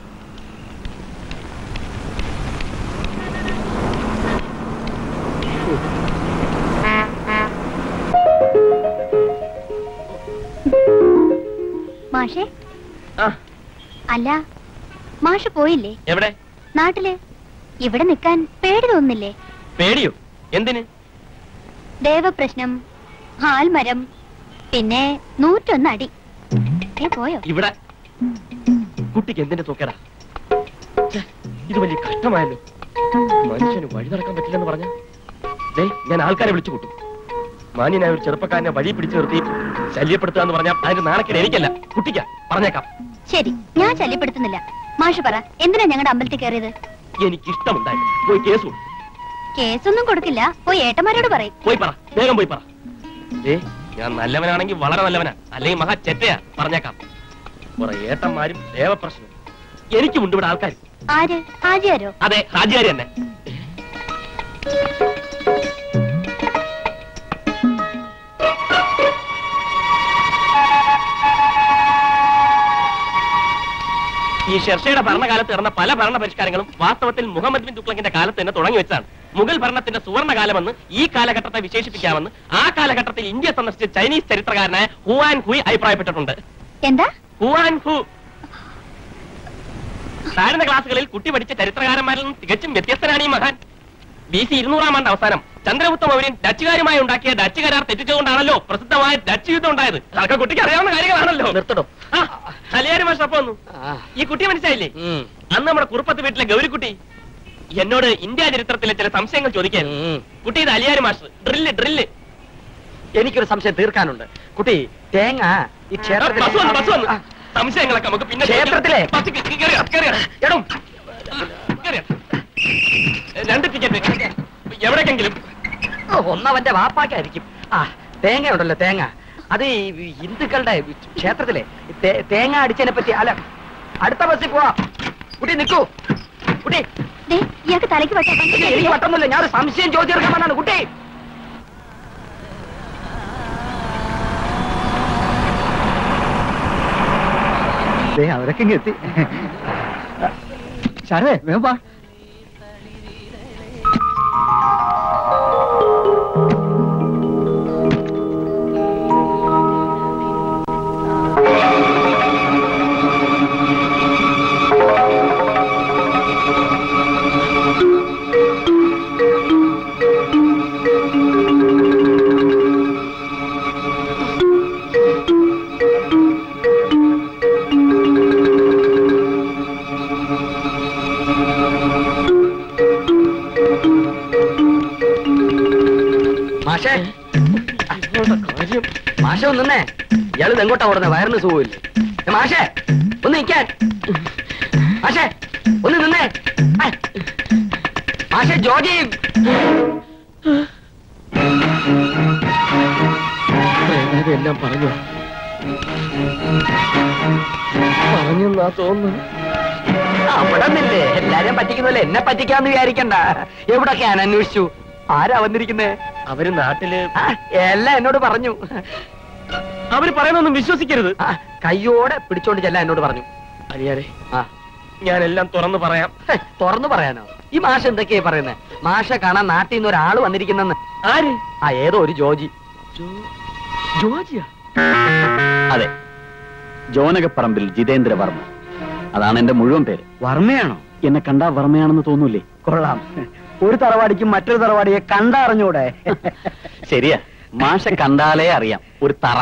[SPEAKER 3] മാഷേ
[SPEAKER 2] ആ
[SPEAKER 3] അല്ല മാഷ് പോയില്ലേ
[SPEAKER 2] എവിടെ
[SPEAKER 3] നാട്ടില് ഇവിടെ നിൽക്കാൻ പേടി തോന്നുന്നില്ലേ
[SPEAKER 2] പേടിയോ എന്തിന്
[SPEAKER 3] ദേവപ്രശ്നം ആൽമരം പിന്നെ നൂറ്റൊന്ന് അടി ഏ പോയോ
[SPEAKER 2] ഇവിടെ കുട്ടിക്ക് എന്തിന്റെ തൂക്കടാ ഛെ, ഇത് വലിയ കഷ്ടമായല്ലോ മനുഷ്യന് വഴി നടക്കാൻ പറ്റില്ലെന്ന് പറഞ്ഞ ദേ ഞാൻ ആൾക്കാരെ വിളിച്ചു കൂട്ടും മാന്യനായ ഒരു ചെറുപ്പക്കാരനെ വഴി പിടിച്ചു നിർത്തി ശല്യപ്പെടുത്തുക എന്ന് പറഞ്ഞാൽ അതിന്റെ നാണക്കേട് എനിക്കല്ല കുട്ടിക്കാ പറഞ്ഞേക്കാം
[SPEAKER 3] ശരി ഞാൻ ശല്യപ്പെടുത്തുന്നില്ല മാഷ് പറ എന്തിനാ ഞങ്ങളുടെ അമ്പലത്തിൽ കയറിയത്
[SPEAKER 2] എനിക്ക് ഇഷ്ടമുണ്ടായിരുന്നു പോയി കേസ് കൊടു.
[SPEAKER 3] കേസൊന്നും കൊടുക്കില്ല പോയി ഏട്ടന്മാരോട് പറയും
[SPEAKER 2] പോയി പറ വേഗം പോയി പറ ഏ ഞാൻ നല്ലവനാണെങ്കിൽ വളരെ നല്ലവനാ അല്ലെങ്കിൽ മഹാ ചെറ്റയാ പറഞ്ഞേക്കാം കുറെ ഏട്ടന്മാരും ദേവപ്രശ്നം എനിക്കുമുണ്ട് ഇവിടെ ആൾക്കാർ
[SPEAKER 3] ആര് ഹാജിയാരോ
[SPEAKER 2] അതെ ഹാജിയാരി തന്നെ ഈ ഷെർഷയുടെ ഭരണകാലത്ത് നടന്ന പല ഭരണ പരിഷ്കാരങ്ങളും വാസ്തവത്തിൽ മുഹമ്മദ് ബിൻ തുഗ്ലക്കിന്റെ കാലത്ത് തന്നെ തുടങ്ങി വെച്ചാണ് മുഗൾ ഭരണത്തിന്റെ സുവർണകാലമെന്ന് ഈ കാലഘട്ടത്തെ വിശേഷിപ്പിക്കാമെന്ന് ആ കാലഘട്ടത്തിൽ ഇന്ത്യ സന്ദർശിച്ച ചൈനീസ് ചരിത്രകാരനായ ഹുവാൻ ഹുയി അഭിപ്രായപ്പെട്ടിട്ടുണ്ട്
[SPEAKER 3] എന്താ
[SPEAKER 2] ഹുവാൻ ഹു താഴ്ന്ന ക്ലാസ്സുകളിൽ കുട്ടി പഠിച്ച ചരിത്രകാരന്മാരിൽ നിന്ന് തികച്ചും വ്യത്യസ്തനാണ് ഈ മഹാൻ ബി സി ഇരുന്നൂറാം ആണ്ട് അവസാനം ചന്ദ്രഗുപ്ത മൗര്യൻ ഡച്ചുകാരുമായി ഉണ്ടാക്കിയ ഡച്ച് കരാർ തെറ്റിച്ചുകൊണ്ടാണല്ലോ പ്രസിദ്ധമായ ഡച്ച് യുദ്ധം ഉണ്ടായത് അതൊക്കെ കുട്ടിക്ക് അറിയാവുന്ന കാര്യങ്ങളാണല്ലോ
[SPEAKER 6] നിർത്തടോ
[SPEAKER 2] ആ, കലിയാരി മാഷ് അപ്പൊ വന്നു
[SPEAKER 6] ആ.
[SPEAKER 2] ഈ കുട്ടി മനസ്സിലായില്ലേ
[SPEAKER 6] ഉം.
[SPEAKER 2] അന്ന് നമ്മുടെ കുറുപ്പത്ത് വീട്ടിലെ ഗൗരിക്കുട്ടി എന്നോട് ഇന്ത്യ ചരിത്രത്തിലെ ചില സംശയങ്ങൾ ചോദിക്കാൻ
[SPEAKER 6] ഉം.
[SPEAKER 2] കുട്ടി ഇത് അലിയാരി മാസ്റ്റർ ഡ്രില്ല് ഡ്രില്ല്
[SPEAKER 6] എനിക്കൊരു സംശയം തീർക്കാനുണ്ട് കുട്ടി തേങ്ങ ഈ ക്ഷേത്രത്തിലെ-
[SPEAKER 2] ബസ് വന്നു ബസ് വന്നു
[SPEAKER 6] ആ,
[SPEAKER 2] സംശയങ്ങളൊക്കെ നമുക്ക് പിന്നെ
[SPEAKER 6] ക്ഷേത്രത്തിലെ?
[SPEAKER 2] ബസ് കേ- കേറിയോ, കേറിയോ? എടോ, കേറിയോ? രണ്ട് ടിക്കറ്റ് എവിടേക്കെങ്കിലും
[SPEAKER 6] ഓ, ഒന്നവന്റെ വാപ്പാക്കായിരിക്കും ആ തേങ്ങ ഉണ്ടല്ലോ തേങ്ങ അത് ഈ ഹിന്ദുക്കളുടെ ക്ഷേത്രത്തിലെ തേ- തേങ്ങ അടിച്ചതിനെ പറ്റി അല്ല അടുത്ത ബസ്സിൽ പോവാ കുട്ടി നിൽക്കൂ കുട്ടി
[SPEAKER 3] ദേ, ഇയാൾക്ക് തലയ്ക്ക്
[SPEAKER 6] ഇല്ല, എനിക്ക്
[SPEAKER 3] പറ്റാ
[SPEAKER 6] പറ്റുന്നില്ല ഞാൻ ഒരു സംശയം ചോദിച്ചെടുക്കാൻ വന്നാണ് കുട്ടി
[SPEAKER 8] ദേ, അവരൊക്കെ ഇങ്ങ് എത്തി ശരേ വേഗം വാ
[SPEAKER 11] മാഷേ മാഷേ ഒന്ന് നിന്നേ ഇയാള് എങ്ങോട്ടാ ഓടുന്നത് വയറിന് സുഖമില്ലേ ഏ, മാഷേ ഒന്ന് നിൽക്കാൻ മാഷേ ഒന്ന് നിന്നേ ആ. മാഷേ ജോജി
[SPEAKER 2] എല്ലാം പറഞ്ഞു പറഞ്ഞെന്നാ തോന്നുന്നു
[SPEAKER 11] അവിടെ നിന്നില്ലേ എല്ലാരെയും പറ്റിക്കുന്നല്ലേ എന്നെ പറ്റിക്കാന്ന് വിചാരിക്കണ്ട എവിടൊക്കെ ഞാൻ അന്വേഷിച്ചു ആരാ വന്നിരിക്കുന്നേ
[SPEAKER 2] അവര് നാട്ടില്
[SPEAKER 11] ആ, എല്ലാം എന്നോട് പറഞ്ഞു
[SPEAKER 2] അവര് പറയുന്നൊന്നും വിശ്വസിക്കരുത്
[SPEAKER 11] ആ, കയ്യോടെ പിടിച്ചോണ്ട് ചെല്ലാൻ എന്നോട് പറഞ്ഞു
[SPEAKER 2] അരിയാരെ
[SPEAKER 11] ആ
[SPEAKER 2] ഞാനെല്ലാം തുറന്നു പറയാം
[SPEAKER 11] ഹെ, തുറന്നു പറയാനോ ഈ മാഷ എന്തൊക്കെയാ പറയുന്നത് മാഷ കാണാൻ നാട്ടിൽ നിന്ന് ഒരാള് വന്നിരിക്കുന്നെന്ന്
[SPEAKER 2] ആര്
[SPEAKER 11] ആ ഏതോ ഒരു ജോജി
[SPEAKER 2] ജോജിയാ
[SPEAKER 4] അതെ ജോനകപ്പറമ്പിൽ ജിതേന്ദ്ര വർമ്മ അതാണ് എന്റെ മുഴുവൻ പേര്
[SPEAKER 8] വർമ്മയാണോ
[SPEAKER 4] എന്നെ കണ്ടാ വർമ്മയാണെന്ന് തോന്നൂലേ
[SPEAKER 8] കൊള്ളാം ഒരു തറവാടിക്കും മറ്റൊരു തറവാടിയെ കണ്ടറിഞ്ഞൂടെ
[SPEAKER 4] ശരിയാ മാഷ കണ്ടാലേ അറിയാം ഒരു തറ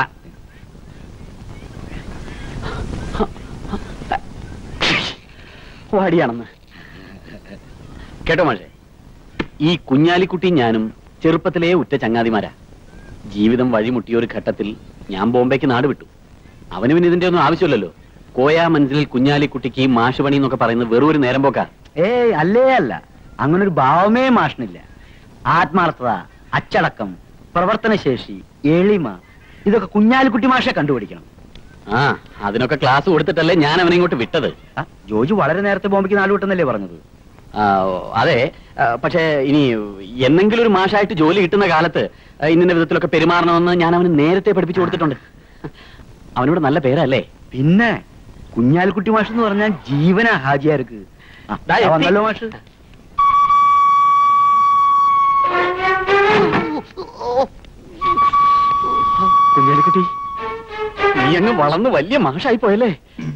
[SPEAKER 4] വാടിയാണെന്ന് കേട്ടോ മാഷെ ഈ കുഞ്ഞാലിക്കുട്ടി ഞാനും ചെറുപ്പത്തിലേ ഉറ്റ ചങ്ങാതിമാരാ ജീവിതം വഴിമുട്ടിയ ഒരു ഘട്ടത്തിൽ ഞാൻ ബോംബെക്ക് നാട് വിട്ടു അവന് പിന്നെ ഇതിന്റെ ഒന്നും ആവശ്യമില്ലല്ലോ കോയാ മനസ്സിൽ കുഞ്ഞാലിക്കുട്ടിക്ക് മാഷുപണി എന്നൊക്കെ പറയുന്നത് വെറും ഒരു നേരം പോക്കാ
[SPEAKER 8] ഏയ് അല്ലേ അല്ല അങ്ങനെ ഒരു ഭാവമേ മാഷനില്ല ആത്മാർത്ഥത അച്ചടക്കം പ്രവർത്തനശേഷി എളിമ ഇതൊക്കെ കുഞ്ഞാലിക്കുട്ടി മാഷെ കണ്ടുപിടിക്കണം
[SPEAKER 4] ആ അതിനൊക്കെ ക്ലാസ് കൊടുത്തിട്ടല്ലേ ഞാൻ അവനെ ഇങ്ങോട്ട് വിട്ടത്
[SPEAKER 8] ആ, ജോജു വളരെ നേരത്തെ ബോംബെക്ക് നാട് വിട്ടെന്നല്ലേ പറഞ്ഞത്
[SPEAKER 4] ആ, അതെ ആ, പക്ഷേ ഇനി എന്നെങ്കിലും ഒരു മാഷായിട്ട് ജോലി കിട്ടുന്ന കാലത്ത് ആ, ഇന്ന വിധത്തിലൊക്കെ പെരുമാറണമെന്ന് ഞാൻ അവന് നേരത്തെ പഠിപ്പിച്ചു കൊടുത്തിട്ടുണ്ട് അവനോട് നല്ല പേരല്ലേ
[SPEAKER 8] പിന്നെ കുഞ്ഞാലിക്കുട്ടി മാഷ് എന്ന് പറഞ്ഞാൽ ജീവനാ ഹാജിയാർക്ക് ആ,
[SPEAKER 11] ദാ എത്തി.
[SPEAKER 8] വന്നല്ലോ മാഷ്
[SPEAKER 4] കുഞ്ഞാലിക്കുട്ടി നീ അങ്ങ് വളർന്ന് വലിയ മാഷായി പോയല്ലേ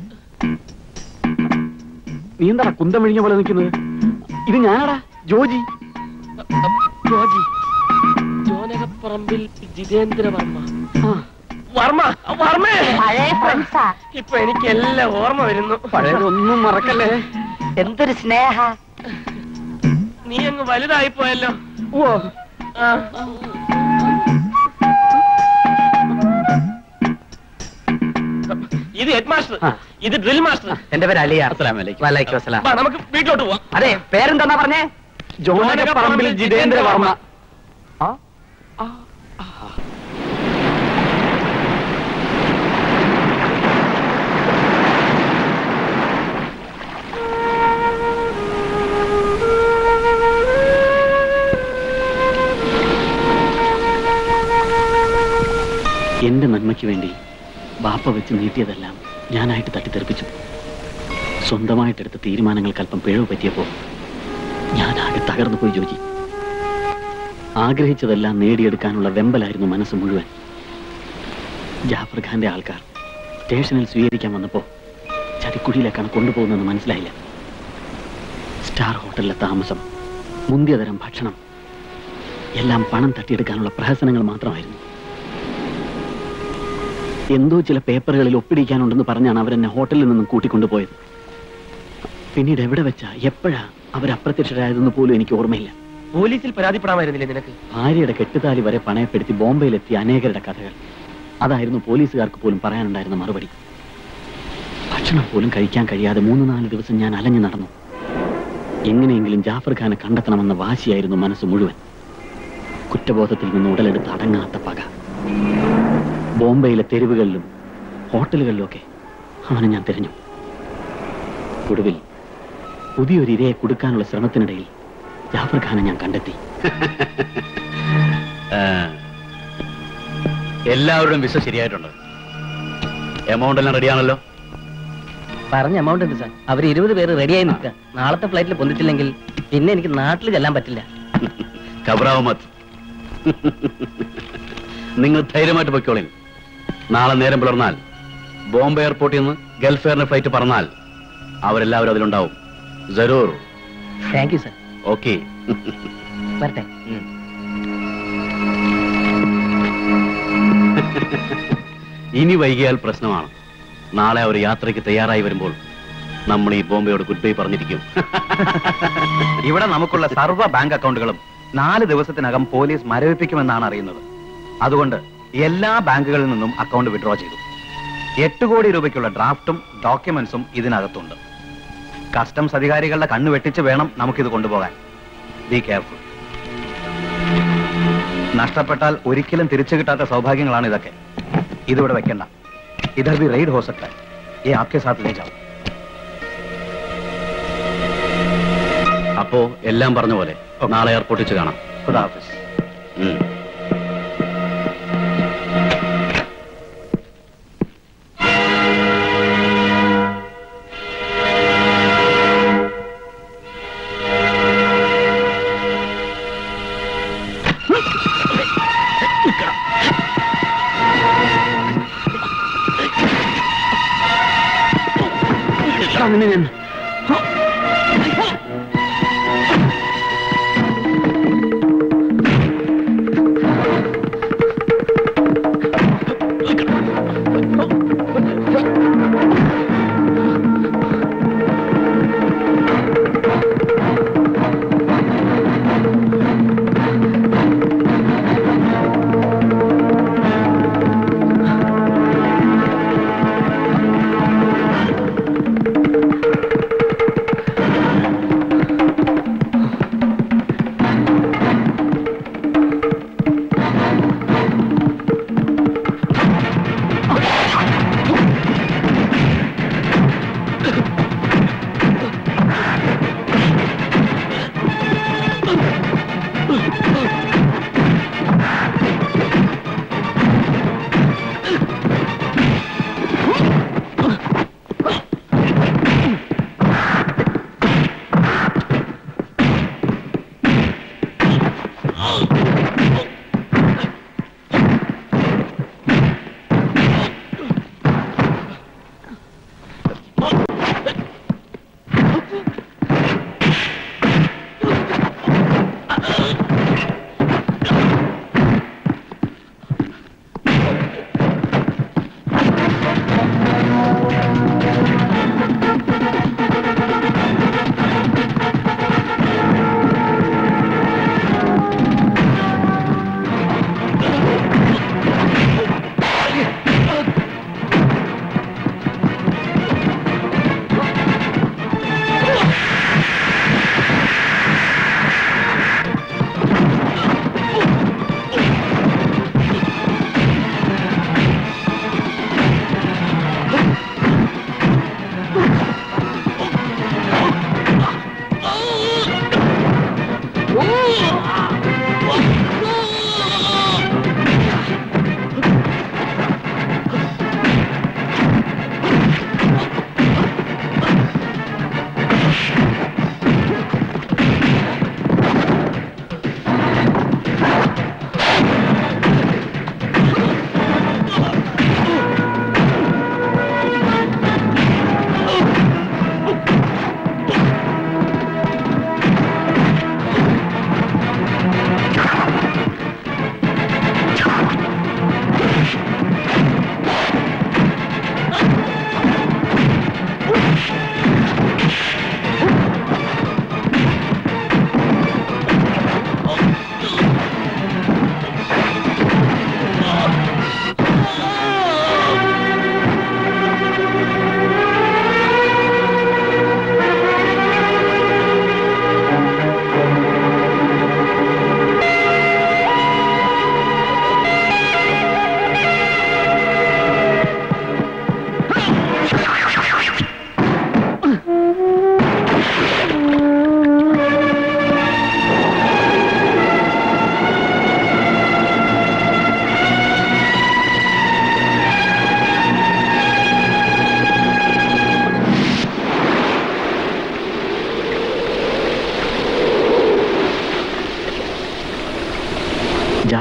[SPEAKER 4] നീ എന്താ കുന്തം വിഴിഞ്ഞ പോലെ നിൽക്കുന്നത് ഇത് ഞാനാടാ ജോജി
[SPEAKER 2] ജോജി ജോനകപ്പറമ്പിൽ ജിതേന്ദ്ര വർമ്മ
[SPEAKER 4] ആ,
[SPEAKER 2] വർമ്മ വർമ്മേ
[SPEAKER 5] പഴയ ഫ്രണ്ട്സാ
[SPEAKER 2] ഇപ്പൊ എനിക്ക് എല്ലാം ഓർമ്മ വരുന്നു
[SPEAKER 4] പഴയതൊന്നും മറക്കല്ലേ
[SPEAKER 5] എന്തൊരു സ്നേഹ
[SPEAKER 2] നീ അങ്ങ് വലുതായി പോയല്ലോ
[SPEAKER 4] ഓ
[SPEAKER 2] ആ. ഇത് ഹെഡ് മാസ്റ്റർ
[SPEAKER 11] ആ.
[SPEAKER 2] ഇത് ഡ്രിൽ മാസ്റ്റർ
[SPEAKER 11] എന്റെ പേര് അലിയ
[SPEAKER 4] അസ്സലാമു അലൈക്കും.
[SPEAKER 11] വലൈക്കും അസ്സലാം
[SPEAKER 2] വാ, നമുക്ക് വീട്ടിലോട്ട് പോവാം
[SPEAKER 11] അതെ പേരെന്താ പറഞ്ഞേ
[SPEAKER 4] ജോനകപ്പറമ്പിൽ ജിതേന്ദ്ര വർമ്മ
[SPEAKER 11] ആ
[SPEAKER 4] എന്റെ നന്മയ്ക്ക് വേണ്ടി ബാപ്പ വെച്ച് നീട്ടിയതെല്ലാം ഞാനായിട്ട് തട്ടിത്തെറിപ്പിച്ചു സ്വന്തമായിട്ടെടുത്ത തീരുമാനങ്ങൾക്ക് അല്പം പിഴവ് പറ്റിയപ്പോ ഞാൻ ആകെ തകർന്നു പോയി ജോജി ആഗ്രഹിച്ചതെല്ലാം നേടിയെടുക്കാനുള്ള വെമ്പലായിരുന്നു മനസ്സ് മുഴുവൻ ജാഫർ ഖാന്റെ ആൾക്കാർ സ്റ്റേഷനിൽ സ്വീകരിക്കാൻ വന്നപ്പോ ചതിക്കുഴിയിലേക്കാണ് കൊണ്ടുപോകുന്നതെന്ന് മനസ്സിലായില്ല സ്റ്റാർ ഹോട്ടലിലെ താമസം മുന്തിയതരം ഭക്ഷണം എല്ലാം പണം തട്ടിയെടുക്കാനുള്ള പ്രഹസനങ്ങൾ മാത്രമായിരുന്നു എന്തോ ചില പേപ്പറുകളിൽ ഒപ്പിടിക്കാനുണ്ടെന്ന് പറഞ്ഞാണ് അവരെന്നെ ഹോട്ടലിൽ നിന്നും കൂട്ടിക്കൊണ്ടുപോയത് പിന്നീട് എവിടെ വെച്ചാ എപ്പോഴാ അവരപ്രത്യക്ഷരായതെന്ന് പോലും എനിക്ക് ഓർമ്മയില്ല
[SPEAKER 2] പോലീസിൽ പരാതിപ്പെടാമായിരുന്നില്ലേ നിനക്ക്
[SPEAKER 4] ഭാര്യയുടെ കെട്ടുതാലി വരെ പണയപ്പെടുത്തി ബോംബെയിലെത്തിയ അനേകരുടെ കഥകൾ അതായിരുന്നു പോലീസുകാർക്ക് പോലും പറയാനുണ്ടായിരുന്ന മറുപടി ഭക്ഷണം പോലും കഴിക്കാൻ കഴിയാതെ മൂന്ന് നാല് ദിവസം ഞാൻ അലഞ്ഞു നടന്നു എങ്ങനെയെങ്കിലും ജാഫർ ഖാനെ കണ്ടെത്തണമെന്ന വാശിയായിരുന്നു മനസ്സ് മുഴുവൻ കുറ്റബോധത്തിൽ നിന്ന് ഉടലെടുത്ത് അടങ്ങാത്ത പക ബോംബെയിലെ തെരുവുകളിലും ഹോട്ടലുകളിലുമൊക്കെ അവനെ ഞാൻ തിരഞ്ഞു ഒടുവിൽ പുതിയൊരു ഇരയെ കൊടുക്കാനുള്ള ശ്രമത്തിനിടയിൽ ജാഫർ ഖാനെ ഞാൻ കണ്ടെത്തി
[SPEAKER 7] എല്ലാവരുടെയും വിസ ശരിയായിട്ടുണ്ട് എമൗണ്ട് എല്ലാം റെഡിയാണല്ലോ
[SPEAKER 1] പറഞ്ഞ എമൗണ്ട് ഉണ്ട് സാർ അവർ ഇരുപത് പേര് റെഡിയായി നിൽക്കുക നാളത്തെ ഫ്ലൈറ്റിൽ പൊന്തിച്ചില്ലെങ്കിൽ പിന്നെ എനിക്ക് നാട്ടിൽ ചെല്ലാൻ പറ്റില്ല
[SPEAKER 4] ഘബറാവുമത് നിങ്ങൾ ധൈര്യമായിട്ട് പൊയ്ക്കോളിൻ നാളെ നേരം പുലർന്നാൽ ബോംബെ എയർപോർട്ടിൽ നിന്ന് ഗൾഫ് എയറിന് ഫ്ലൈറ്റ് പറന്നാൽ അവരെല്ലാവരും അതിലുണ്ടാവും ജരൂർ
[SPEAKER 1] താങ്ക് യു സാർ
[SPEAKER 4] ഓക്കെ
[SPEAKER 1] വരട്ടെ
[SPEAKER 4] ഇനി വൈകിയാൽ പ്രശ്നമാണ് നാളെ അവർ യാത്രയ്ക്ക് തയ്യാറായി വരുമ്പോൾ നമ്മൾ ഈ ബോംബെയോട് ഗുഡ് ബൈ പറഞ്ഞിരിക്കും
[SPEAKER 7] ഇവിടെ നമുക്കുള്ള സർവ്വ ബാങ്ക് അക്കൗണ്ടുകളും നാല് ദിവസത്തിനകം പോലീസ് മരവിപ്പിക്കുമെന്നാണ് അറിയുന്നത് അതുകൊണ്ട് എല്ലാ ബാങ്കുകളിൽ നിന്നും അക്കൗണ്ട് വിഡ്രോ ചെയ്തു എട്ട് കോടി രൂപയ്ക്കുള്ള ഡ്രാഫ്റ്റും ഡോക്യുമെന്റ്സും ഇതിനകത്തുണ്ട് കസ്റ്റംസ് അധികാരികളുടെ കണ്ണു വെട്ടിച്ച് വേണം നമുക്കിത് കൊണ്ടുപോകാൻ ബി കെയർഫുൾ നഷ്ടപ്പെട്ടാൽ ഒരിക്കലും തിരിച്ചു കിട്ടാത്ത സൗഭാഗ്യങ്ങളാണ് ഇതൊക്കെ ഇതിവിടെ വെക്കണ്ട ഇധർ ബി റെയ്ഡ് ഹോ സക്ത ये आपके साथ ले जाओ
[SPEAKER 4] അപ്പോ എല്ലാം പറഞ്ഞ പോലെ നാളെ എയർപോർട്ടിൽ വെച്ച് കാണാം
[SPEAKER 7] खुदा हाफिज
[SPEAKER 4] ഉം.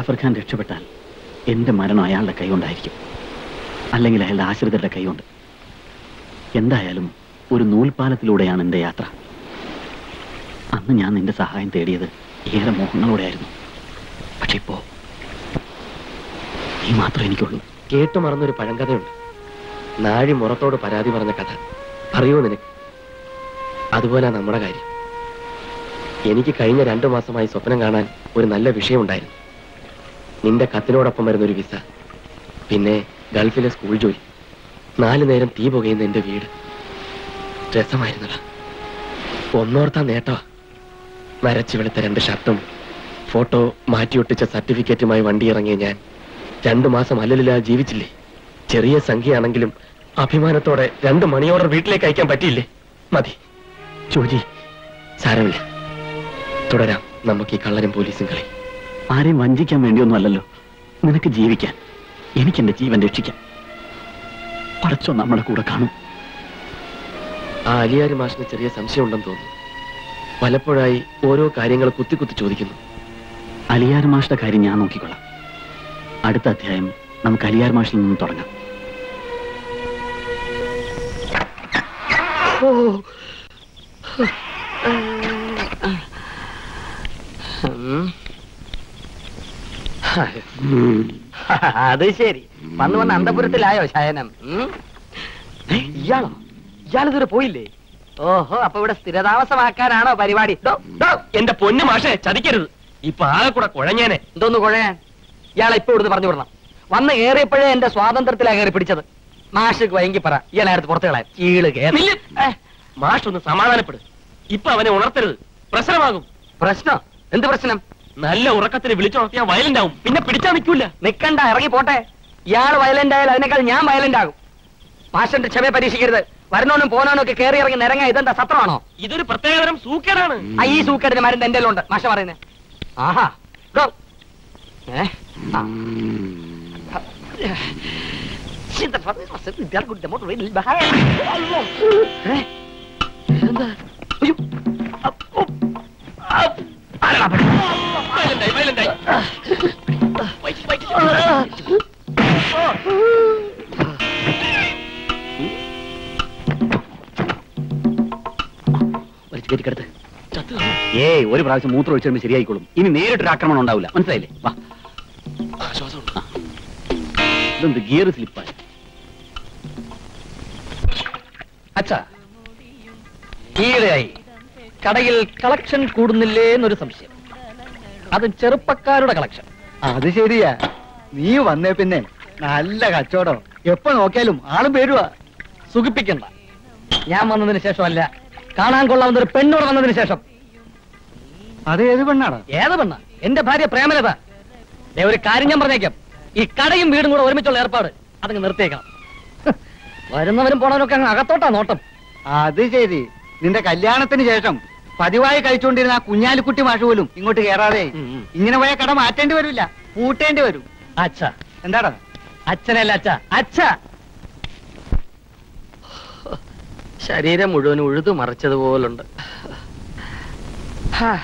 [SPEAKER 4] ജാഫർ ഖാൻ രക്ഷപ്പെട്ടാൽ എന്റെ മരണം അയാളുടെ കൈകൊണ്ടായിരിക്കും അല്ലെങ്കിൽ അയാളുടെ ആശ്രിതരുടെ കൈകൊണ്ട് എന്തായാലും ഒരു നൂൽപാലത്തിലൂടെയാണ് എന്റെ യാത്ര അന്ന് ഞാൻ നിന്റെ സഹായം തേടിയത് ഏറെ മോഹങ്ങളോടെയായിരുന്നു പക്ഷെ ഇപ്പോ നീ മാത്രമേ എനിക്കുള്ളൂ
[SPEAKER 2] കേട്ടു മറന്നൊരു പഴങ്കഥയുണ്ട് നാഴി മുറത്തോട് പരാതി പറഞ്ഞ കഥ അറിയോ നിനക്ക് അതുപോലെ നമ്മുടെ കാര്യം എനിക്ക് കഴിഞ്ഞ രണ്ടു മാസമായി സ്വപ്നം കാണാൻ ഒരു നല്ല വിഷയമുണ്ടായിരുന്നു നിന്റെ കത്തിനോടൊപ്പം വരുന്ന ഒരു വിസ പിന്നെ ഗൾഫിലെ സ്കൂൾ ജോലി നാലു നേരം തീ പുകയുന്ന എന്റെ വീട് രസമായിരുന്നടാ ഒന്നോർത്താ നേട്ടമാ നരച്ചു വെളുത്ത രണ്ട് ഷർട്ടും ഫോട്ടോ മാറ്റിയൊട്ടിച്ച സർട്ടിഫിക്കറ്റുമായി വണ്ടി ഇറങ്ങിയ ഞാൻ രണ്ടു മാസം അല്ലലില്ലാതെ ജീവിച്ചില്ലേ ചെറിയ സംഖ്യയാണെങ്കിലും അഭിമാനത്തോടെ രണ്ട് മണി ഓർഡർ വീട്ടിലേക്ക് അയക്കാൻ പറ്റിയില്ലേ മതി ജോജി സാരമില്ല തുടരാം നമുക്ക് ഈ കള്ളനും പോലീസും കളി
[SPEAKER 4] ആരെയും വഞ്ചിക്കാൻ വേണ്ടിയൊന്നും അല്ലല്ലോ നിനക്ക് ജീവിക്കാൻ എനിക്ക് എന്റെ ജീവൻ രക്ഷിക്കാം പടച്ചോ നമ്മുടെ കൂടെ കാണും
[SPEAKER 2] ആ അലിയാരി മാഷിന് ചെറിയ സംശയമുണ്ടെന്ന് തോന്നുന്നു പലപ്പോഴായി ഓരോ കാര്യങ്ങൾ കുത്തി കുത്തി ചോദിക്കുന്നു
[SPEAKER 4] അലിയാർ മാഷിന്റെ കാര്യം ഞാൻ നോക്കിക്കൊള്ളാം അടുത്ത അധ്യായം നമുക്ക് അലിയാർ മാഷിൽ നിന്നും തുടങ്ങാം
[SPEAKER 11] അത് ശരി വന്ന് വന്ന് അന്തപുരത്തിലായോ ശയനം ഉം? ഏ, ഇയാളോ ഇയാളിതുവരെ പോയില്ലേ ഓഹോ അപ്പൊ ഇവിടെ സ്ഥിരതാമസമാക്കാനാണോ പരിപാടി ഡോ, ഡോ.
[SPEAKER 2] എന്റെ പൊന്നു മാഷെ ചതിക്കരുത് ഇപ്പൊ ആകെ കൂടെ കുഴഞ്ഞേനെ
[SPEAKER 11] എന്തോന്ന് കുഴയാൻ ഇയാളെ ഇപ്പൊ ഇവിടുന്ന് പറഞ്ഞു വിടണം വന്ന് ഏറിയപ്പോഴേ എന്റെ സ്വാതന്ത്ര്യത്തിലാ കയറി പിടിച്ചത് മാഷക്ക് വൈകി പറ ഇയാളെ അടുത്ത് പുറത്തു കളയാൻ ചീള് കേറി
[SPEAKER 2] നില്ല്. മാഷ് ഒന്ന് സമാധാനപ്പെടും ഇപ്പൊ അവനെ ഉണർത്തരുത് പ്രശ്നമാകും
[SPEAKER 11] പ്രശ്നം എന്ത് പ്രശ്നം
[SPEAKER 2] നല്ല ഉറക്കത്തിൽ വിളിച്ചുണർത്തിയാൽ വയലന്റ് ആവും പിന്നെ പിടിച്ചാ നിൽക്കൂല
[SPEAKER 11] നിക്കണ്ട ഇറങ്ങി പോട്ടെ ഇയാൾ വയലന്റ് ആയാൽ അതിനേക്കാൾ ഞാൻ വയലന്റ് ആകും മാഷന്റെ ക്ഷമയെ പരീക്ഷിക്കരുത് വരണോനും പോനാനും ഒക്കെ കയറി ഇറങ്ങി നിരങ്ങ ഇതെന്താ സത്രമാണോ
[SPEAKER 2] ഇതൊരു പ്രത്യേകതരം സൂക്കേടാണ്
[SPEAKER 11] ആ ഈ സൂക്കേടിന് മരുന്ന് എന്റെ ഉണ്ട് മാഷ പറയുന്നേ ആഹാ ഡോ. ഏ? ആ. Sienta, Fabio, ma se ti piace con temor, vedi il bahare. Eh? എന്താ? അയ്യോ. അപ്പ്, ഓ. അപ്പ്. ആരെടാ പെട്ടെ?
[SPEAKER 2] വയലന്റായി വയലന്റായി
[SPEAKER 4] വലിച്ചു കയറ്റിക്കെടുത്ത് ഏയ് ഒരു പ്രാവശ്യം മൂത്രം ഒഴിച്ചു കഴിയുമ്പോൾ ശരിയായിക്കോളും ഇനി നേരിട്ടൊരു ആക്രമണം ഉണ്ടാവില്ല മനസ്സിലായില്ലേ വാ ആ. ഇതെന്ത് ഗിയർ സ്ലിപ്പായി
[SPEAKER 1] അച്ഛാ ഈയിടെയായി കടയിൽ കളക്ഷൻ കൂടുന്നില്ലേ എന്നൊരു സംശയം അത് ചെറുപ്പക്കാരുടെ കളക്ഷൻ
[SPEAKER 8] അത് ശരിയാ നീ വന്നേ പിന്നെ നല്ല കച്ചവടം എപ്പോ നോക്കിയാലും ആളും പേരുവാ
[SPEAKER 1] സുഖിപ്പിക്കണ്ട ഞാൻ വന്നതിന് ശേഷമല്ല കാണാൻ കൊള്ളാവുന്ന ഒരു പെണ്ണോട് വന്നതിന് ശേഷം
[SPEAKER 8] അത് ഏത് പെണ്ണാടാ
[SPEAKER 1] ഏത് പെണ്ണ എന്റെ ഭാര്യ പ്രേമലത ദേ ഒരു കാര്യം ഞാൻ പറഞ്ഞേക്കാം ഈ കടയും വീടും കൂടെ ഒരുമിച്ചുള്ള ഏർപ്പാട് അതങ്ങ് നിർത്തിയേക്കണം ഹ്, വരുന്നവരും പോണവരൊക്കെ അങ്ങ് അകത്തോട്ടാ നോട്ടം
[SPEAKER 8] അത് ശരി നിന്റെ കല്യാണത്തിന് ശേഷം പതിവായി കഴിച്ചുകൊണ്ടിരുന്ന ആ കുഞ്ഞാലിക്കുട്ടി മാഷ് പോലും ഇങ്ങോട്ട് കേറാതെ ഇങ്ങനെ പോയ കട മാറ്റേണ്ടി വരില്ല പൂട്ടേണ്ടി വരും
[SPEAKER 1] അച്ഛ
[SPEAKER 8] എന്താടാ
[SPEAKER 1] അച്ഛനല്ല അച്ഛ അച്ഛ
[SPEAKER 11] ശരീരം മുഴുവൻ ഉഴുതു മറിച്ചതുപോലുണ്ട് ഹാ.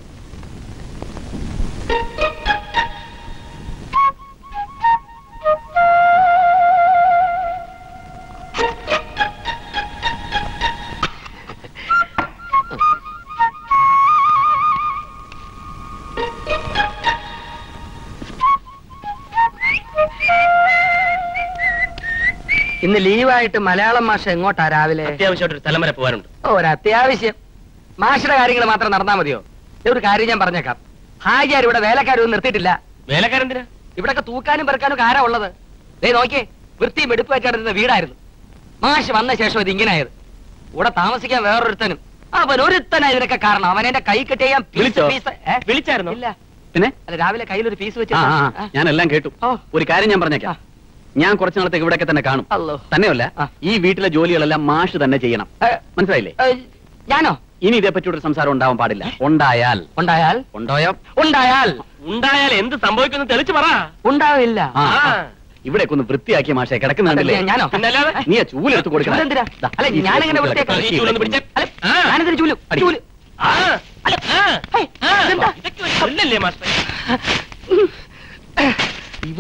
[SPEAKER 11] ഇന്ന് ലീവായിട്ട് മലയാളം മാഷ എങ്ങോട്ടാ രാവിലെ
[SPEAKER 2] അത്യാവശ്യമായിട്ട് ഒരു സ്ഥലം വരെ പോകാനുണ്ട്
[SPEAKER 11] ഓ, ഒരു അത്യാവശ്യം മാഷയുടെ കാര്യങ്ങൾ മാത്രം നടന്നാ മതിയോ ദേ ഒരു കാര്യം ഞാൻ പറഞ്ഞേക്കാം ഹാജിയാർ ഇവിടെ വേലക്കാരൊന്നും നിർത്തിയിട്ടില്ല
[SPEAKER 2] വേലക്കാരെന്തിനാ
[SPEAKER 11] ഇവിടൊക്കെ തൂക്കാനും പെറുക്കാനും ഒക്കെ ആരാ ഉള്ളത് ദേ നോക്കിയേ വൃത്തിയും വെടുപ്പ് വെച്ചാടുന്ന വീടായിരുന്നു മാഷ് വന്ന ശേഷം ഇത് ഇങ്ങനെയായത് ഇവിടെ താമസിക്കാൻ വേറൊരുത്തനും അവൻ ഒരുത്തനാ ഇതിനൊക്കെ കാരണം അവൻ എന്റെ കൈ കെട്ടി ഞാൻ പീസ്
[SPEAKER 4] വിളിച്ചോ?
[SPEAKER 11] പീസ് ഏ?
[SPEAKER 2] വിളിച്ചായിരുന്നോ
[SPEAKER 11] ഇല്ല
[SPEAKER 4] പിന്നെ
[SPEAKER 11] അല്ല രാവിലെ കയ്യിലൊരു പീസ് വെച്ച്
[SPEAKER 4] ആ ആ, ആ, ഞാനെല്ലാം കേട്ടു
[SPEAKER 11] ഓ.
[SPEAKER 4] ഒരു കാര്യം ഞാൻ പറഞ്ഞേക്കാം ഞാൻ കുറച്ചു നാളത്തേക്ക് ഇവിടെയൊക്കെ തന്നെ കാണും
[SPEAKER 11] അല്ലോ
[SPEAKER 4] തന്നെയല്ല
[SPEAKER 11] ആ.
[SPEAKER 4] ഈ വീട്ടിലെ ജോലികളെല്ലാം മാഷ് തന്നെ ചെയ്യണം
[SPEAKER 11] ഏ,
[SPEAKER 4] മനസ്സിലായില്ലേ
[SPEAKER 11] ഏ, ഞാനോ
[SPEAKER 4] ഇനി ഇതേപ്പറ്റി ഒരു സംസാരം ഉണ്ടാവാൻ പാടില്ല ഉണ്ടായാൽ
[SPEAKER 11] ഉണ്ടായാൽ
[SPEAKER 4] ഉണ്ടായോ
[SPEAKER 11] ഉണ്ടായാൽ
[SPEAKER 2] ഉണ്ടായാൽ എന്ത് സംഭവിക്കുന്നു തെളിച്ചു പറ
[SPEAKER 11] ഉണ്ടാവില്ല
[SPEAKER 4] ആ,
[SPEAKER 2] ആ.
[SPEAKER 4] ആ. ഇവിടെയൊക്കെ ഒന്ന് വൃത്തിയാക്കിയ മാഷെ കിടക്കുന്നുണ്ടല്ലേ
[SPEAKER 11] അതല്ലേ, ഞാനോ?
[SPEAKER 2] പിന്നല്ലാതെ
[SPEAKER 4] നീ ആ ചൂലെടുത്ത് കൊടുക്കണം
[SPEAKER 11] ചൂലെന്തിനാ?
[SPEAKER 4] ദാ,
[SPEAKER 11] അല്ല,
[SPEAKER 4] ഈ
[SPEAKER 11] ഞാനെങ്ങനെ
[SPEAKER 4] ചൂല്
[SPEAKER 11] വൃത്തിയാക്കാം?
[SPEAKER 4] കിടക്ക്.
[SPEAKER 2] ഈ ചൂലൊന്ന് പിടിച്ചേ.
[SPEAKER 11] അല്ല,
[SPEAKER 2] ആ.
[SPEAKER 11] ഞാനെന്തിനു ചൂല്
[SPEAKER 4] അടി.
[SPEAKER 11] ചൂല്
[SPEAKER 2] ആ.
[SPEAKER 11] അല്ല,
[SPEAKER 2] ആ.
[SPEAKER 11] ഹേയ്,
[SPEAKER 2] ആ.
[SPEAKER 11] ഇതെന്താ?
[SPEAKER 2] ഇതൊക്കെ ഒരു കൊല്ലല്ലേ മാസ്റ്റർ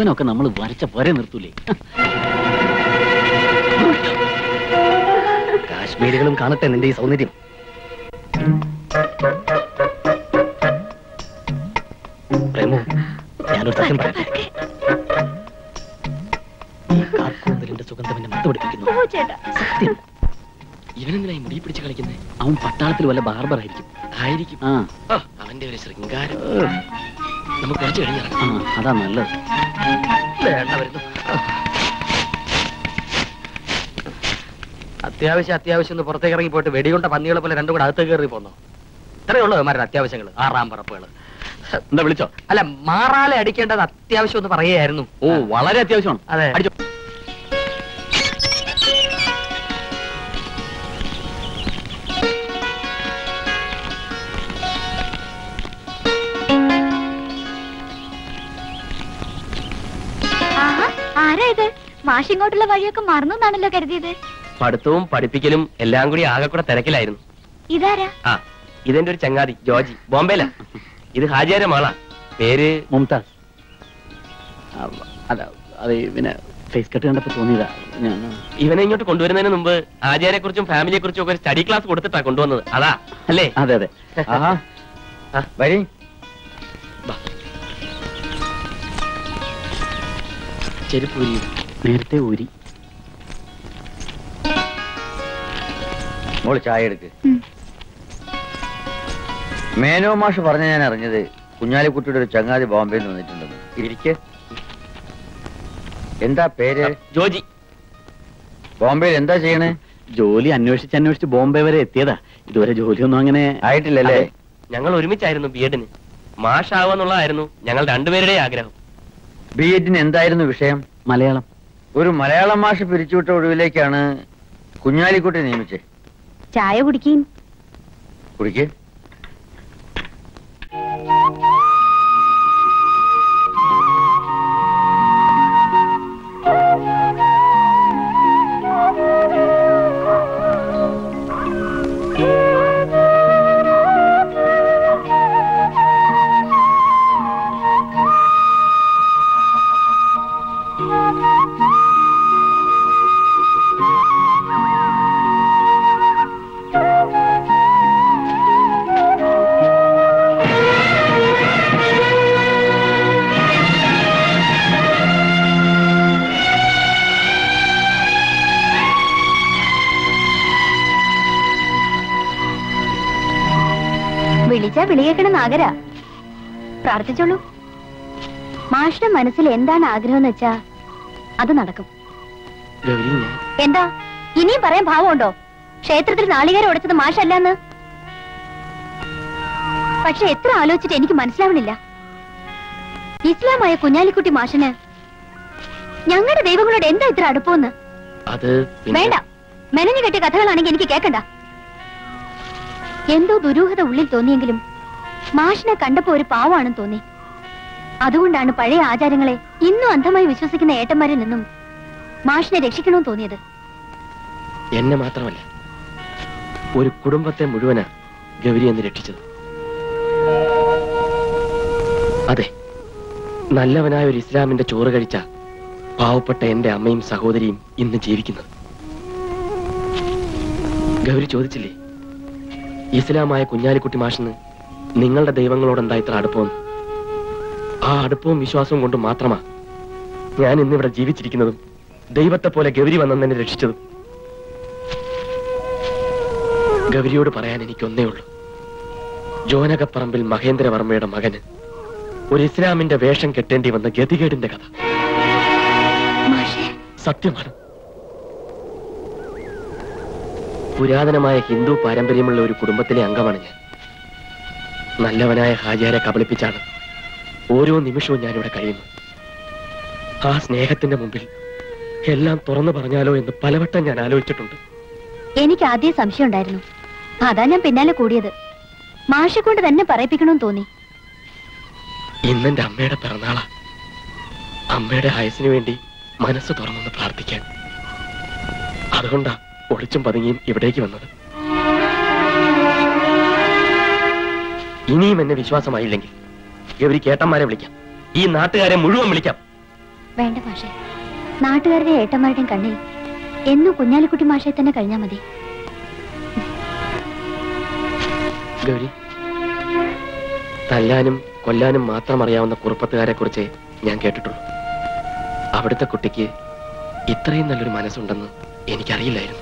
[SPEAKER 4] ഇവനൊക്കെ നമ്മൾ വരച്ച പോരെ നിർത്തൂലേ
[SPEAKER 12] കാശ്മീരികളും കാണട്ടെ നിന്റെ ഈ സൗന്ദര്യം പ്രേമു ഞാനൊരു സത്യം പറയട്ടെ ഈ കാർക്കൂന്തലിന്റെ സുഗന്ധം എന്നെ മത്തുപിടിപ്പിക്കുന്നു സത്യം
[SPEAKER 2] ഇവനെന്തിനായി മുടി പിടിച്ച് കളിക്കുന്നത്
[SPEAKER 4] അവൻ പട്ടാളത്തിൽ വല്ല ബാർബർ ആയിരിക്കും
[SPEAKER 2] ആയിരിക്കും
[SPEAKER 4] ആ
[SPEAKER 2] ഓ, അവന്റെ ഒരു ശൃംഗാരം നമുക്ക് കുറച്ച് കഴിഞ്ഞിറങ്ങാം
[SPEAKER 4] ആ അതാ നല്ലത്
[SPEAKER 11] വേണ്ട വരുന്നു അത്യാവശ്യം അത്യാവശ്യം ഒന്ന് പുറത്തേക്ക് ഇറങ്ങി പോയിട്ട് വെടികൊണ്ട പന്നികളെ പോലെ രണ്ടും കൂടെ അകത്ത് കയറി പോന്നോ ഇത്രയേ ഉള്ളൂ അവന്മാരുടെ അത്യാവശ്യങ്ങൾ ആറാം പറപ്പുകൾ
[SPEAKER 4] എന്താ വിളിച്ചോ
[SPEAKER 11] അല്ല മാറാലെ അടിക്കേണ്ടത് അത്യാവശ്യം ഒന്ന് പറയുകയായിരുന്നു
[SPEAKER 4] ഓ വളരെ അത്യാവശ്യമാണ്
[SPEAKER 11] അതെ
[SPEAKER 4] അടിച്ചോ
[SPEAKER 3] ആഹാ ആരാ ഇത് മാഷിങ്ങോട്ടുള്ള വഴിയൊക്കെ മറന്നു എന്നാണല്ലോ കരുതിയത്
[SPEAKER 2] പഠിത്തവും പഠിപ്പിക്കലും എല്ലാം കൂടി ആകെ കൂടെ തിരക്കിലായിരുന്നു
[SPEAKER 3] ഇതാരാ
[SPEAKER 2] ആ ഇതെന്റെ ഒരു ചങ്ങാതി ജോജി ബോംബെയിലാ ഇത് ഹാജിയാരെ മാളാ പേര്
[SPEAKER 4] മുംതാസ് ആ, അല്ല അത് പിന്നെ ഫേസ് കട്ട് കണ്ടപ്പോ തോന്നിയതാ ഞാൻ
[SPEAKER 2] ഇവനെ ഇങ്ങോട്ട് കൊണ്ടുവരുന്നതിന് മുമ്പ് ആചാര്യെ കുറിച്ചും ഫാമിലിയെ കുറിച്ചും ഒക്കെ ഒരു സ്റ്റഡി ക്ലാസ് കൊടുത്തിട്ടാ കൊണ്ടുവന്നത് അതാ അല്ലേ
[SPEAKER 4] അതെ അതെ
[SPEAKER 7] ആഹാ
[SPEAKER 2] ആ.
[SPEAKER 7] വരി
[SPEAKER 2] ചെരുപ്പൂരി
[SPEAKER 4] നേരത്തെ ഊരി
[SPEAKER 7] മോള് ചായ എടുക്ക്
[SPEAKER 3] ഉം.
[SPEAKER 7] മേനോ മാഷ് പറഞ്ഞ ഞാൻ അറിഞ്ഞത് കുഞ്ഞാലിക്കുട്ടിയുടെ ഒരു ചങ്ങാതി ബോംബെയിൽ നിന്ന് വന്നിട്ടുണ്ടെന്ന് ഇരിക്ക് എന്താ പേര്
[SPEAKER 2] ജോജി
[SPEAKER 7] ബോംബെയിൽ എന്താ ചെയ്യണേ
[SPEAKER 4] ജോലി അന്വേഷിച്ച് അന്വേഷിച്ച് ബോംബെ വരെ എത്തിയതാ ഇതുവരെ ജോലിയൊന്നും അങ്ങനെ
[SPEAKER 7] ആയിട്ടില്ലല്ലേ
[SPEAKER 2] അതെ. ഞങ്ങൾ ഒരുമിച്ചായിരുന്നു ബി എഡിന് മാഷാവുന്നുള്ളതായിരുന്നു ഞങ്ങൾ രണ്ടുപേരുടെ ആഗ്രഹം
[SPEAKER 7] ബി എഡിന് എന്തായിരുന്നു വിഷയം
[SPEAKER 4] മലയാളം
[SPEAKER 7] ഒരു മലയാളം മാഷ് പിരിച്ചുവിട്ട ഒഴിവിലേക്കാണ് കുഞ്ഞാലിക്കുട്ടി നിയമിച്ചേ
[SPEAKER 5] ചായ കുടിക്കും
[SPEAKER 7] കുടിക്ക്
[SPEAKER 3] വിളിച്ചാ വിളിയേക്കണം നാഗര പ്രാർത്ഥിച്ചോളൂ മാഷിന്റെ മനസ്സിൽ എന്താണ് ആഗ്രഹം എന്ന് വെച്ചാ അത് നടക്കും
[SPEAKER 2] ഗൗരി ഞാൻ
[SPEAKER 3] എന്താ ഇനിയും പറയാൻ ഭാവമുണ്ടോ ക്ഷേത്രത്തിൽ നാളികേരം ഉടച്ചത് മാഷല്ലാന്ന് പക്ഷെ എത്ര ആലോചിച്ചിട്ട് എനിക്ക് മനസ്സിലാവണില്ല ഇസ്ലാമായ കുഞ്ഞാലിക്കുട്ടി മാഷിന് ഞങ്ങളുടെ ദൈവങ്ങളോട് എന്താ ഇത്ര അടുപ്പമെന്ന്
[SPEAKER 2] അത് പിന്നെ-
[SPEAKER 3] വേണ്ട മെനഞ്ഞു കെട്ടിയ കഥകളാണെങ്കിൽ എനിക്ക് കേക്കണ്ട എന്തോ ദുരൂഹത ഉള്ളിൽ തോന്നിയെങ്കിലും മാഷിനെ കണ്ടപ്പോ ഒരു പാവാണെന്ന് തോന്നി അതുകൊണ്ടാണ് പഴയ ആചാരങ്ങളെ ഇന്നും അന്ധമായി വിശ്വസിക്കുന്ന ഏട്ടന്മാരിൽ നിന്നും മാഷിനെ രക്ഷിക്കണമെന്ന് തോന്നിയത്
[SPEAKER 2] എന്നെ മാത്രമല്ല ഒരു കുടുംബത്തെ മുഴുവനാ ഗൗരി എന്ന് രക്ഷിച്ചത് അതെ നല്ലവനായ ഒരു ഇസ്ലാമിന്റെ ചോറ് കഴിച്ച പാവപ്പെട്ട എന്റെ അമ്മയും സഹോദരിയും ഇന്ന് ജീവിക്കുന്നത് ഗൗരി ചോദിച്ചില്ലേ ഇസ്ലാമായ കുഞ്ഞാലിക്കുട്ടി മാഷിന് നിങ്ങളുടെ ദൈവങ്ങളോട് എന്താ ഇത്ര അടുപ്പമെന്ന് ആ അടുപ്പവും വിശ്വാസവും കൊണ്ട് മാത്രമാ ഞാൻ ഇന്നിവിടെ ജീവിച്ചിരിക്കുന്നതും ദൈവത്തെ പോലെ ഗൗരി വന്നെന്നെ രക്ഷിച്ചതും ഗൗരിയോട് പറയാൻ എനിക്കൊന്നേ ഉള്ളൂ ജോനകപ്പറമ്പിൽ മഹേന്ദ്രവർമ്മയുടെ മകന് ഒരു ഇസ്ലാമിന്റെ വേഷം കെട്ടേണ്ടി വന്ന ഗതികേടിന്റെ കഥ
[SPEAKER 3] മാഷേ
[SPEAKER 2] സത്യമാണ് പുരാതനമായ ഹിന്ദു പാരമ്പര്യമുള്ള ഒരു കുടുംബത്തിലെ അംഗമാണ് ഞാൻ നല്ലവനായ ഹാജിയാരെ കബളിപ്പിച്ചാണ് ഓരോ നിമിഷവും ഞാനിവിടെ കഴിയുന്നു ആ സ്നേഹത്തിന്റെ മുമ്പിൽ എല്ലാം തുറന്നു പറഞ്ഞാലോ എന്ന് പലവട്ടം ഞാൻ ആലോചിച്ചിട്ടുണ്ട്
[SPEAKER 3] എനിക്ക് ആദ്യം സംശയം ഉണ്ടായിരുന്നു അതാ ഞാൻ പിന്നാലെ കൂടിയത് മാഷെ കൊണ്ട് തന്നെ പറയിപ്പിക്കണമെന്ന് തോന്നി
[SPEAKER 2] ഇന്നെന്റെ അമ്മയുടെ പിറന്നാളാ അമ്മയുടെ ആയുസിനു വേണ്ടി മനസ്സ് തുറന്നൊന്ന് പ്രാർത്ഥിക്കാൻ അതുകൊണ്ടാ ഒളിച്ചും പതുങ്ങിയും ഇവിടേക്ക് വന്നത് ഇനിയും എന്നെ വിശ്വാസമായില്ലെങ്കിൽ ഗൗരി കേട്ടന്മാരെ വിളിക്കാം ഈ നാട്ടുകാരെ മുഴുവൻ വിളിക്കാം
[SPEAKER 3] വേണ്ട മാഷെ നാട്ടുകാരുടെ ഏട്ടന്മാരുടെയും കണ്ണിൽ എന്നും കുഞ്ഞാലിക്കുട്ടി മാഷെ തന്നെ കഴിഞ്ഞാൽ മതി
[SPEAKER 2] ഗൗരി തല്ലാനും കൊല്ലാനും മാത്രം അറിയാവുന്ന കുറുപ്പത്തുകാരെ കുറിച്ച് ഞാൻ കേട്ടിട്ടുള്ളൂ അവിടുത്തെ കുട്ടിക്ക് ഇത്രയും നല്ലൊരു മനസ്സുണ്ടെന്ന് എനിക്കറിയില്ലായിരുന്നു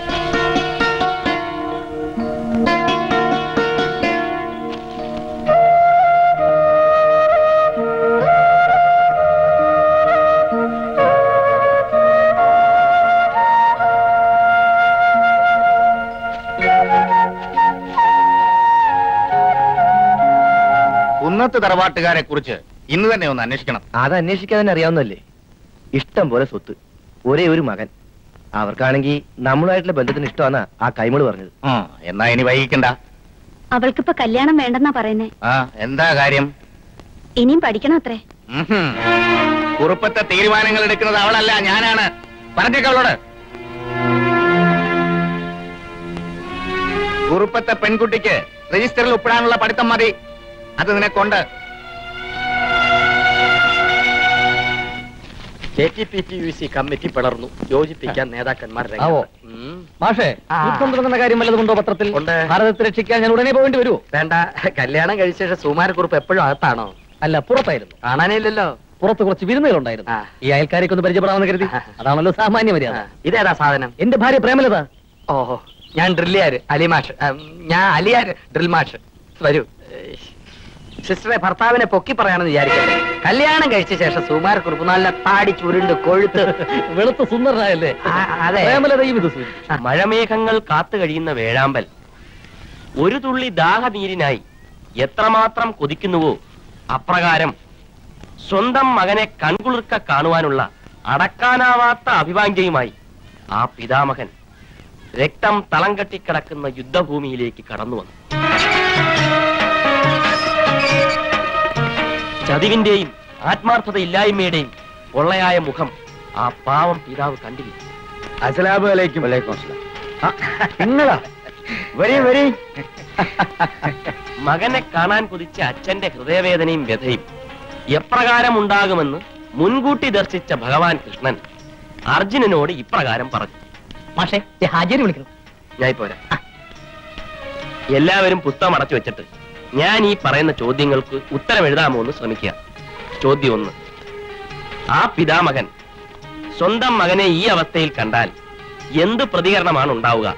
[SPEAKER 7] കുന്നത്ത് തറവാട്ടുകാരെ കുറിച്ച് ഇന്ന് തന്നെ ഒന്ന് അന്വേഷിക്കണം
[SPEAKER 13] അത് അന്വേഷിക്കാൻ തന്നെ അറിയാവുന്നല്ലേ ഇഷ്ടം പോലെ സ്വത്ത് ഒരേ ഒരു മകൻ അവർക്കാണെങ്കിൽ നമ്മളുമായിട്ടുള്ള ബന്ധത്തിന് ഇഷ്ടമാണ് ആ കൈമള് പറഞ്ഞത്
[SPEAKER 7] ആ എന്നാ ഇനി വൈകിക്കണ്ട
[SPEAKER 5] അവൾക്കിപ്പോ കല്യാണം വേണ്ടെന്നാ പറയുന്നേ
[SPEAKER 7] ആ എന്താ കാര്യം
[SPEAKER 5] ഇനിയും പഠിക്കണം അത്രേ
[SPEAKER 7] ഉഹും. കുറുപ്പത്തെ തീരുമാനങ്ങൾ എടുക്കുന്നത് അവളല്ല ഞാനാണ് പറഞ്ഞേക്ക അവളോട് കുറുപ്പത്തെ പെൺകുട്ടിക്ക് രജിസ്റ്ററിൽ ഒപ്പിടാനുള്ള പഠിത്തം മതി അത് നിനക്കൊണ്ട്
[SPEAKER 12] K T P T U C committee പിളർന്നു യോജിപ്പിക്കാൻ നേതാക്കന്മാർ രംഗത്ത്.
[SPEAKER 1] ആവോ.
[SPEAKER 12] ഉം.
[SPEAKER 1] മാഷേ
[SPEAKER 12] ആ.
[SPEAKER 1] യുദ്ധം തുടങ്ങുന്ന കാര്യം വല്ലതുമുണ്ടോ പത്രത്തിൽ
[SPEAKER 12] ഉണ്ട്.
[SPEAKER 1] ഭാരതത്തെ രക്ഷിക്കാൻ ഞാൻ ഉടനെ പോകേണ്ടി വരുമോ
[SPEAKER 12] വേണ്ട കല്യാണം കഴിച്ച ശേഷം സുമാരക്കുറിപ്പ് എപ്പോഴും അകത്താണോ
[SPEAKER 1] അല്ല പുറത്തായിരുന്നു
[SPEAKER 12] കാണാനേ ഇല്ലല്ലോ
[SPEAKER 1] പുറത്ത് കുറച്ച് വിരുന്നുകളുണ്ടായിരുന്നു
[SPEAKER 12] ആ.
[SPEAKER 1] ഈ അയൽക്കാരെയൊക്കെ ഒന്ന് പരിചയപ്പെടാമെന്ന് കരുതി അതാണല്ലോ സാമാന്യ മര്യാദ
[SPEAKER 12] ആ, ഇതേതാ സാധനം
[SPEAKER 1] എന്റെ ഭാര്യ പ്രേമലത
[SPEAKER 12] ഓഹോ ഞാൻ ഡ്രില്ലിയാര് അലിമാഷ് ഉം, ഞാൻ അലിയാര് ഡ്രിൽ മാഷ് വരൂ സിസ്റ്ററെ ഭർത്താവിനെ പൊക്കി പറയാണെന്ന് വിചാരിക്കട്ടെ കല്യാണം കഴിച്ച ശേഷം സുമാരക്കുറിപ്പ് നല്ല താടി ചുരുണ്ട് കൊഴുത്ത്
[SPEAKER 1] വെളുത്ത സുന്ദരനായല്ലേ
[SPEAKER 12] ആ, അതെ
[SPEAKER 1] പ്രേമലതയും ഇത് സൂചിപ്പിച്ചു
[SPEAKER 2] മഴമേഘങ്ങൾ കാത്തു കഴിയുന്ന വേഴാമ്പൽ ഒരു തുള്ളി ദാഹനീരിനായി എത്രമാത്രം കൊതിക്കുന്നുവോ അപ്രകാരം സ്വന്തം മകനെ കൺകുളിർക്ക കാണുവാനുള്ള അടക്കാനാവാത്ത അഭിവാഞ്ജയുമായി ആ പിതാമകൻ രക്തം തളം കെട്ടിക്കിടക്കുന്ന യുദ്ധഭൂമിയിലേക്ക് കടന്നു വന്നു ചതിവിന്റെയും ആത്മാർത്ഥതയില്ലായ്മയുടെയും പൊള്ളയായ മുഖം ആ പാവം പിതാവ് കണ്ടില്ല
[SPEAKER 8] അസലാമലൈക്കും നിങ്ങളാ വരി വരി
[SPEAKER 2] മകനെ കാണാൻ കൊതിച്ച അച്ഛന്റെ ഹൃദയവേദനയും വ്യഥയും എപ്രകാരം ഉണ്ടാകുമെന്ന് മുൻകൂട്ടി ദർശിച്ച ഭഗവാൻ കൃഷ്ണൻ അർജുനനോട് ഇപ്രകാരം പറഞ്ഞു
[SPEAKER 1] മാഷേ ദേ ഹാജിയെ വിളിക്കണം
[SPEAKER 2] ഞാൻ പോരാ എല്ലാവരും പുസ്തകം അടച്ചു വെച്ചിട്ട് ഞാൻ ഈ പറയുന്ന ചോദ്യങ്ങൾക്ക് ഉത്തരം എഴുതാമോ എന്ന് ശ്രമിക്കുക ചോദ്യം ഒന്ന് ആ പിതാമകൻ സ്വന്തം മകനെ ഈ അവസ്ഥയിൽ കണ്ടാൽ എന്ത് പ്രതികരണമാണ് ഉണ്ടാവുക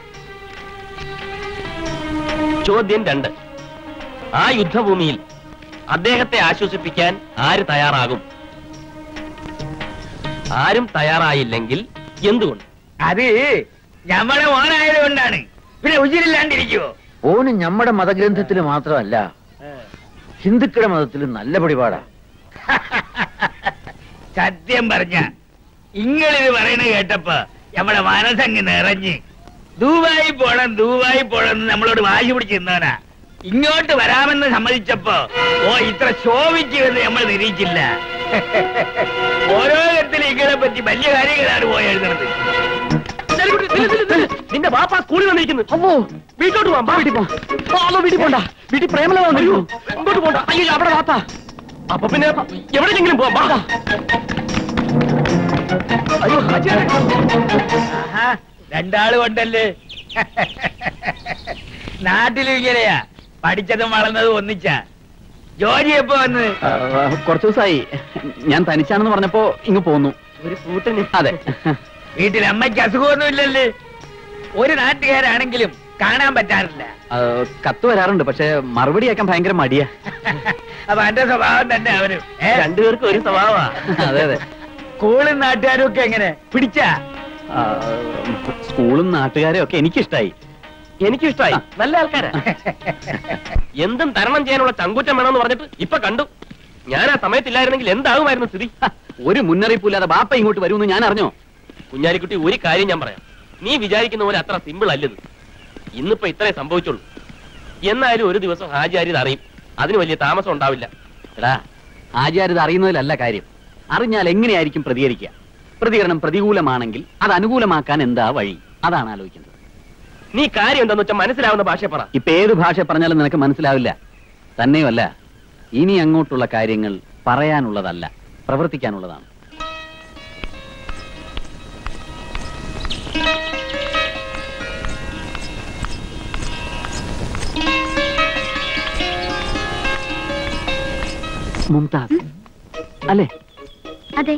[SPEAKER 2] ചോദ്യം രണ്ട് ആ യുദ്ധഭൂമിയിൽ അദ്ദേഹത്തെ ആശ്വസിപ്പിക്കാൻ ആര് തയ്യാറാകും ആരും തയ്യാറായില്ലെങ്കിൽ എന്തുകൊണ്ട്
[SPEAKER 6] അത് ഞമ്മടെ മോനായത് കൊണ്ടാണ് പിന്നെ ഉജിരില്ലാണ്ടിരിക്കുവോ
[SPEAKER 8] ഓന് നമ്മുടെ മതഗ്രന്ഥത്തിൽ മാത്രമല്ല ഹിന്ദുക്കളുടെ മതത്തിൽ നല്ല പിടിപാടാ
[SPEAKER 6] സത്യം പറഞ്ഞ ഇങ്ങളിത് പറയണ കേട്ടപ്പോ നമ്മുടെ മനസ്സങ്ങ് നിറഞ്ഞ് ദൂബായി പോണം ദൂബായി പോണം എന്ന് നമ്മളോട് വാശി പിടിച്ച് നിന്നവനാ ഇങ്ങോട്ട് വരാമെന്ന് സമ്മതിച്ചപ്പോ ഓ ഇത്ര ശോഭിക്കുമെന്ന് നമ്മൾ നിരീക്ഷില്ല ഓരോ തരത്തിലും ഇങ്ങളെ പറ്റി വലിയ കാര്യങ്ങളാണ് പോയി എഴുതുന്നത്
[SPEAKER 2] നിന്റെ ബാപ്പ സ്കൂളിൽ വന്നിരിക്കുന്നു
[SPEAKER 1] അമ്മോ
[SPEAKER 2] വീട്ടോട്ട് പോവാം ബാ.
[SPEAKER 1] വീട്ടിൽ പോ അല്ലോ വീട്ടിൽ പോണ്ട വീട്ടിൽ പ്രേമല
[SPEAKER 2] അയ്യോ,
[SPEAKER 1] വന്നു
[SPEAKER 2] ഇങ്ങോട്ട് പോണ്ട അയ്യോ അവിടെ വാപ്പാ അപ്പൊ പിന്നെ എവിടെയെങ്കിലും പോവാം ബാ.
[SPEAKER 1] അയ്യോ ഹാജിയാരെ.
[SPEAKER 6] ആഹാ, രണ്ടാളും ഉണ്ടല്ലേ നാട്ടിലും ഇങ്ങനെയാ പഠിച്ചതും വളർന്നതും ഒന്നിച്ച ജോലി എപ്പോ വന്ന്
[SPEAKER 4] ആ, കുറച്ച് ദിവസമായി ഞാൻ തനിച്ചാണെന്ന് പറഞ്ഞപ്പോ ഇങ്ങ് പോന്നു
[SPEAKER 2] ഒരു കൂട്ടിന്
[SPEAKER 4] അതെ
[SPEAKER 6] വീട്ടിൽ അമ്മയ്ക്ക് അസുഖമൊന്നും ഇല്ലല്ലേ ഒരു നാട്ടുകാരാണെങ്കിലും കാണാൻ പറ്റാറില്ല
[SPEAKER 4] ആ, കത്ത് വരാറുണ്ട് പക്ഷെ മറുപടി അയക്കാൻ ഭയങ്കര മടിയാ
[SPEAKER 6] അപ്പൊ എന്റെ സ്വഭാവം തന്നെ അവരും ഏ?
[SPEAKER 2] രണ്ടുപേർക്കും ഒരു സ്വഭാവമാ
[SPEAKER 4] അതെ അതെ
[SPEAKER 6] സ്കൂളും നാട്ടുകാരും ഒക്കെ എങ്ങനെ പിടിച്ചാ
[SPEAKER 4] ആ, സ്കൂളും നാട്ടുകാരും ഒക്കെ എനിക്കിഷ്ടായി
[SPEAKER 2] എനിക്കും ഇഷ്ടമായി നല്ല ആൾക്കാരാ എന്തും തരണം ചെയ്യാനുള്ള ചങ്കൂറ്റം വേണമെന്ന് പറഞ്ഞിട്ട് ഇപ്പൊ കണ്ടു ഞാൻ ആ സമയത്തില്ലായിരുന്നെങ്കിൽ എന്താകുമായിരുന്നു സ്ഥിതി
[SPEAKER 4] ഒരു മുന്നറിയിപ്പില്ലാതെ ബാപ്പ ഇങ്ങോട്ട് വരുമെന്ന് ഞാൻ അറിഞ്ഞോ
[SPEAKER 2] കുഞ്ഞാലിക്കുട്ടി ഒരു കാര്യം ഞാൻ പറയാം നീ വിചാരിക്കുന്ന പോലെ അത്ര സിമ്പിൾ അല്ലത് ഇന്നിപ്പോ ഇത്രേ സംഭവിച്ചുള്ളൂ എന്നാലും ഒരു ദിവസം ഹാജിയാരി ഇത് അറിയും അതിന് വലിയ താമസം ഉണ്ടാവില്ല
[SPEAKER 4] എടാ ആചാര്യത അറിയുന്നതിലല്ല കാര്യം അറിഞ്ഞാൽ എങ്ങനെയായിരിക്കും പ്രതികരിക്കുക പ്രതികരണം പ്രതികൂലമാണെങ്കിൽ അത് അനുകൂലമാക്കാൻ എന്താ വഴി അതാണ് ആലോചിക്കുന്നത്
[SPEAKER 2] നീ കാര്യം എന്താന്ന് വെച്ചാൽ മനസ്സിലാവുന്ന ഭാഷ പറ
[SPEAKER 4] ഇപ്പൊ ഏത് ഭാഷ പറഞ്ഞാലും നിനക്ക് മനസ്സിലാവില്ല തന്നെയുമല്ല ഇനി അങ്ങോട്ടുള്ള കാര്യങ്ങൾ പറയാനുള്ളതല്ല പ്രവർത്തിക്കാനുള്ളതാണ് മുംതാസ് അല്ലേ
[SPEAKER 3] അതെ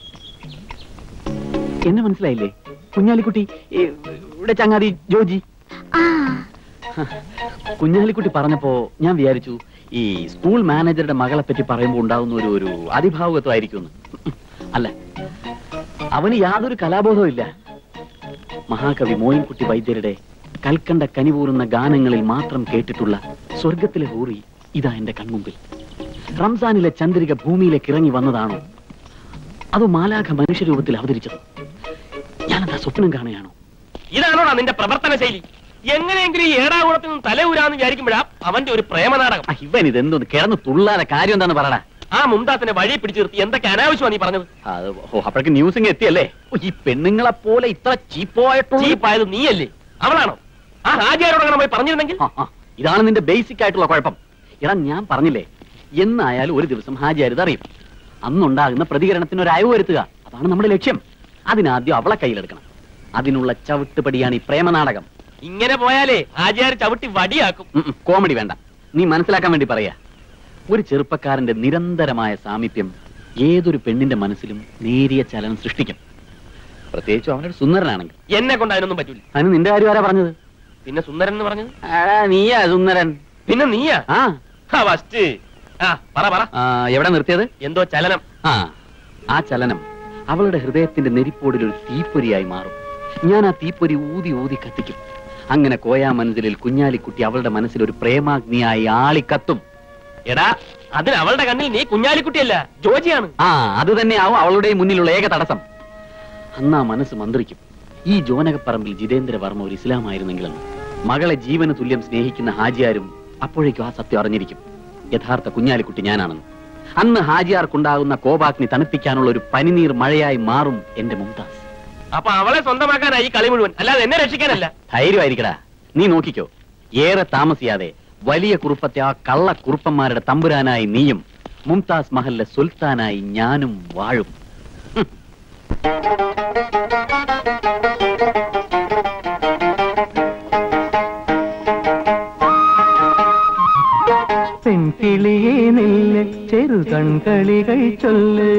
[SPEAKER 4] എന്നെ മനസ്സിലായില്ലേ കുഞ്ഞാലിക്കുട്ടി ഈ, ഇവിടെ ചങ്ങാതി ജോജി
[SPEAKER 3] ആ
[SPEAKER 4] കുഞ്ഞാലിക്കുട്ടി പറഞ്ഞപ്പോ ഞാൻ വിചാരിച്ചു ഈ സ്കൂൾ മാനേജറുടെ മകളെ പറ്റി പറയുമ്പോൾ ഉണ്ടാവുന്ന ഒരു ഒരു അതിഭാവുകത്വമായിരിക്കും അല്ല അവന് യാതൊരു കലാബോധവും ഇല്ല മഹാകവി മോയിൻകുട്ടി വൈദ്യരുടെ കൽക്കണ്ട കനിവൂറുന്ന ഗാനങ്ങളിൽ മാത്രം കേട്ടിട്ടുള്ള സ്വർഗത്തിലെ ഹൂറി ഇതാ എന്റെ കൺമുമ്പിൽ റംസാനിലെ ചന്ദ്രിക ഭൂമിയിലേക്ക് ഇറങ്ങി വന്നതാണോ അതോ മാലാഖ മനുഷ്യരൂപത്തിൽ അവതരിച്ചത് ഞാനെന്താ സ്വപ്നം കാണുകയാണോ
[SPEAKER 2] ഇതാണോടാ നിന്റെ പ്രവർത്തന ശൈലി എങ്ങനെയെങ്കിലും ഈ ഏടാകുളത്തിൽ നിന്ന് തല ഊരാന്ന് വിചാരിക്കുമ്പോഴാ അവന്റെ ഒരു പ്രേമനാടകം
[SPEAKER 4] ആ, ഇവൻ ഇതെന്തോന്ന് കിടന്ന് തുള്ളാതെ കാര്യം എന്താന്ന് പറയടാ
[SPEAKER 2] ആ മുംതാസിനെ വഴി പിടിച്ചു നിർത്തി എന്തൊക്കെ അനാവശ്യമാണ് നീ പറഞ്ഞത്
[SPEAKER 4] അത് ഓ അപ്പോഴേക്ക് ന്യൂസ് ഇങ്ങ് എത്തിയല്ലേ ഓ, ഈ പെണ്ണുങ്ങളെ പോലെ ഇത്ര ചീപ്പായിട്ടുള്ള
[SPEAKER 2] ചീപ്പായത് നീയല്ലേ അവളാണോ ആ ഹാജിയാരോട് അങ്ങനെ പോയി പറഞ്ഞിരുന്നെങ്കിൽ
[SPEAKER 4] ആ, ആ, ഇതാണ് നിന്റെ ബേസിക് ആയിട്ടുള്ള കുഴപ്പം എടാ ഞാൻ പറഞ്ഞില്ലേ എന്നായാലും ഒരു ദിവസം ഹാജിയാരിത് അറിയും അന്നുണ്ടാകുന്ന പ്രതികരണത്തിന് ഒരു അയവ് വരുത്തുക അതാണ് നമ്മുടെ ലക്ഷ്യം അതിനാദ്യം അവളെ കയ്യിലെടുക്കണം അതിനുള്ള ചവിട്ടുപടിയാണ് ഈ പ്രേമനാടകം
[SPEAKER 2] ഇങ്ങനെ പോയാലേ ഹാജിയാർ ചവിട്ടി വടിയാക്കും
[SPEAKER 4] ഉം, ഉം, കോമഡി വേണ്ട നീ മനസ്സിലാക്കാൻ വേണ്ടി പറയാ ഒരു ചെറുപ്പക്കാരന്റെ നിരന്തരമായ സാമീപ്യം ഏതൊരു പെണ്ണിന്റെ മനസ്സിലും നേരിയ ചലനം സൃഷ്ടിക്കും പ്രത്യേകിച്ചും അവനൊരു സുന്ദരനാണെങ്കിൽ
[SPEAKER 2] എന്നെ കൊണ്ട് അതിനൊന്നും പറ്റൂല
[SPEAKER 4] അതിന് നിന്റെ കാര്യം ആരാ പറഞ്ഞത്
[SPEAKER 2] പിന്നെ സുന്ദരൻ എന്ന് പറഞ്ഞത്
[SPEAKER 4] ആടാ, നീയാ സുന്ദരൻ
[SPEAKER 2] പിന്നെ നീയാ
[SPEAKER 4] ആ
[SPEAKER 2] ആ ഫസ്റ്റ് ആ പറ പറ
[SPEAKER 4] ആ, എവിടെ നിർത്തിയത്
[SPEAKER 2] എന്തോ ചലനം
[SPEAKER 4] ആ ആ ചലനം അവളുടെ ഹൃദയത്തിന്റെ നെരിപ്പോടിൽ ഒരു തീപ്പൊരിയായി മാറും ഞാൻ ആ തീപ്പൊരി ഊതി ഊതി കത്തിക്കും അങ്ങനെ കോയാ മനസ്സിലിൽ കുഞ്ഞാലിക്കുട്ടി അവളുടെ മനസ്സിൽ ഒരു പ്രേമാഗ്നിയായി ആളിക്കത്തും
[SPEAKER 2] എടാ അതിന് അവളുടെ കണ്ണിൽ നീ കുഞ്ഞാലിക്കുട്ടിയല്ല ജോജിയാണ്
[SPEAKER 4] ആ അത് തന്നെയാവും അവളുടെ മുന്നിലുള്ള ഏക തടസ്സം അന്ന് ആ മനസ്സ് മന്ത്രിക്കും ഈ ജോനകപ്പറമ്പിൽ ജിതേന്ദ്ര വർമ്മ ഒരു ഇസ്ലാമായിരുന്നെങ്കിലെന്ന് മകളെ ജീവന് തുല്യം സ്നേഹിക്കുന്ന ഹാജിയാരും അപ്പോഴേക്കും ആ സത്യം അറിഞ്ഞിരിക്കും യഥാർത്ഥ കുഞ്ഞാലിക്കുട്ടി ഞാനാണെന്ന് അന്ന് ഹാജിയാർക്കുണ്ടാകുന്ന കോപാഗ്നി തണുപ്പിക്കാനുള്ള ഒരു പനിനീർ മഴയായി മാറും എന്റെ മുംതാസ്
[SPEAKER 2] അപ്പൊ അവളെ സ്വന്തമാക്കാനായി ഈ കളി മുഴുവൻ അല്ലാതെ എന്നെ രക്ഷിക്കാനല്ല
[SPEAKER 4] ധൈര്യമായിരിക്കടാ നീ നോക്കിക്കോ ഏറെ താമസിയാതെ വലിയ കുറുപ്പത്തെ ആ കള്ള കുറുപ്പന്മാരുടെ തമ്പുരാനായി നീയും മുംതാസ് മഹലിലെ സുൽത്താനായി ഞാനും വാഴും
[SPEAKER 10] പെൺകിളിയെ നില്ല് ചെറുകൺകളികൾ ചൊല്ല്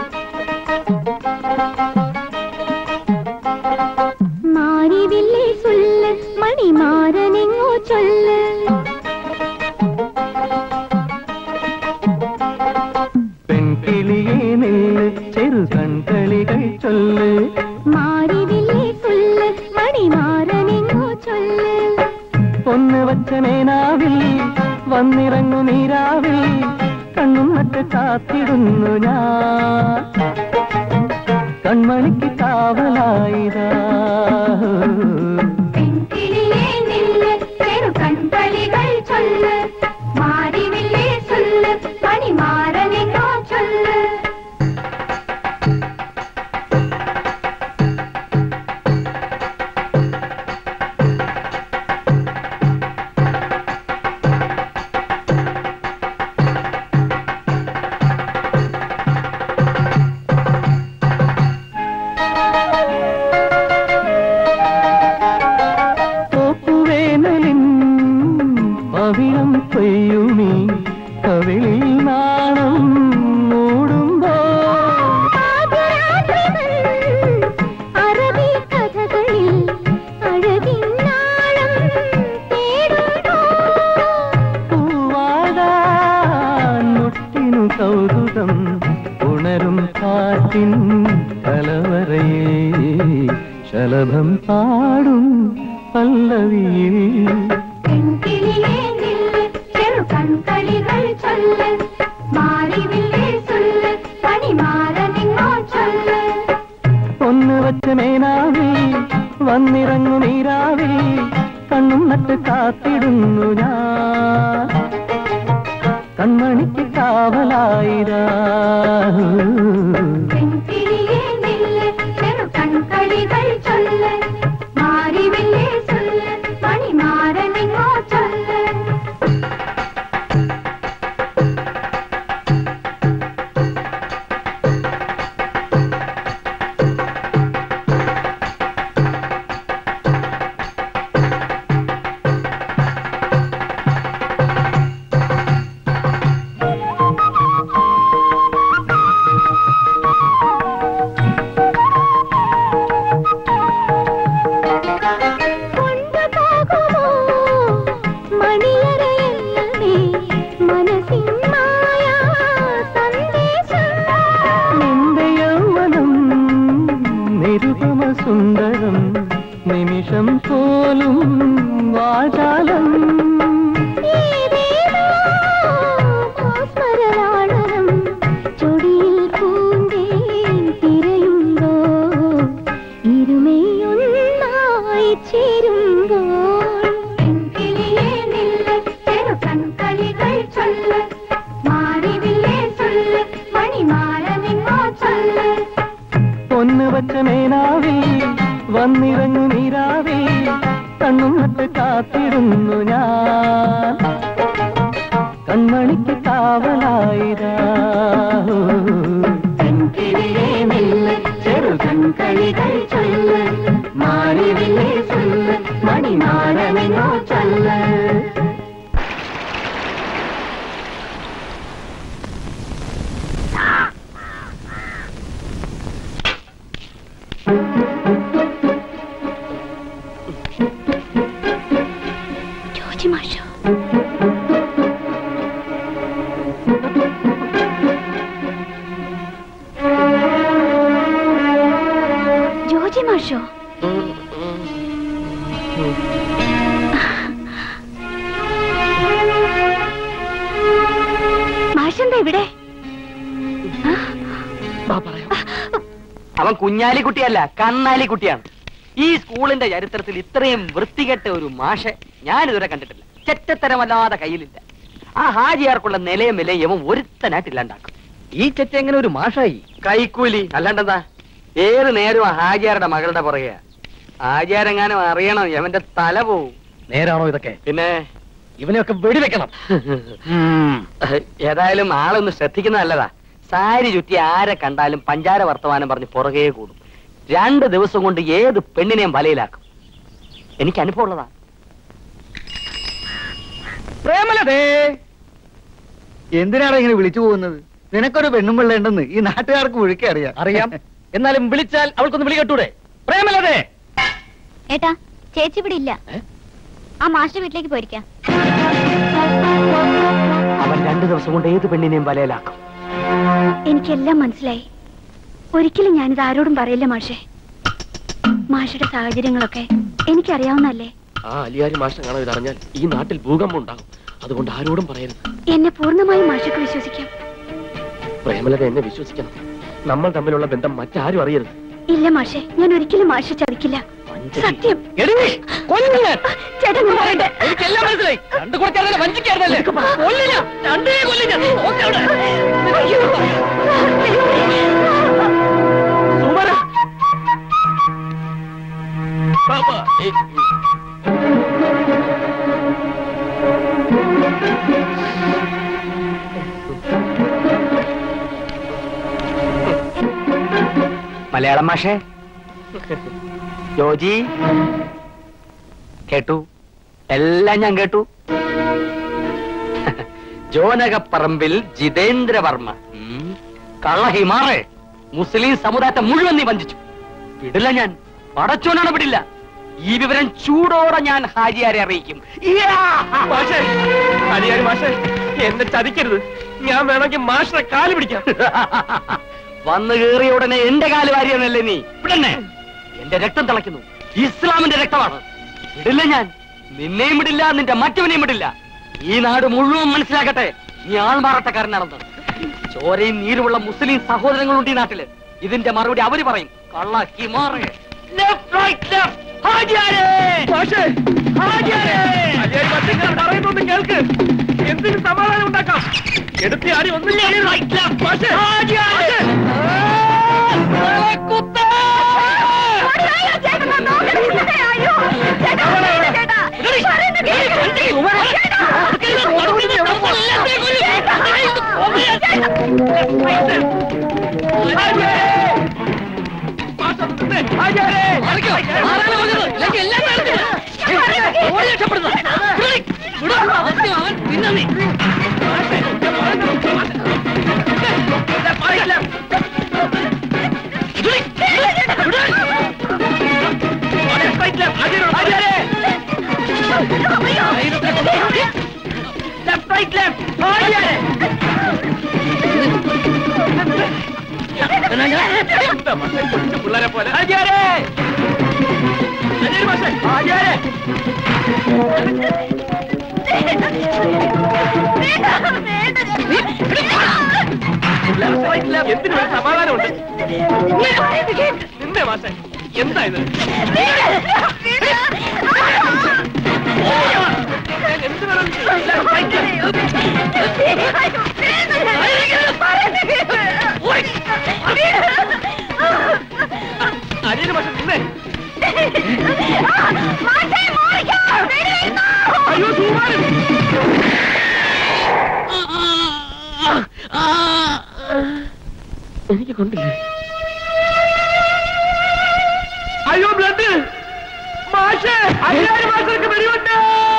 [SPEAKER 3] മാറിവില്ലേ സുല്ല് മണിമാരനെങ്ങോ ചൊല്ല്
[SPEAKER 10] പെൺകിളിയെ നില്ല് ചെറുകൺകളികൾ ചൊല്ല്
[SPEAKER 3] മാറിവില്ലേ സുല്ല് മണിമാരനെങ്ങോ ചൊല്ല്
[SPEAKER 10] പൊന്ന് വച്ച മേനാവിൽ വന്നിറങ്ങു നീരാവിൽ കണ്ണും നട്ട് കാത്തിടുന്നു ഞാൻ കൺമണിക്ക് കാവലായിതാ
[SPEAKER 3] പെൺകിളിയേ നില്ല് ചെറുകൺകളികൾ ചൊല്ല് മാറിവില്ലേ സുല്ല് മണിമാരനെങ്ങോ ചൊല്ല്
[SPEAKER 10] തോപ്പുവേനലിൻ പവിഴം കൊയ്യുമീ കവിളിൽ നാണം മൂടുമ്പോ
[SPEAKER 3] അറബി കഥകളിൽ അഴകിൻ നാളം തേടുന്നു
[SPEAKER 10] പൂവാടാൻ മുട്ടിനു കൗതുകം ഉണരും കാറ്റിൻ കലവറയിൽ ശലഭം പാടും പല്ലവിയിൽ
[SPEAKER 3] പെൺകിളിയേ നില്ല് ചെറുകൺകളികൾ ചൊല്ല് മാറിവില്ലേ സുല്ല് മണിമാരനെങ്ങോ ചൊല്ല്
[SPEAKER 10] ഒന്ന് വച്ച മേനാവിൽ വന്നിറങ്ങു നീരാവിൽ കണ്ണും നട്ട് കാത്തിടുന്നു ഞാൻ കൺമണിക്ക് കാവലായിരാ
[SPEAKER 3] പെൺകിളിയേ നില്ല് ചെറുകൺകളികൾ ചൊല്ല് മാറിവില്ലേ സുല്ല് മണിമാരനെങ്ങോ ചൊല്ല്
[SPEAKER 10] ആ കാലം
[SPEAKER 3] സ്മരണാളനം ചൊടിയിൽ പൂന്തേൻ തിരയുമ്പോ ഇരുമയൊന്നായി ചേരുമ്പോൾ കിളിയേ നില്ല് ചെറു കൺകളികൾ ചൊല്ല് മാറിവില്ലേ ചൊല്ല് മണിമാല നിന്നോ ചൊല്ല്
[SPEAKER 10] പൊന്ന് വച്ച മേനാവിൽ വന്നിറങ്ങു നീരാവിൽ കണ്ണും നട്ട് കാത്തിരുന്നു ഞാൻ കൺമണിക്ക് കാവലായിരാ
[SPEAKER 3] കിളിയേ നില്ല് ചെറു കൺകളികൾ ചൊല്ല് മാറിവില്ലേ ചൊല്ല് മണിമാല നിന്നോ ചൊല്ല് ജോജി മാഷോ ജോജി മാഷോ മാഷെന്താ ഇവിടെ
[SPEAKER 11] അവൻ കുഞ്ഞാലിക്കുട്ടിയല്ല കണ്ണാലിക്കുട്ടിയാണ് ഈ സ്കൂളിന്റെ ചരിത്രത്തിൽ ഇത്രയും വൃത്തികെട്ട ഒരു മാഷെ ഞാനിതുവരെ കണ്ടിട്ടില്ല ചെറ്റത്തരമല്ലാതെ കയ്യിലില്ല ആ ഹാജിയാർക്കുള്ള നിലയും വിലയും ഇവൻ ഒരുത്തനായിട്ടില്ലാണ്ടാക്കും
[SPEAKER 12] ഈ ചെറ്റ എങ്ങനെ ഒരു മാഷായി
[SPEAKER 11] കൈക്കൂലി അല്ലാണ്ടെന്താ ഏത് നേരവും ആ ഹാജിയാരുടെ മകളുടെ പുറകെ ഹാജിയാരെങ്ങാനും അറിയണം ഇവന്റെ തല പോവും
[SPEAKER 12] നേരാണോ ഇതൊക്കെ
[SPEAKER 11] പിന്നെ
[SPEAKER 12] ഇവനെയൊക്കെ വെടിവെക്കണം
[SPEAKER 11] ഏതായാലും ആളൊന്ന് ശ്രദ്ധിക്കുന്ന നല്ലതാ സാരി ചുറ്റി ആരെ കണ്ടാലും പഞ്ചാര വർത്തമാനം പറഞ്ഞ് പുറകെ കൂടും രണ്ട് ദിവസം കൊണ്ട് ഏത് പെണ്ണിനെയും വലയിലാക്കും എനിക്ക് അനുഭവം ഉള്ളതാ
[SPEAKER 6] പ്രേമലതേ എന്തിനാണ് ഇങ്ങനെ വിളിച്ചു പോകുന്നത് നിനക്കൊരു പെണ്ണും പിള്ളേണ്ടെന്ന് ഈ നാട്ടുകാർക്ക് ഒഴുക്കി അറിയാം
[SPEAKER 12] അറിയാം എന്നാലും വിളിച്ചാൽ അവൾക്കൊന്ന് വിളി കെട്ടൂടെ പ്രേമലതേ
[SPEAKER 3] ഏട്ടാ ചേച്ചി ഇവിടെ ഇല്ല ആ മാസ്റ്റർ വീട്ടിലേക്ക് പോയിരിക്കാം
[SPEAKER 11] അവൻ രണ്ട് ദിവസം കൊണ്ട് ഏത് പെണ്ണിനെയും വലയിലാക്കും
[SPEAKER 3] എനിക്കെല്ലാം മനസ്സിലായി ഒരിക്കലും ഞാനിത് ആരോടും പറയില്ല മാഷെ മാഷയുടെ സാഹചര്യങ്ങളൊക്കെ എനിക്കറിയാവുന്നല്ലേ
[SPEAKER 2] ആ അലിയാരി മാഷ്ടം കാണാൻ ഇതറിഞ്ഞാൽ ഈ നാട്ടിൽ ഭൂകമ്പം ഉണ്ടാകും അതുകൊണ്ട് ആരോടും പറയരുത്
[SPEAKER 3] എന്നെ പൂർണ്ണമായും മാഷക്ക് വിശ്വസിക്കാം
[SPEAKER 2] പ്രേമലത എന്നെ വിശ്വസിക്കണം നമ്മൾ തമ്മിലുള്ള ബന്ധം മറ്റാരും അറിയരുത്
[SPEAKER 3] ഇല്ല മാഷെ ഞാൻ ഒരിക്കലും മാഷ ചതിക്കില്ല സത്യം
[SPEAKER 12] കൊല്ലുന്നു
[SPEAKER 3] ചേട്ടൻ ഞാൻ പറയട്ടെ
[SPEAKER 12] എനിക്കെല്ലാം മനസ്സിലായി രണ്ടു കുറച്ചാലും വഞ്ചിക്കായിരുന്നല്ലേ കൊല്ലില്ല രണ്ടേ കൊല്ലില്ല ഓക്കെ അവിടെ
[SPEAKER 3] അയ്യോ.
[SPEAKER 12] സുമര
[SPEAKER 2] ബാബാ, ഏ,
[SPEAKER 11] മലയാളം മാഷേ ജോജി കേട്ടു എല്ലാം ഞാൻ കേട്ടു ജോനകപ്പറമ്പിൽ ജിതേന്ദ്രവർമ്മ ഉം. കള്ള ഹിമാറേ മുസ്ലിം സമുദായത്തെ മുഴുവൻ നീ വഞ്ചിച്ചു വിടില്ല ഞാൻ പടച്ചോനാണ് വിടില്ല ഈ വിവരം ചൂടോടെ ഞാൻ ഹാജിയാരെ അറിയിക്കും യാ!
[SPEAKER 2] മാഷേ അലിയാരി മാഷേ എന്നെ ചതിക്കരുത് ഞാൻ വേണമെങ്കിൽ മാഷിനെ കാല് പിടിക്കാം
[SPEAKER 11] വന്നു കയറിയ ഉടനെ എന്റെ കാല് വാരിയെന്നല്ലേ നീ വിടന്നെ എന്റെ രക്തം തിളയ്ക്കുന്നു ഇസ്ലാമിന്റെ രക്തമാണ് വിടില്ല ഞാൻ നിന്നെയും വിടില്ല നിന്റെ മറ്റവനെയും വിടില്ല ഈ നാട് മുഴുവൻ മനസ്സിലാക്കട്ടെ നീ ആൾമാറാട്ടക്കാരനാണെന്ന് ചോരയും നീരുമുള്ള മുസ്ലിം സഹോദരങ്ങളുണ്ട് ഈ നാട്ടില് ഇതിന്റെ മറുപടി അവര് പറയും കള്ള കിമാറ് Left, right, left. ഹാജിയാരെ! ഹാജിയാരെ!
[SPEAKER 2] അലിയാരി മാഷേ ഞാൻ പറയുന്നൊന്ന് കേൾക്ക് എന്തിന് സമാധാനം ഉണ്ടാക്കാം എടുത്ത് ആടി ഒന്നില്ല
[SPEAKER 11] Left, right, left. ഹാജിയാരെ! Left, right, left. ഹാജിയാരെ!
[SPEAKER 2] പിള്ളേരെ പോലെ
[SPEAKER 11] ഹാജിയാരെ!
[SPEAKER 2] അലിയാരി മാഷേ എന്തിനു ഒരു സമാധാനമുണ്ട് നിന്റെ മാഷെ എന്താ ഇത് എന്ത് വേണം അനിയന് പക്ഷെ നിന്നെ അയ്യോ സുമാരൻ എനിക്ക് കൊണ്ടില്ലേ അയ്യോ ബ്ലഡ് മാഷേ അയ്യായിരം മാസർക്ക് വെടിയുണ്ട്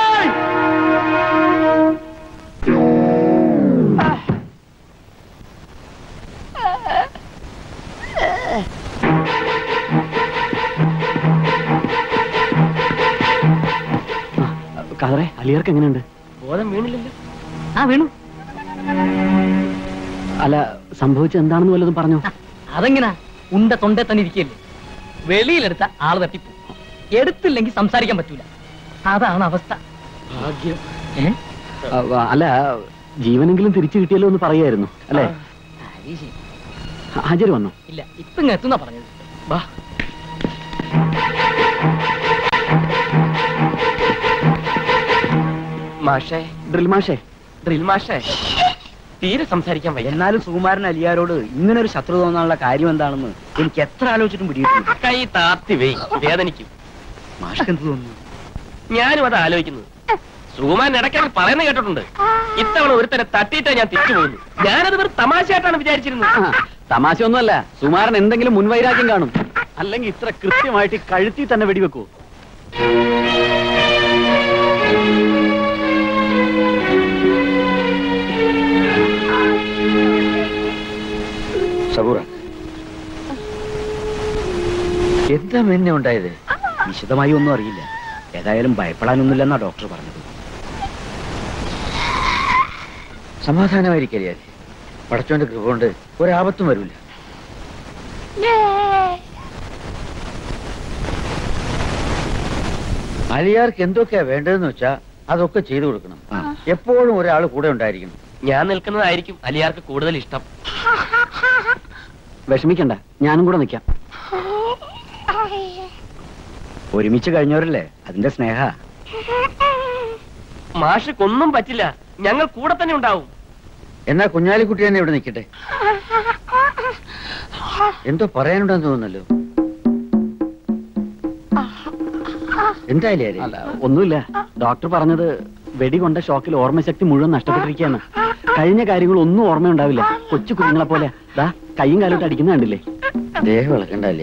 [SPEAKER 4] കാതറെ അലിയർക്ക് എങ്ങനെയുണ്ട്
[SPEAKER 2] ബോധം വീണില്ലല്ലോ
[SPEAKER 1] ആ വീണു
[SPEAKER 4] അല്ല സംഭവിച്ചത് എന്താണെന്ന് വല്ലതും പറഞ്ഞോ
[SPEAKER 1] അതെങ്ങനാ ഉണ്ട തൊണ്ടേ തന്നെ ഇരിക്കല്ലേ വെളിയിലെടുത്ത ആള് തട്ടിപ്പോ എടുത്തില്ലെങ്കിൽ സംസാരിക്കാൻ പറ്റൂല അതാണ് അവസ്ഥ
[SPEAKER 2] ഭാഗ്യം
[SPEAKER 1] ഏ?
[SPEAKER 4] ആ, അല്ല ജീവനെങ്കിലും തിരിച്ചു കിട്ടിയല്ലോ എന്ന് പറയായിരുന്നു അല്ലേ
[SPEAKER 1] അത് ശരി.
[SPEAKER 4] ഹാജര് വന്നോ
[SPEAKER 1] ഇല്ല ഇപ്പൊ ഇങ്ങ് എത്തുന്ന പറഞ്ഞത്
[SPEAKER 2] വാ മാഷേ
[SPEAKER 4] ഡ്രിൽ മാഷേ
[SPEAKER 2] ഡ്രിൽ മാഷേ തീരെ സംസാരിക്കാൻ വയ്യ
[SPEAKER 8] എന്നാലും സുകുമാരൻ അലിയാരോട് ഇങ്ങനെ ഒരു ശത്രു തോന്നാനുള്ള കാര്യം എന്താണെന്ന് എനിക്ക് എത്ര ആലോചിച്ചിട്ടും പിടിയിട്ടില്ല
[SPEAKER 2] കൈ താത്തി വെയ് വേദനിക്കും
[SPEAKER 8] മാഷ്ക്ക് എന്ത് തോന്നുന്നു
[SPEAKER 2] ഞാനും അത് ആലോചിക്കുന്നത് സുകുമാരൻ ഇടയ്ക്കിടയ്ക്ക് പറയുന്നത് കേട്ടിട്ടുണ്ട് ഇത്തവണ ഒരുത്തനെ തട്ടിയിട്ടാ ഞാൻ തിരിച്ചു പോകുന്നു ഞാനത് വെറും തമാശയായിട്ടാണ് വിചാരിച്ചിരുന്നത്
[SPEAKER 4] തമാശയൊന്നുമല്ല സുമാരൻ എന്തെങ്കിലും മുൻവൈരാഗ്യം കാണും അല്ലെങ്കിൽ ഇത്ര കൃത്യമായിട്ട് ഈ കഴുത്തി തന്നെ വെടിവെക്കൂ
[SPEAKER 8] സബൂറ എന്താ മെന്നെ ഉണ്ടായത് വിശദമായി ഒന്നും അറിയില്ല ഏതായാലും ഭയപ്പെടാനൊന്നുമില്ലെന്നാ ഡോക്ടർ പറഞ്ഞത് സമാധാനമായിരിക്കല്ലേ പടച്ചോന്റെ കൃപ കൊണ്ട് ഒരാപത്തും വരൂല അലിയാർക്ക് എന്തൊക്കെയാ വേണ്ടതെന്ന് വെച്ചാ അതൊക്കെ ചെയ്തു കൊടുക്കണം എപ്പോഴും ഒരാൾ കൂടെ ഉണ്ടായിരിക്കണം
[SPEAKER 2] ഞാൻ നിൽക്കുന്നതായിരിക്കും അലിയാർക്ക് കൂടുതൽ ഇഷ്ടം
[SPEAKER 4] വിഷമിക്കണ്ട ഞാനും കൂടെ നിൽക്കാം
[SPEAKER 8] ഒരുമിച്ച് കഴിഞ്ഞവരല്ലേ അതിന്റെ സ്നേഹ
[SPEAKER 2] മാഷക്കൊന്നും പറ്റില്ല ഞങ്ങൾ കൂടെ തന്നെ ഉണ്ടാവും
[SPEAKER 8] എന്നാ കുഞ്ഞാലിക്കുട്ടി തന്നെ ഇവിടെ നിൽക്കട്ടെ എന്തോ പറയാനുണ്ടെന്ന് തോന്നുന്നല്ലോ എന്തായാലും
[SPEAKER 4] അല്ല ഒന്നുമില്ല ഡോക്ടർ പറഞ്ഞത് വെടികൊണ്ട ഷോക്കിൽ ഓർമ്മശക്തി മുഴുവൻ നഷ്ടപ്പെട്ടിരിക്കുകയാണ് കഴിഞ്ഞ കാര്യങ്ങൾ ഒന്നും ഓർമ്മയുണ്ടാവില്ല കൊച്ചു കുഞ്ഞുങ്ങളെ പോലെ ദാ കൈയും കാലോട്ട് അടിക്കുന്ന കണ്ടില്ലേ
[SPEAKER 8] ദേഹം ഇളക്കണ്ടല്ലേ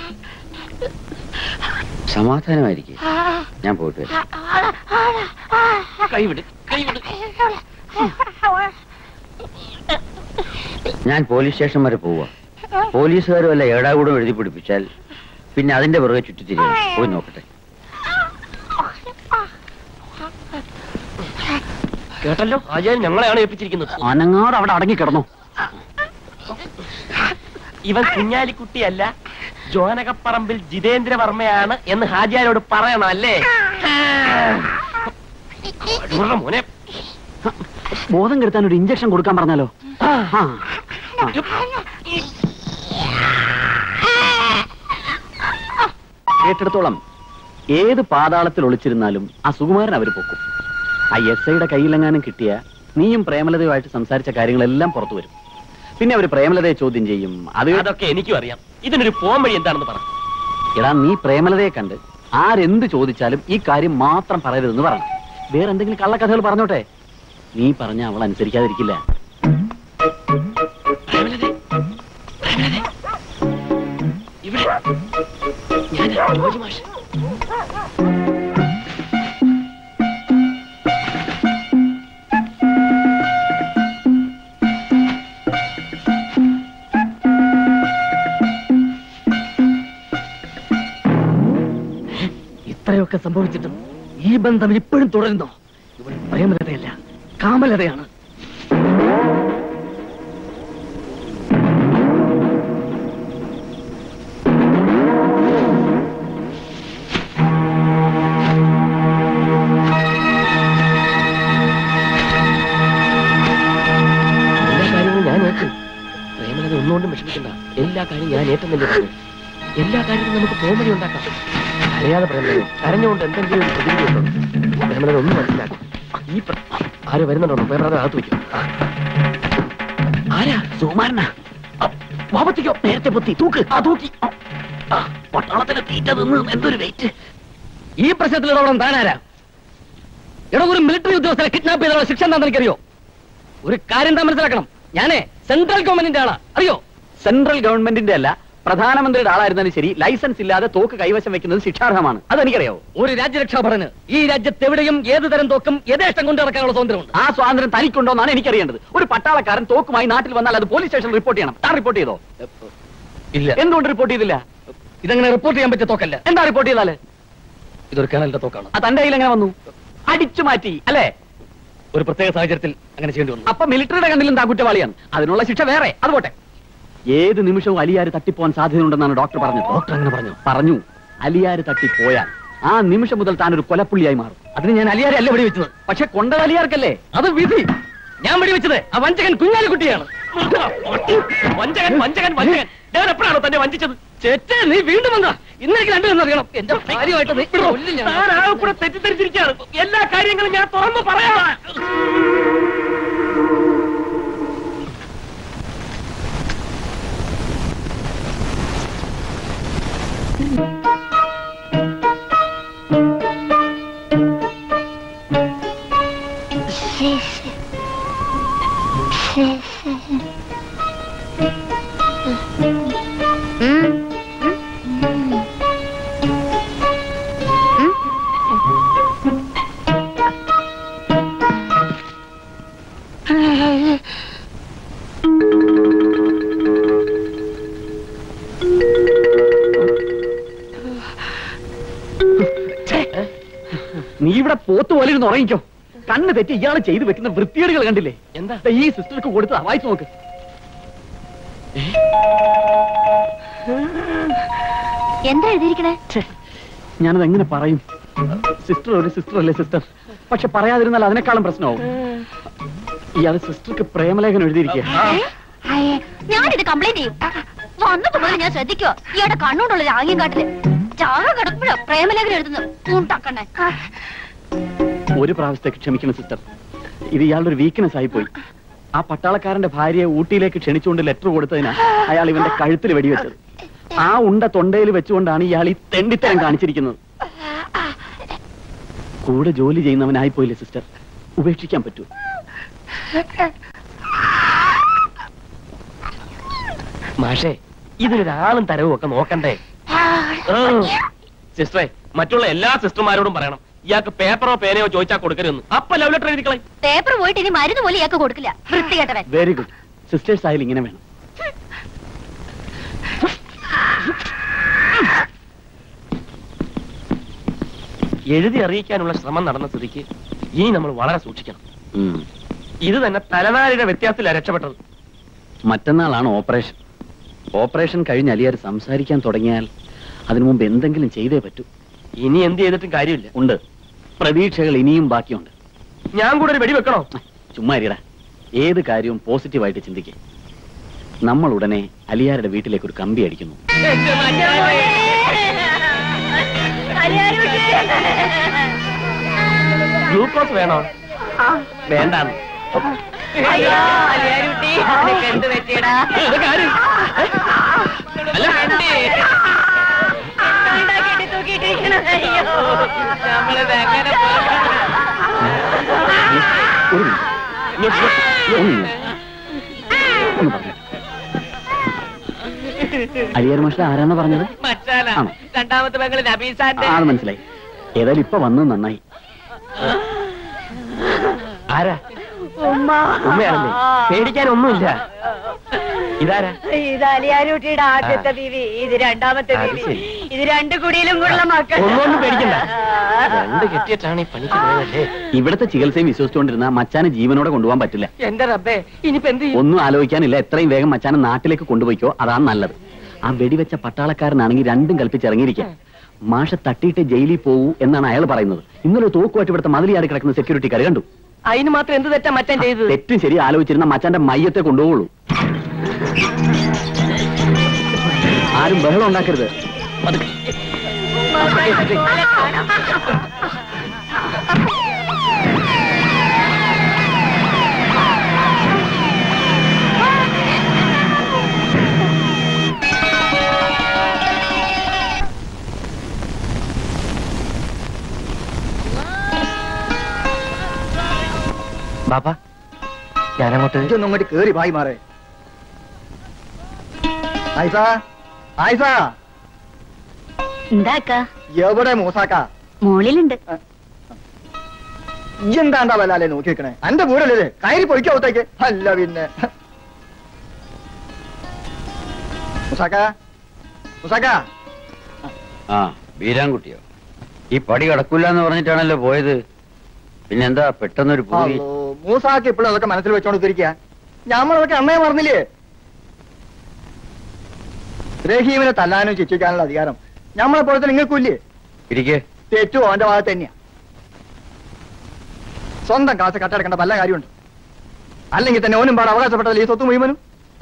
[SPEAKER 8] സമാധാനമായിരിക്കും ഞാൻ പോയിട്ട് വരാം
[SPEAKER 2] കൈവിട് കൈവിട്
[SPEAKER 8] ഞാൻ പോലീസ് സ്റ്റേഷൻ വരെ പോവാ പോലീസുകാരും വല്ല ഏടാകൂടം എഴുതി പിടിപ്പിച്ചാൽ പിന്നെ അതിന്റെ പുറകെ ചുറ്റിത്തിരിയണം പോയി നോക്കട്ടെ
[SPEAKER 2] കേട്ടല്ലോ ആചാര്യൻ ഞങ്ങളെയാണ് ഏൽപ്പിച്ചിരിക്കുന്നത്
[SPEAKER 4] അനങ്ങാട് അവിടെ അടങ്ങി കിടന്നു
[SPEAKER 2] ഇവൻ കുഞ്ഞാലിക്കുട്ടിയല്ല ജോനകപ്പറമ്പിൽ ജിതേന്ദ്രവർമ്മയാണ് എന്ന് ഹാജിയാരോട് പറയണം അല്ലേ കടൂറിന്റെ മോനെ
[SPEAKER 4] ബോധം കെടുത്താൻ ഒരു ഇഞ്ചക്ഷൻ കൊടുക്കാൻ പറഞ്ഞാലോ ആ, ആ. കേട്ടിടത്തോളം ഏത് പാതാളത്തിൽ ഒളിച്ചിരുന്നാലും ആ സുകുമാരൻ അവർ പൊക്കും ആ എസ് ഐയുടെ കയ്യിലെങ്ങാനും കിട്ടിയ നീയും പ്രേമലതയുമായിട്ട് സംസാരിച്ച കാര്യങ്ങളെല്ലാം പുറത്തു വരും പിന്നെ അവർ പ്രേമലതയെ ചോദ്യം ചെയ്യും അത്
[SPEAKER 2] അതൊക്കെ എനിക്കും അറിയാം ഇതിനൊരു പോം വഴി എന്താണെന്ന് പറ
[SPEAKER 4] എടാ നീ പ്രേമലതയെ കണ്ട് ആരെന്ത് ചോദിച്ചാലും ഈ കാര്യം മാത്രം പറയരുതെന്ന് പറയണം വേറെ എന്തെങ്കിലും കള്ളക്കഥകൾ പറഞ്ഞോട്ടെ നീ പറഞ്ഞ അവൾ അനുസരിക്കാതിരിക്കില്ല
[SPEAKER 2] പ്രേമലതേ, പ്രേമലതേ. ഇവിടെ ഞാൻ ജോജി മാഷ്
[SPEAKER 1] ഇത്രയൊക്കെ സംഭവിച്ചിട്ടും ഈ ബന്ധം ഇപ്പോഴും തുടരുന്നോ ഇവിടെ പ്രേമലതയല്ല കാമലതയാണ്
[SPEAKER 2] ഒന്നുകൊണ്ടും വിഷമിക്കണ്ട എല്ലാ കാര്യം ഞാൻ ഏറ്റെന്നല്ലേ പറഞ്ഞു എല്ലാ കാര്യത്തിലും നമുക്ക് കോമഡി ഉണ്ടാക്കാം അറിയാതെ പ്രേമലോ കരഞ്ഞുകൊണ്ട് എന്തെങ്കിലും ഒരു പ്രതിവിധി ഉണ്ടോ പ്രേമലോ ഒന്നും മനസ്സിലാക്കും ഈ പ്ര- ആരോ വരുന്നുണ്ടോ പേപ്പർ അകത്ത് വയ്ക്കും
[SPEAKER 4] ആരാ സുകുമാരനാ വാപത്തിക്കോ നേരത്തെ പൊത്തി തൂക്ക് ആ തൂക്കി ആ, ആ, പട്ടാളത്തിന് തീറ്റ തിന്ന് എന്തൊരു വെയിറ്റ്
[SPEAKER 1] ഈ പ്രശ്നത്തിൽ ഇടപെടാൻ താനാരാ എടോ ഒരു മിലിറ്ററി ഉദ്യോഗസ്ഥരെ കിഡ്നാപ്പ് ചെയ്തുള്ള ശിക്ഷ എന്താണെന്ന് എനിക്കറിയോ ഒരു കാര്യം താൻ മനസ്സിലാക്കണം ഞാനേ സെൻട്രൽ ഗവൺമെന്റിന്റെ ആളാ അറിയോ
[SPEAKER 4] സെൻട്രൽ ഗവൺമെന്റിന്റെ അല്ല പ്രധാനമന്ത്രിയുടെ ആളായിരുന്നാലും ശരി ലൈസൻസ് ഇല്ലാതെ തോക്ക് കൈവശം വെക്കുന്നത് ശിക്ഷാർഹമാണ് അതെനിക്കറിയാവോ
[SPEAKER 1] ഒരു രാജ്യരക്ഷാഭടന് ഈ രാജ്യത്ത് എവിടെയും ഏത് തരം തോക്കും യഥേഷ്ടം കൊണ്ടു നടക്കാനുള്ള സ്വാതന്ത്ര്യമുണ്ട്
[SPEAKER 4] ആ സ്വാതന്ത്ര്യം തനിക്കുണ്ടോന്നാണ് എനിക്കറിയേണ്ടത് ഒരു പട്ടാളക്കാരൻ തോക്കുമായി നാട്ടിൽ വന്നാൽ അത് പോലീസ് സ്റ്റേഷനിൽ റിപ്പോർട്ട് ചെയ്യണം താൻ റിപ്പോർട്ട് ചെയ്തോ
[SPEAKER 1] ഇല്ല
[SPEAKER 4] എന്തുകൊണ്ട് റിപ്പോർട്ട് ചെയ്തില്ല
[SPEAKER 1] ഇതങ്ങനെ റിപ്പോർട്ട് ചെയ്യാൻ പറ്റിയ തോക്കല്ല
[SPEAKER 4] എന്താ റിപ്പോർട്ട് ചെയ്താല്
[SPEAKER 1] ഇതൊരു കേണലിന്റെ തോക്കാണ്
[SPEAKER 4] ആ തന്റെ കയ്യിൽ എങ്ങനെ വന്നു അടിച്ചു മാറ്റി അല്ലേ
[SPEAKER 1] ഒരു പ്രത്യേക സാഹചര്യത്തിൽ അങ്ങനെ ചെയ്യേണ്ടി വന്നു
[SPEAKER 4] അപ്പൊ മിലിറ്ററിയുടെ കണ്ണിലും താൻ കുറ്റവാളിയാണ് അതിനുള്ള ശിക്ഷ വേറെ അത് പോട്ടെ ഏത് നിമിഷവും അലിയാര് തട്ടിപ്പോവാൻ സാധ്യതയുണ്ടെന്നാണ് ഡോക്ടർ പറഞ്ഞത്
[SPEAKER 1] ഡോക്ടർ അങ്ങനെ പറഞ്ഞു
[SPEAKER 4] പറഞ്ഞു അലിയാര് തട്ടിപ്പോയാൽ ആ നിമിഷം മുതൽ താൻ ഒരു കൊലപ്പുള്ളിയായി മാറും
[SPEAKER 1] അതിന് ഞാൻ അലിയാരെ അല്ല വെടിവെച്ചത്
[SPEAKER 4] പക്ഷെ കൊണ്ടത് അലിയാർക്കല്ലേ
[SPEAKER 1] അത് വിധി ഞാൻ വെടിവെച്ചത് ആ വഞ്ചകൻ കുഞ്ഞാലിക്കുട്ടിയാണ്
[SPEAKER 2] വഞ്ചകൻ വഞ്ചകൻ വഞ്ചകൻ ഞാൻ എപ്പോഴാണോ തന്നെ വഞ്ചിച്ചത്
[SPEAKER 1] ചേച്ചേ നീ വീണ്ടും വന്നാ ഇന്നേക്ക് രണ്ടുപേരും അറിയണം എന്റെ കാര്യമായിട്ട് നീ കൊല്ലും ഞാൻ.
[SPEAKER 2] താൻ ആകെ കൂടെ തെറ്റിദ്ധരിച്ചിരിക്കുകയാണ് എല്ലാ കാര്യങ്ങളും ഞാൻ തുറന്നു പറയാം
[SPEAKER 4] നീ ഇവിടെ പോത്ത് പോലെ ഇരുന്ന് ഉറങ്ങിക്കോ കണ്ണ് തെറ്റി ഇയാൾ ചെയ്തു വെക്കുന്ന വൃത്തികേടുകൾ കണ്ടില്ലേ
[SPEAKER 2] എന്താ
[SPEAKER 4] ദേ ഈ സിസ്റ്റർക്ക് കൊടുത്തതാ വായിച്ചു നോക്ക്
[SPEAKER 3] എന്താ എഴുതിയിരിക്കണേ
[SPEAKER 4] ഞാനത് എങ്ങനെ പറയും സിസ്റ്റർ ഒരു സിസ്റ്റർ അല്ലേ സിസ്റ്റർ പക്ഷെ പറയാതിരുന്നാൽ അതിനേക്കാളും പ്രശ്നമാവും ഇയാൾ സിസ്റ്റർക്ക് പ്രേമലേഖനം എഴുതിയിരിക്കുക
[SPEAKER 3] അയ്യേ, ഞാനിത് കംപ്ലൈന്റ് ചെയ്യും വന്നപ്പോ മുതൽ ഞാൻ ശ്രദ്ധിക്കോ ഇയാളുടെ കണ്ണുകൊണ്ടുള്ള രാഗ്യം കാട്ടില് ചാക കിടക്കുമ്പോഴോ പ്രേമലേഖനം എഴുതുന്നു ഉണ്ടാക്കണേ
[SPEAKER 4] ഒരു പ്രാവശ്യത്തേക്ക് ക്ഷമിക്കണം സിസ്റ്റർ ഇത് ഇയാളുടെ ഒരു വീക്ക്നെസ് ആയി പോയി ആ പട്ടാളക്കാരന്റെ ഭാര്യയെ ഊട്ടിയിലേക്ക് ക്ഷണിച്ചുകൊണ്ട് ലെറ്റർ കൊടുത്തതിനാ അയാൾ ഇവന്റെ കഴുത്തിൽ വെടിവെച്ചത് ആ ഉണ്ട തൊണ്ടയിൽ വെച്ചുകൊണ്ടാണ് ഇയാൾ ഈ തെണ്ടിത്തരം കാണിച്ചിരിക്കുന്നത് കൂടെ ജോലി ചെയ്യുന്നവനായി പോയില്ലേ സിസ്റ്റർ ഉപേക്ഷിക്കാൻ പറ്റൂ
[SPEAKER 2] മാഷേ ഇതിനൊരാളും തരവും ഒക്കെ നോക്കണ്ടേ സിസ്റ്ററെ മറ്റുള്ള എല്ലാ സിസ്റ്റർമാരോടും പറയണം ഇയാൾക്ക് പേപ്പറോ പേനയോ ചോദിച്ചാൽ കൊടുക്കരുതെന്ന് അപ്പൊ ലവ് ലെറ്റർ എഴുതിക്കളെ
[SPEAKER 3] പേപ്പർ പോയിട്ട് ഇനി മരുന്ന് പോലും ഇയാൾക്ക് കൊടുക്കില്ല വൃത്തികെട്ടവൻ
[SPEAKER 4] വെരി ഗുഡ് സിസ്റ്റേഴ്സ് ആയാലും ഇങ്ങനെ വേണം
[SPEAKER 2] എഴുതി അറിയിക്കാനുള്ള ശ്രമം നടന്ന സ്ഥിതിക്ക് ഇനി നമ്മൾ വളരെ സൂക്ഷിക്കണം ഇത് തന്നെ തലനാരിയുടെ വ്യത്യാസത്തിലാണ് രക്ഷപ്പെട്ടത്
[SPEAKER 4] മറ്റന്നാളാണ് ഓപ്പറേഷൻ ഓപ്പറേഷൻ കഴിഞ്ഞ് അലിയാർ സംസാരിക്കാൻ തുടങ്ങിയാൽ അതിനു മുമ്പ് എന്തെങ്കിലും ചെയ്തേ പറ്റൂ
[SPEAKER 2] ഇനി എന്ത് ചെയ്തിട്ടും കാര്യമില്ല
[SPEAKER 4] ഉണ്ട് പ്രതീക്ഷകൾ ഇനിയും ബാക്കിയുണ്ട്
[SPEAKER 2] ഞാൻ കൂടെ ഒരു വെടി വെക്കണോ
[SPEAKER 4] ചുമ്മാ ഇരിടാ ഏത് കാര്യവും പോസിറ്റീവായിട്ട് ചിന്തിക്കേ നമ്മൾ ഉടനെ അലിയാരുടെ വീട്ടിലേക്ക് ഒരു കമ്പി അടിക്കുന്നു
[SPEAKER 2] ഗ്ലൂക്കോസ് വേണോ വേണ്ടാന്ന്
[SPEAKER 5] അയ്യോ അലിയാരുട്ടി എന്ത് പറ്റിയടാ
[SPEAKER 2] അല്ല
[SPEAKER 5] ഉണ്ടാക്കിയിട്ട് തൂക്കിയിട്ടിരിക്കണം അയ്യോ നമ്മളിത് എങ്ങനെ
[SPEAKER 4] ഒരു മിനിറ്റ്. ഒന്ന് നിന്ന്. ഒന്ന് പറഞ്ഞു അലിയാർ മാഷ ആരാണ് പറഞ്ഞത്
[SPEAKER 5] മച്ചാല
[SPEAKER 4] ആണോ?
[SPEAKER 5] രണ്ടാമത്തെ പെങ്ങള്
[SPEAKER 4] ആ,
[SPEAKER 5] നബീസാന്റെ
[SPEAKER 4] അത് മനസ്സിലായി ഏതായാലും ഇപ്പൊ വന്നത് നന്നായി
[SPEAKER 2] ആരാ ഉമ്മയാണല്ലേ പേടിക്കാനൊന്നുമില്ല ഇതാരാ
[SPEAKER 5] ഇത് അലിയാരുട്ടിയുടെ ആദ്യത്തെ ബീവി ഇത് രണ്ടാമത്തെ
[SPEAKER 2] അത്
[SPEAKER 5] ബീവി
[SPEAKER 2] ശരി.
[SPEAKER 5] ഇത് രണ്ടു കുടിയിലും കൂടെ മക്കൾ
[SPEAKER 2] ഒന്നൊന്നും പേടിക്കണ്ട രണ്ട് കെട്ടിയിട്ടാണ് ഈ പണിക്ക് പോയതല്ലേ
[SPEAKER 4] ഇവിടുത്തെ ചികിത്സയും വിശ്വസിച്ചുകൊണ്ടിരുന്ന മച്ചാനെ ജീവനോടെ കൊണ്ടുപോകാൻ പറ്റില്ല
[SPEAKER 5] എന്റെ റബ്ബേ ഇനിയിപ്പോ എന്ത് ചെയ്യും
[SPEAKER 4] ഒന്നും ആലോചിക്കാനില്ല എത്രയും വേഗം മച്ചാനെ നാട്ടിലേക്ക് കൊണ്ടുപോയിക്കോ അതാണ് നല്ലത് ആ വെടിവെച്ച പട്ടാളക്കാരനാണെങ്കിൽ രണ്ടും കൽപ്പിച്ചിറങ്ങിയിരിക്കാം മാഷ തട്ടിയിട്ട് ജയിലിൽ പോകൂ എന്നാണ് അയാൾ പറയുന്നത് ഇന്നലെ തോക്കുമായിട്ട് ഇവിടുത്തെ മതിലിയാടി കിടക്കുന്ന സെക്യൂരിറ്റിക്കാർ കണ്ടു
[SPEAKER 5] അതിന് മാത്രം എന്ത് തെറ്റാ മച്ചാൻ ചെയ്തത്
[SPEAKER 4] തെറ്റും ശരി ആലോചിച്ചിരുന്ന മച്ചാന്റെ മയ്യത്തെ കൊണ്ടുപോകുള്ളൂ ആരും ബഹളം ഉണ്ടാക്കരുത് പതുക്കെ.
[SPEAKER 13] ബാപ്പ ഞാനങ്ങോട്ട്
[SPEAKER 8] ഇതൊന്നും അങ്ങോട്ട് കേറി പായി മാറേ ആയിസ ആയിസ
[SPEAKER 5] എന്താക്ക
[SPEAKER 8] എവിടെ മൂസാക്ക
[SPEAKER 5] മോളിലുണ്ട്
[SPEAKER 8] ഇജ്ജെന്താണ്ടാ വല്ലാലെ നോക്കി വെക്കണേ എന്റെ വീടല്ലേ ഇത്? കയറി പൊയ്ക്കോത്തേക്ക് അല്ല പിന്നെ മുസാക്ക മുസാക്ക
[SPEAKER 14] ആ വീരാൻകുട്ടിയോ ഈ പടി കടക്കൂല എന്ന് പറഞ്ഞിട്ടാണല്ലോ പോയത് പിന്നെന്താ പെട്ടെന്നൊരു പൂരി
[SPEAKER 8] അല്ലോ, മൂസാക്ക് ഇപ്പോഴും അതൊക്കെ മനസ്സിൽ വെച്ചോണ്ട് തിരിക്കുക ഞമ്മളതൊക്കെ അമ്മയെ മറന്നില്ലേ റഹീമിനെ തല്ലാനും ശിക്ഷിക്കാനുള്ള അധികാരം ഞമ്മളെ പോലെ തന്നെ നിങ്ങൾക്കില്ലേ
[SPEAKER 14] ഇരിക്കേ
[SPEAKER 8] തെറ്റു അവന്റെ ഭാഗത്ത് തന്നെയാ സ്വന്തം കാശ് കട്ടെടുക്കേണ്ട പല കാര്യമുണ്ട് അല്ലെങ്കിൽ തന്നെ ഓനും പാടെ അവകാശപ്പെട്ടതല്ലേ ഈ സ്വത്ത് മുഴുവനും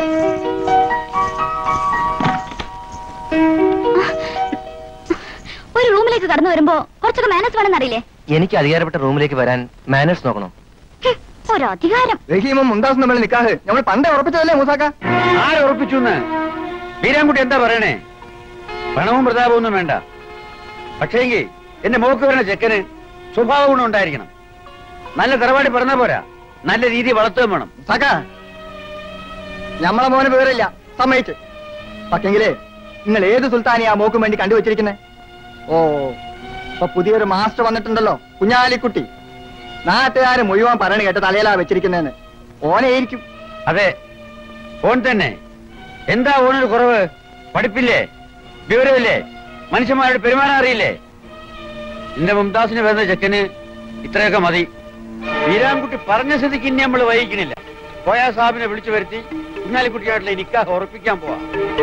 [SPEAKER 3] ഒരു റൂമിലേക്ക് കടന്നു വരുമ്പോ കുറച്ചൊക്കെ മാനസ് വേണമെന്ന് അറിയില്ലേ
[SPEAKER 13] എനിക്ക് അധികാരപ്പെട്ട റൂമിലേക്ക് വരാൻ മാനേഴ്സ് നോക്കണം
[SPEAKER 3] ഒരു അധികാരം
[SPEAKER 8] റഹീമും മുന്താസും തമ്മിൽ നിക്കാഹ് നമ്മൾ പണ്ടേ ഉറപ്പിച്ചതല്ലേ മൂസാക്ക
[SPEAKER 14] ആരെ ഉറപ്പിച്ചു വീരാൻകുട്ടി എന്താ പറയണേ പണവും പ്രതാപവും ഒന്നും വേണ്ട പക്ഷേങ്കിൽ എന്റെ മോക്ക് വരുന്ന ചെക്കന് സ്വഭാവ ഗുണം ഉണ്ടായിരിക്കണം നല്ല തറവാടി പറഞ്ഞ പോരാ നല്ല രീതി വളർത്തുകയും വേണം
[SPEAKER 8] സാക്ക ഞമ്മളെ മോനെ വിവരമില്ല സമ്മതിച്ച് പക്ഷെങ്കിലേ നിങ്ങൾ ഏത് സുൽത്താനിയാ മോക്കും വേണ്ടി കണ്ടുവച്ചിരിക്കുന്നേ ഓ ഇപ്പൊ പുതിയൊരു മാസ്റ്റർ വന്നിട്ടുണ്ടല്ലോ കുഞ്ഞാലിക്കുട്ടി നാട്ടുകാര് മുഴുവൻ പറയണ കേട്ട് തലയിലാ വെച്ചിരിക്കുന്നതെന്ന് ഓനെയായിരിക്കും
[SPEAKER 14] അതെ ഓൻ തന്നെ എന്താ ഓനൊരു കുറവ് പഠിപ്പില്ലേ വിവരമില്ലേ മനുഷ്യന്മാരോട് പെരുമാറാൻ അറിയില്ലേ എന്റെ മുംതാസിന് വരുന്ന ചെക്കന് ഇത്രയൊക്കെ മതി വീരാൻകുട്ടി പറഞ്ഞ സ്ഥിതിക്ക് ഇനി നമ്മൾ വൈകിക്കണില്ല കോയാ സാഹിബിനെ വിളിച്ചു വരുത്തി കുഞ്ഞാലിക്കുട്ടിയായിട്ടുള്ള നിക്കാഹ് ഉറപ്പിക്കാൻ പോവാ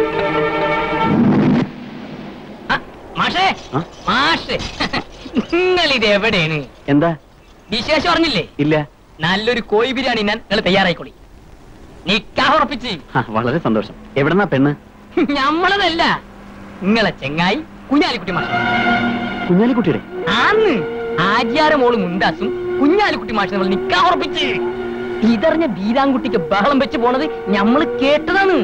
[SPEAKER 1] മാഷേ മാഷേ നിങ്ങൾ ഇത് എവിടെയാണ്
[SPEAKER 4] എന്താ
[SPEAKER 1] വിശേഷം അറിഞ്ഞില്ലേ
[SPEAKER 4] ഇല്ല
[SPEAKER 1] നല്ലൊരു കോഴി ബിരിയാണി ഞാൻ നിങ്ങൾ തയ്യാറായിക്കോളി നിക്കാഹ് ഉറപ്പിച്ച്
[SPEAKER 4] ആ, വളരെ സന്തോഷം എവിടെന്നാ പെണ്ണ്
[SPEAKER 1] ഞമ്മളതല്ല നിങ്ങളെ ചെങ്ങായി കുഞ്ഞാലിക്കുട്ടി മാഷ്
[SPEAKER 4] കുഞ്ഞാലിക്കുട്ടിയുടെ
[SPEAKER 1] ആന്ന് ആചാര മോള് മുണ്ടാസും കുഞ്ഞാലിക്കുട്ടി മാഷ് നമ്മൾ നിക്കാഹ് ഉറപ്പിച്ച് ഇതറിഞ്ഞ ബീരാൻകുട്ടിക്ക് ബഹളം വെച്ച് പോണത് ഞമ്മള് കേട്ടതാണ്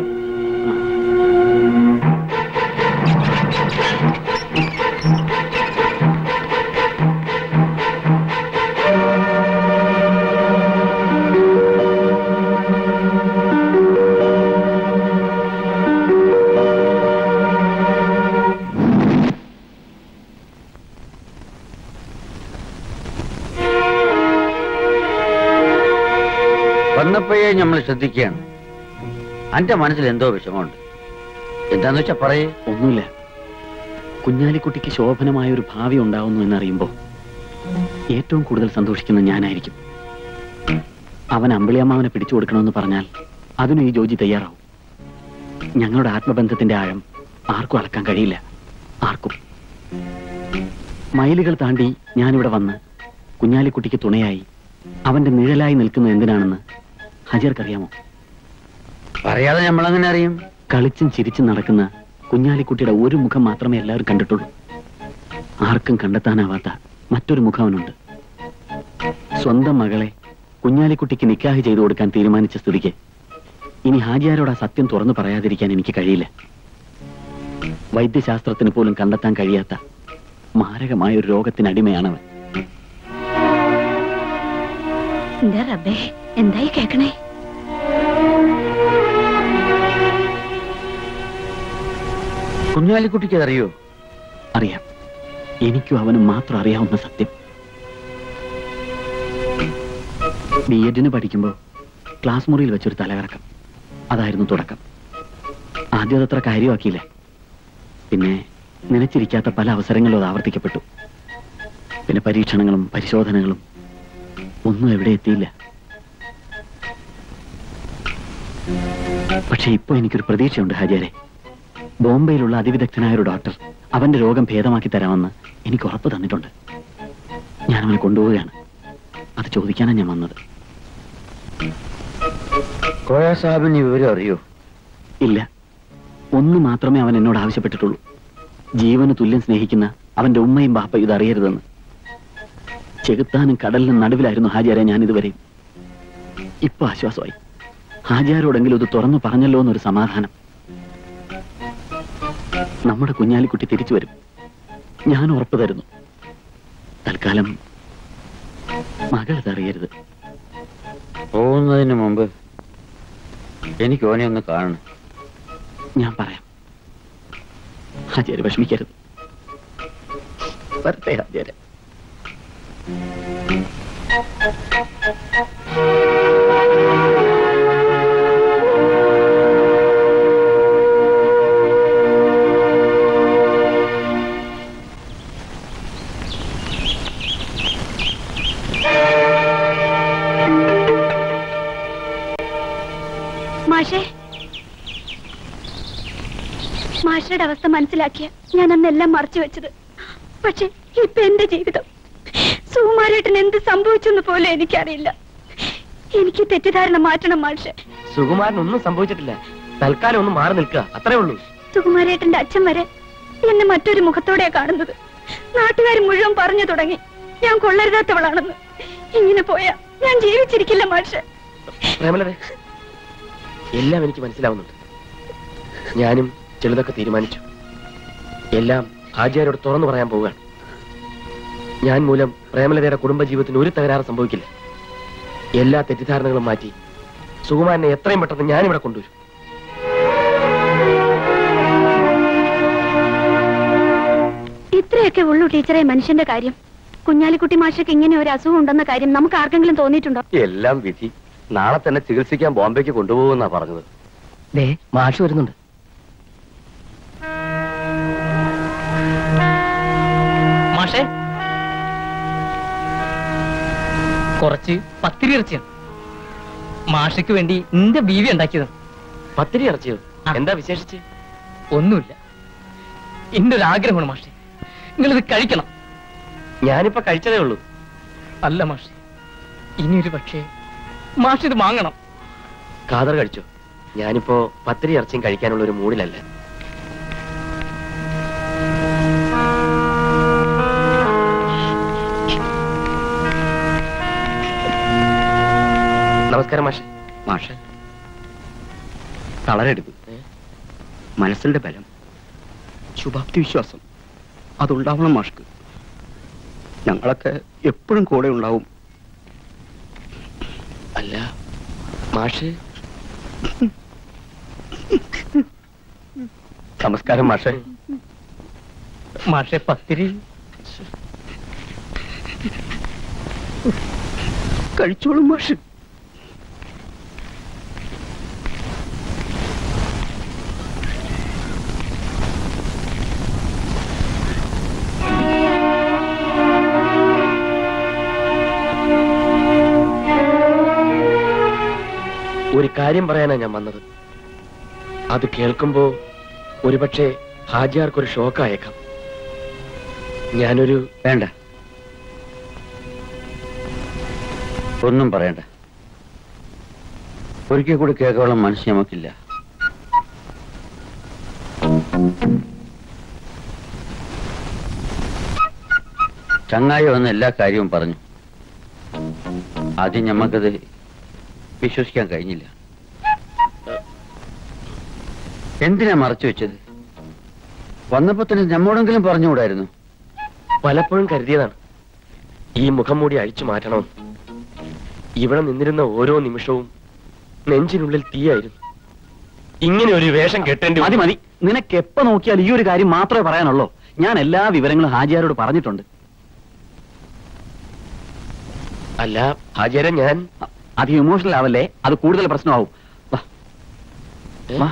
[SPEAKER 14] വന്നപ്പോഴേ നമ്മൾ ശ്രദ്ധിക്കുകയാണ് അന്റെ മനസ്സിൽ എന്തോ വിഷമമുണ്ട് എന്താന്ന് വെച്ചാ പറയേ
[SPEAKER 4] ഒന്നുമില്ല കുഞ്ഞാലിക്കുട്ടിക്ക് ശോഭനമായ ഒരു ഭാവി ഉണ്ടാവുന്നു എന്നറിയുമ്പോ ഏറ്റവും കൂടുതൽ സന്തോഷിക്കുന്ന ഞാനായിരിക്കും അവൻ അമ്പിളിയമ്മാവനെ പിടിച്ചു കൊടുക്കണമെന്ന് പറഞ്ഞാൽ അതിനും ഈ ജോജി തയ്യാറാവും ഞങ്ങളുടെ ആത്മബന്ധത്തിന്റെ ആഴം ആർക്കും അളക്കാൻ കഴിയില്ല ആർക്കും മൈലുകൾ താണ്ടി ഞാനിവിടെ വന്ന് കുഞ്ഞാലിക്കുട്ടിക്ക് തുണയായി അവന്റെ നിഴലായി നിൽക്കുന്നത് എന്തിനാണെന്ന് ഹജർക്കറിയാമോ
[SPEAKER 14] പറയാതെ നമ്മളെങ്ങനെ അറിയും
[SPEAKER 4] കളിച്ചും ചിരിച്ചും നടക്കുന്ന കുഞ്ഞാലിക്കുട്ടിയുടെ ഒരു മുഖം മാത്രമേ എല്ലാവരും കണ്ടിട്ടുള്ളൂ ആർക്കും കണ്ടെത്താനാവാത്ത മറ്റൊരു മുഖം അവനുണ്ട് സ്വന്തം മകളെ കുഞ്ഞാലിക്കുട്ടിക്ക് നിക്കാഹ് ചെയ്തു കൊടുക്കാൻ തീരുമാനിച്ച സ്ഥിതിക്ക് ഇനി ഹാജിയാരോട് ആ സത്യം തുറന്നു പറയാതിരിക്കാൻ എനിക്ക് കഴിയില്ല വൈദ്യശാസ്ത്രത്തിന് പോലും കണ്ടെത്താൻ കഴിയാത്ത മാരകമായ ഒരു രോഗത്തിനടിമയാണവൻ
[SPEAKER 5] എന്താ റബ്ബേ എന്തായി കേക്കണേ
[SPEAKER 14] കുഞ്ഞാലിക്കുട്ടിക്ക് അതറിയോ
[SPEAKER 4] അറിയാം എനിക്കും അവനും മാത്രം അറിയാവുന്ന സത്യം ബി എഡിന് പഠിക്കുമ്പോൾ ക്ലാസ് മുറിയിൽ വെച്ചൊരു തലകറക്കം അതായിരുന്നു തുടക്കം ആദ്യം അതത്ര കാര്യമാക്കിയില്ല പിന്നെ നനച്ചിരിക്കാത്ത പല അവസരങ്ങളും അത് ആവർത്തിക്കപ്പെട്ടു പിന്നെ പരീക്ഷണങ്ങളും പരിശോധനകളും ഒന്നും എവിടെ എത്തിയില്ല പക്ഷെ ഇപ്പൊ എനിക്കൊരു പ്രതീക്ഷയുണ്ട് ഹാജിയാരെ ബോംബെയിലുള്ള അതിവിദഗ്ധനായ ഒരു ഡോക്ടർ അവന്റെ രോഗം ഭേദമാക്കി തരാമെന്ന് എനിക്ക് ഉറപ്പ് തന്നിട്ടുണ്ട് ഞാൻ അവനെ കൊണ്ടുപോവുകയാണ് അത് ചോദിക്കാനാണ് ഞാൻ വന്നത്
[SPEAKER 14] കോയ സാഹിബിന് ഈ വിവരം അറിയോ
[SPEAKER 4] ഇല്ല ഒന്ന് മാത്രമേ അവൻ എന്നോട് ആവശ്യപ്പെട്ടിട്ടുള്ളൂ ജീവന് തുല്യം സ്നേഹിക്കുന്ന അവന്റെ ഉമ്മയും ബാപ്പയും ഇത് അറിയരുതെന്ന് ചെകുത്താനും കടലിനും നടുവിലായിരുന്നു ഹാജിയാരെ ഞാൻ ഇതുവരെയും ഇപ്പൊ ആശ്വാസമായി ഹാജിയാരോടെങ്കിലും ഇത് തുറന്നു പറഞ്ഞല്ലോ എന്നൊരു സമാധാനം നമ്മുടെ കുഞ്ഞാലിക്കുട്ടി തിരിച്ചു വരും ഞാൻ ഉറപ്പ് തരുന്നു തൽക്കാലം മകൾ ഇതറിയരുത്
[SPEAKER 14] പോകുന്നതിന് മുമ്പ് എനിക്ക് ഓനെ ഒന്ന് കാണണം
[SPEAKER 4] ഞാൻ പറയാം ഹാജിയാരെ വിഷമിക്കരുത് വരട്ടെ ഹാജിയാരെ
[SPEAKER 5] മാഷേ മാഷയുടെ അവസ്ഥ മനസ്സിലാക്കിയ ഞാൻ അന്നെല്ലാം മറച്ചു വെച്ചത് പക്ഷെ ഇപ്പൊ എന്റെ ജീവിതം സുകുമാരേട്ടൻ എന്ത് സംഭവിച്ചെന്ന് പോലും എനിക്കറിയില്ല എനിക്ക് തെറ്റിദ്ധാരണ മാറ്റണം മാഷെ
[SPEAKER 2] സുകുമാരനൊന്നും സംഭവിച്ചിട്ടില്ല തൽക്കാലം ഒന്ന് മാറി നിൽക്കുക അത്രേ ഉള്ളൂ
[SPEAKER 5] സുകുമാരേട്ടന്റെ അച്ഛൻ വരെ എന്നെ മറ്റൊരു മുഖത്തോടെയാ കാണുന്നത് നാട്ടുകാർ മുഴുവൻ പറഞ്ഞു തുടങ്ങി ഞാൻ കൊള്ളരുതാത്തവളാണെന്ന് ഇങ്ങനെ പോയാ ഞാൻ ജീവിച്ചിരിക്കില്ല മാഷെ
[SPEAKER 2] പ്രേമലരെ എല്ലാം എനിക്ക് മനസ്സിലാവുന്നുണ്ട് ഞാനും ചിലതൊക്കെ തീരുമാനിച്ചു എല്ലാം ഹാജിയാരോട് തുറന്നു പറയാൻ പോവുകയാണ് ഞാൻ മൂലം പ്രേമലതയുടെ കുടുംബജീവിതത്തിന് ഒരു തകരാറ് സംഭവിക്കില്ല എല്ലാ തെറ്റിദ്ധാരണകളും മാറ്റി സുകുമാരനെ എത്രയും പെട്ടെന്ന് ഞാനിവിടെ കൊണ്ടുവരും
[SPEAKER 5] ഇത്രയൊക്കെ ഉള്ളൂ ടീച്ചറെ മനുഷ്യന്റെ കാര്യം കുഞ്ഞാലിക്കുട്ടി മാഷക്ക് ഇങ്ങനെ ഒരു അസുഖം ഉണ്ടെന്ന കാര്യം നമുക്ക് ആർക്കെങ്കിലും തോന്നിയിട്ടുണ്ടോ
[SPEAKER 13] എല്ലാം വിധി നാളെ തന്നെ ചികിത്സിക്കാൻ ബോംബെക്ക് കൊണ്ടുപോകുന്നാ പറഞ്ഞത്
[SPEAKER 2] ദേ മാഷ് വരുന്നുണ്ട്
[SPEAKER 1] മാഷേ കുറച്ച് പത്തിരി ഇറച്ചിയാണ് മാഷയ്ക്ക് വേണ്ടി നിന്റെ ബീവി ഉണ്ടാക്കിയത്
[SPEAKER 2] പത്തിരി ഇറച്ചിയോ എന്താ വിശേഷിച്ച്
[SPEAKER 1] ഒന്നുമില്ല എന്റെ ഒരു ആഗ്രഹമാണ് മാഷെ നിങ്ങളിത് കഴിക്കണം
[SPEAKER 2] ഞാനിപ്പോ കഴിച്ചതേ ഉള്ളൂ
[SPEAKER 1] അല്ല മാഷെ ഇനിയൊരു പക്ഷേ മാഷ് ഇത് വാങ്ങണം
[SPEAKER 2] കാതർ കഴിച്ചോ ഞാനിപ്പോ പത്തിരി ഇറച്ചിയും കഴിക്കാനുള്ള ഒരു മൂഡിലല്ല നമസ്കാരം മാഷെ
[SPEAKER 14] മാഷെ തളരരുത് മനസ്സിന്റെ ബലം ശുഭാപ്തി വിശ്വാസം അതുണ്ടാവണം മാഷ്ക്ക് ഞങ്ങളൊക്കെ എപ്പോഴും കൂടെ ഉണ്ടാവും
[SPEAKER 2] അല്ല മാഷ്
[SPEAKER 14] നമസ്കാരം മാഷെ
[SPEAKER 1] മാഷെ പത്തിരി
[SPEAKER 14] കഴിച്ചോളും മാഷ്
[SPEAKER 2] ഒരു കാര്യം പറയാനാ ഞാൻ വന്നത് അത് കേൾക്കുമ്പോ ഒരുപക്ഷെ ഹാജിയാർക്കൊരു ഷോക്കായേക്കാം ഞാനൊരു
[SPEAKER 14] വേണ്ട ഒന്നും പറയണ്ട ഒരിക്കൽ കൂടി കേൾക്കാനുള്ള മനസ്സ് നമുക്കില്ല ചങ്ങായി വന്ന് എല്ലാ കാര്യവും പറഞ്ഞു ആദ്യം ഞമ്മക്കത് വിശ്വസിക്കാൻ കഴിഞ്ഞില്ല എന്തിനാ മറച്ചു വെച്ചത് വന്നപ്പോ തന്നെ നമ്മോടെങ്കിലും പറഞ്ഞുകൂടായിരുന്നു
[SPEAKER 2] പലപ്പോഴും കരുതിയതാണ് ഈ മുഖം മൂടി അഴിച്ചു മാറ്റണം ഇവിടെ നിന്നിരുന്ന ഓരോ നിമിഷവും നെഞ്ചിനുള്ളിൽ തീയായിരുന്നു ഇങ്ങനെ ഒരു വേഷം കെട്ടേണ്ടി
[SPEAKER 4] മതി മതി നിനക്ക് എപ്പോ നോക്കിയാൽ ഈ ഒരു കാര്യം മാത്രമേ പറയാനുള്ളൂ ഞാൻ എല്ലാ വിവരങ്ങളും ഹാജിയാരോട് പറഞ്ഞിട്ടുണ്ട്
[SPEAKER 2] അല്ല ഹാജിയാരെ ഞാൻ
[SPEAKER 4] അധികം ഇമോഷണൽ ആവല്ലേ അത് കൂടുതൽ പ്രശ്നമാവും വാ. വാ.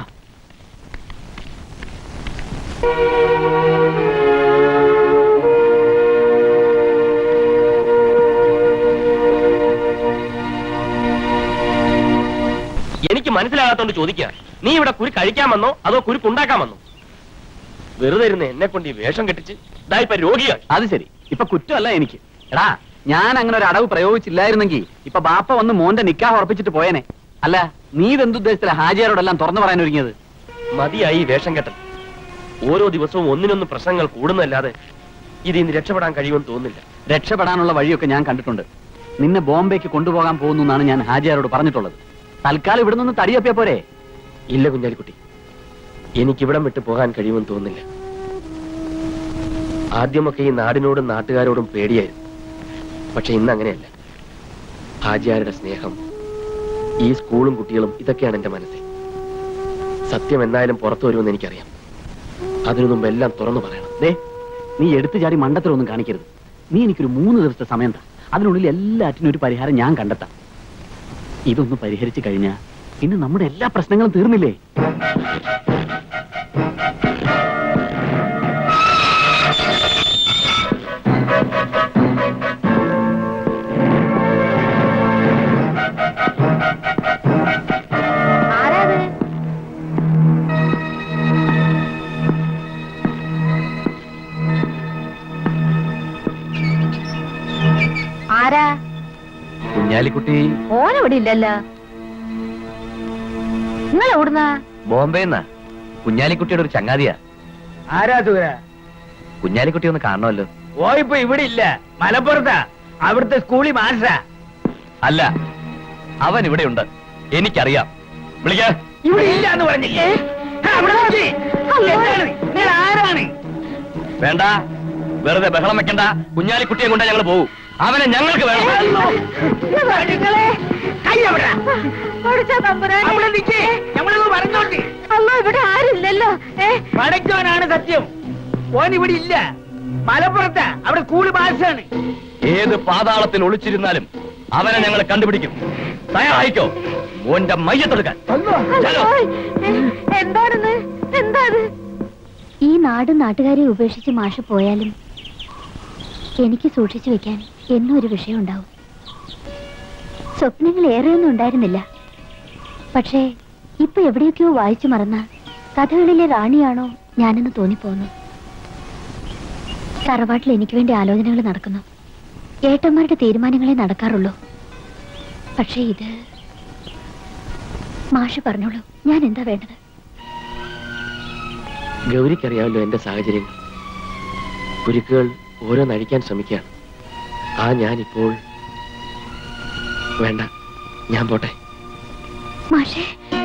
[SPEAKER 2] എനിക്ക് മനസ്സിലാകാത്തോണ്ട് ചോദിക്കുക നീ ഇവിടെ കുരു കഴിക്കാൻ വന്നോ അതോ കുരുക്കുണ്ടാക്കാൻ വന്നോ വെറുതെ ഇരുന്ന് എന്നെ കൊണ്ട് ഈ വേഷം കെട്ടിച്ച് ഇതാ ഇപ്പൊ രോഗിയാണ്
[SPEAKER 4] അത് ശരി ഇപ്പൊ കുറ്റമല്ല എനിക്ക് എടാ ഞാൻ അങ്ങനെ ഒരു അടവ് പ്രയോഗിച്ചില്ലായിരുന്നെങ്കിൽ ഇപ്പൊ ബാപ്പ വന്ന് മോന്റെ നിക്കാഹ് ഉറപ്പിച്ചിട്ട് പോയേനെ അല്ല നീ ഇതെന്തുദ്ദേശത്തില ഹാജിയാരോടെല്ലാം തുറന്നു പറയാൻ ഒരുങ്ങിയത്
[SPEAKER 2] മതിയായി ഈ വേഷം കെട്ടൽ ഓരോ ദിവസവും ഒന്നിനൊന്ന് പ്രശ്നങ്ങൾ കൂടുന്നതല്ലാതെ ഇതിൽ നിന്ന് രക്ഷപ്പെടാൻ കഴിയുമെന്ന് തോന്നുന്നില്ല
[SPEAKER 4] രക്ഷപ്പെടാനുള്ള വഴിയൊക്കെ ഞാൻ കണ്ടിട്ടുണ്ട് നിന്നെ ബോംബെക്ക് കൊണ്ടുപോകാൻ പോകുന്നു എന്നാണ് ഞാൻ ഹാജിയാരോട് പറഞ്ഞിട്ടുള്ളത് തൽക്കാലം ഇവിടെ നിന്ന് തടിയപ്പിയ പോരെ
[SPEAKER 2] ഇല്ല കുഞ്ഞാലിക്കുട്ടി എനിക്കിവിടം വിട്ടു പോകാൻ കഴിയുമെന്ന് തോന്നുന്നില്ല ആദ്യമൊക്കെ ഈ നാടിനോടും നാട്ടുകാരോടും പേടിയായിരുന്നു പക്ഷെ ഇന്ന് അങ്ങനെയല്ല ഹാജിയാരുടെ സ്നേഹം ഈ സ്കൂളും കുട്ടികളും ഇതൊക്കെയാണ് എന്റെ മനസ്സിൽ സത്യം എന്തായാലും പുറത്തു വരുമെന്ന് എനിക്കറിയാം അതിനു മുമ്പ് എല്ലാം തുറന്നു പറയണം
[SPEAKER 4] ദേ നീ എടുത്തു ചാടി മണ്ടത്തരമൊന്നും കാണിക്കരുത് നീ എനിക്കൊരു മൂന്ന് ദിവസത്തെ സമയം താ അതിനുള്ളിൽ എല്ലാറ്റിനും ഒരു പരിഹാരം ഞാൻ കണ്ടെത്താം ഇതൊന്ന് പരിഹരിച്ചു കഴിഞ്ഞാൽ പിന്നെ നമ്മുടെ എല്ലാ പ്രശ്നങ്ങളും തീർന്നില്ലേ
[SPEAKER 5] ആരാ
[SPEAKER 7] കുഞ്ഞാലിക്കുട്ടി
[SPEAKER 5] ഓനിവിടെ ഇല്ലല്ലോ നിങ്ങൾ എവിടുന്നാ
[SPEAKER 7] ബോംബെ എന്നാ കുഞ്ഞാലിക്കുട്ടിയുടെ ഒരു ചങ്ങാതിയാ
[SPEAKER 6] ആരാ സുഖ
[SPEAKER 7] കുഞ്ഞാലിക്കുട്ടി ഒന്ന് കാണണമല്ലോ
[SPEAKER 6] ഓ ഇപ്പൊ ഇവിടെ ഇല്ല മലപ്പുറത്താ അവിടുത്തെ സ്കൂളിൽ മാഷാ
[SPEAKER 7] അല്ല അവൻ ഇവിടെ ഉണ്ട് എനിക്കറിയാം വിളിക്ക
[SPEAKER 6] ഇവിടെ ഇല്ല എന്ന് പറഞ്ഞില്ലേ ആ, അവിടെ നോക്കി. എന്താണ് നിങ്ങൾ ആരാണ്
[SPEAKER 7] വേണ്ട വെറുതെ ബഹളം വെക്കണ്ട കുഞ്ഞാലിക്കുട്ടിയെ കൊണ്ടാ ഞങ്ങൾ പോകും അവനെ ഞങ്ങൾക്ക് വേണം
[SPEAKER 6] നിങ്ങളെ കൈ അവിടെ അവിടെ നിൽക്കേ ഞമ്മളൊന്ന് പറഞ്ഞോട്ടെ
[SPEAKER 5] അല്ലോ ഇവിടെ ആരില്ലല്ലോ ഏ
[SPEAKER 6] പടയ്ക്കവനാണ് സത്യം ഓൻ ഇവിടെ ഇല്ല മലപ്പുറത്താ അവിടെ സ്കൂള് മാഷാണ്
[SPEAKER 7] ഏത് പാതാളത്തിൽ ഒളിച്ചിരുന്നാലും അവനെ ഞങ്ങൾ കണ്ടുപിടിക്കും തയ്യാറായിക്കോ മോന്റെ മയ്യത്തെടുക്കാൻ
[SPEAKER 5] അല്ലോ, ഏ, എന്താണെന്ന് എന്താണ്
[SPEAKER 3] ഈ നാടും നാട്ടുകാരെയും ഉപേക്ഷിച്ച് മാഷ് പോയാലും എനിക്ക് സൂക്ഷിച്ചു വെക്കാൻ എന്നും ഒരു വിഷയം ഉണ്ടാവും സ്വപ്നങ്ങൾ ഏറെയൊന്നും ഉണ്ടായിരുന്നില്ല പക്ഷേ ഇപ്പൊ എവിടെയൊക്കെയോ വായിച്ചു മറന്ന കഥകളിലെ റാണിയാണോ ഞാനെന്ന് തോന്നിപ്പോന്നു തറവാട്ടിൽ എനിക്ക് വേണ്ടി ആലോചനകൾ നടക്കുന്നു ഏട്ടന്മാരുടെ തീരുമാനങ്ങളെ നടക്കാറുള്ളൂ പക്ഷേ ഇത് മാഷ് പറഞ്ഞോളൂ ഞാൻ എന്താ വേണ്ടത്
[SPEAKER 2] ഗൗരിക്കറിയാമല്ലോ എന്റെ സാഹചര്യങ്ങൾ കുരുക്കുകൾ ഓരോന്നഴിക്കാൻ ശ്രമിക്കുകയാണ് ആ ഞാനിപ്പോൾ വേണ്ട ഞാൻ പോട്ടെ
[SPEAKER 3] മാഷേ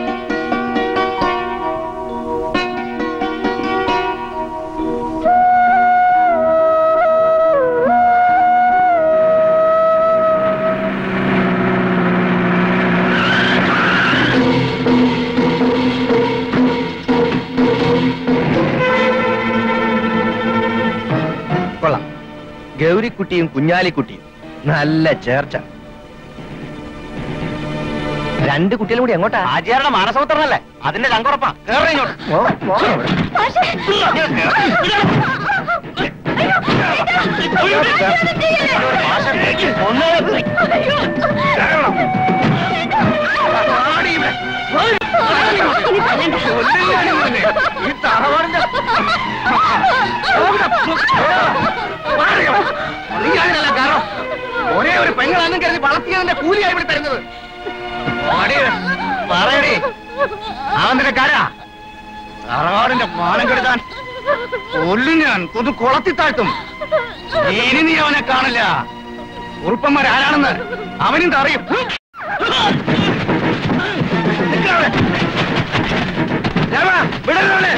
[SPEAKER 13] കൊള്ളാം ഗൗരിക്കുട്ടിയും കുഞ്ഞാലിക്കുട്ടിയും നല്ല ചേർച്ച രണ്ട് കുട്ടികളും കൂടി എങ്ങോട്ടാ
[SPEAKER 7] ആചാരുടെ മാനസോത്രനല്ലേ അതിന്റെ ചങ്കുറപ്പാ കേറ ഇങ്ങോട്ട്
[SPEAKER 13] ഓ, പോണം അവിടെ.
[SPEAKER 6] ഈ തറവാടിന്റെ അറിയാനല്ല കാരണം ഒരേ ഒരു പെങ്ങളാന്നും കരുതി വളർത്തിയതിന്റെ കൂലിയായി ഇവിടെ തരുന്നത് പറയടി അവന്റെ കാരാ തറവാടിന്റെ മാനം കെടുത്താൻ കൊല്ലും ഞാൻ കൊതു കൊളത്തി താഴ്ത്തും ഇനി നീ അവനെ കാണില്ല ഉറുപ്പന്മാർ ആരാണെന്ന് അവനും അറിയും നിൽക്കവിടെ. രാമ, വിടരുത് അവനെ.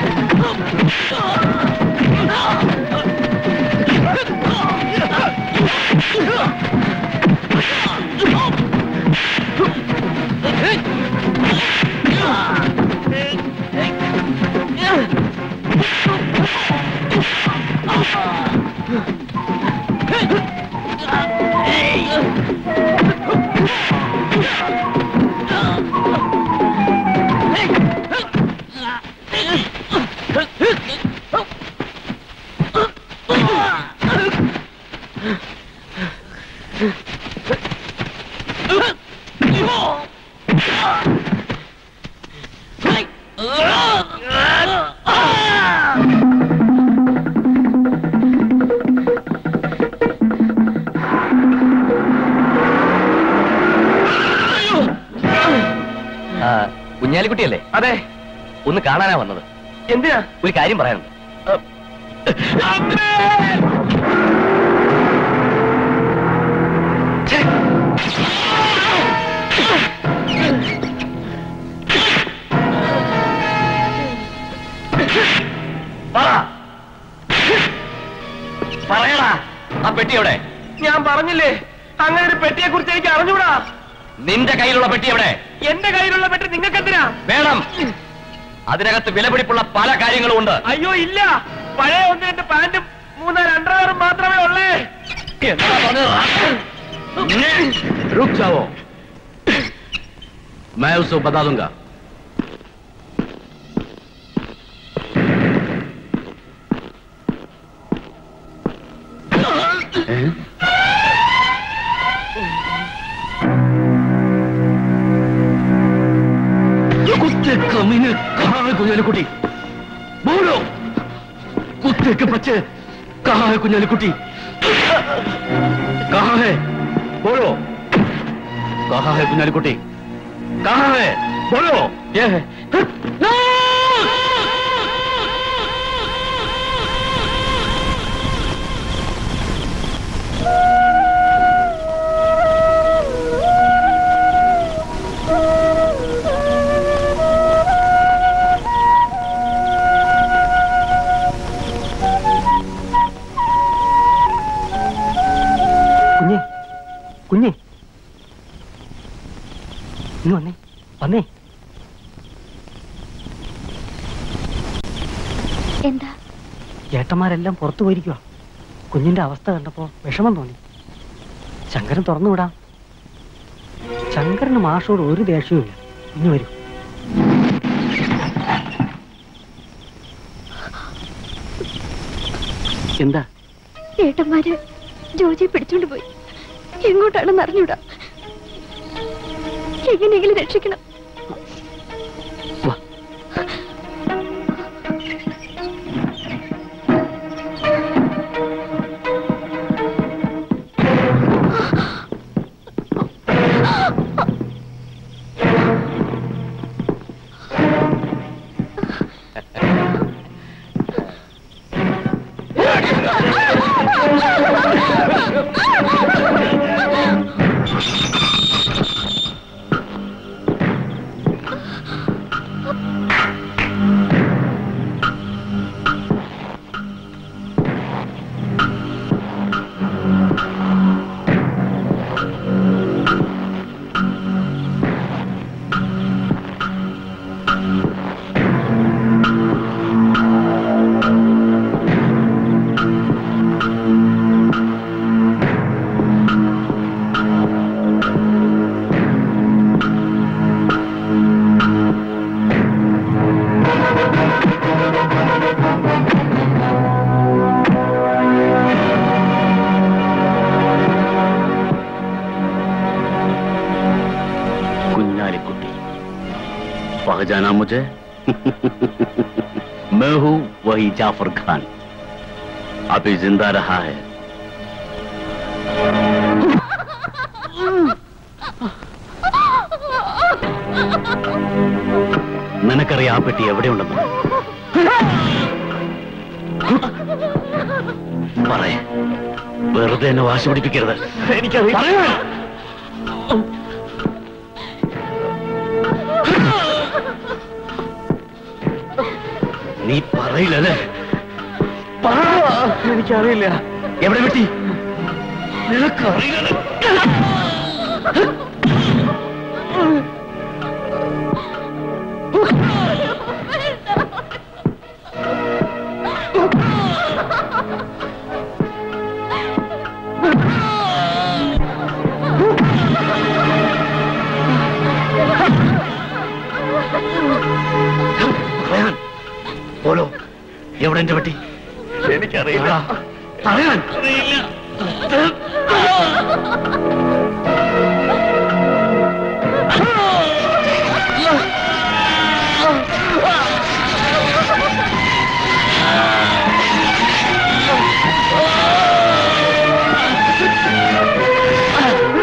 [SPEAKER 7] ആ, കുഞ്ഞാലിക്കുട്ടിയല്ലേ
[SPEAKER 2] അതെ ഒന്ന് കാണാനാ വന്നത് എന്തിനാ ഒരു കാര്യം പറയാനുണ്ട് പറ പറയടാ ആ പെട്ടി എവിടെ
[SPEAKER 15] ഞാൻ പറഞ്ഞില്ലേ അങ്ങനെ ഒരു പെട്ടിയെ കുറിച്ച് എനിക്ക് അറിഞ്ഞൂടാ
[SPEAKER 2] നിന്റെ കയ്യിലുള്ള പെട്ടി എവിടെ
[SPEAKER 15] എന്റെ കയ്യിലുള്ള പെട്ടി നിങ്ങൾക്ക് എന്തിനാ
[SPEAKER 2] വേണം അതിനകത്ത് വിലപിടിപ്പുള്ള പല കാര്യങ്ങളും ഉണ്ട്
[SPEAKER 15] അയ്യോ ഇല്ല പഴയ ഒന്ന് എന്റെ പാന്റും മൂന്നാല് അണ്ടർവെയറും മാത്രമേ ഉള്ളേ
[SPEAKER 4] रुक जाओ मैं उसको बता दूंगा हैं? कुत्ते कमीने कहा है कुंजालीकुटी बोलो कुत्ते के बच्चे कहा है कुंजालीकुटी कहा है बोलो कहा है कुंजालीकुटी कहा है बोलो ये है
[SPEAKER 9] കുഞ്ഞെ കുഞ്ഞെ ഇന്ന് വന്നേ വന്നേ
[SPEAKER 5] എന്താ
[SPEAKER 9] ചേട്ടന്മാരെല്ലാം പുറത്തു പോയിരിക്കുക കുഞ്ഞിന്റെ അവസ്ഥ കണ്ടപ്പോ വിഷമം തോന്നി ശങ്കരൻ തുറന്നു വിടാം ശങ്കരന് മാഷോട് ഒരു ദേഷ്യവും ഇനി വരൂ
[SPEAKER 4] എന്താ
[SPEAKER 5] ഏട്ടന്മാര് ജോജിയെ പിടിച്ചോണ്ട് പോയി എങ്ങോട്ടാണെന്ന് അറിഞ്ഞൂടാ എങ്ങനെയെങ്കിലും രക്ഷിക്കണം
[SPEAKER 4] कुंजालीकुटी पहचाना मुझे मैं हूँ वही जाफर खान अभी जिंदा रहा है നിനക്കറിയാം ആ പെട്ടി എവിടെയുണ്ടെന്ന് പറയേ വെറുതെ എന്നെ വാശി പിടിപ്പിക്കരുത്
[SPEAKER 15] എനിക്കറിയാം
[SPEAKER 4] നീ പറയില്ലല്ലേ
[SPEAKER 15] എനിക്കറിയില്ല
[SPEAKER 4] എവിടെ വെട്ടി നിനക്കറിയില്ല പറയാൻ പോലോ എവിടെ എന്റെ വെട്ടി
[SPEAKER 15] എനിക്കറിയില്ല
[SPEAKER 4] പറയാൻ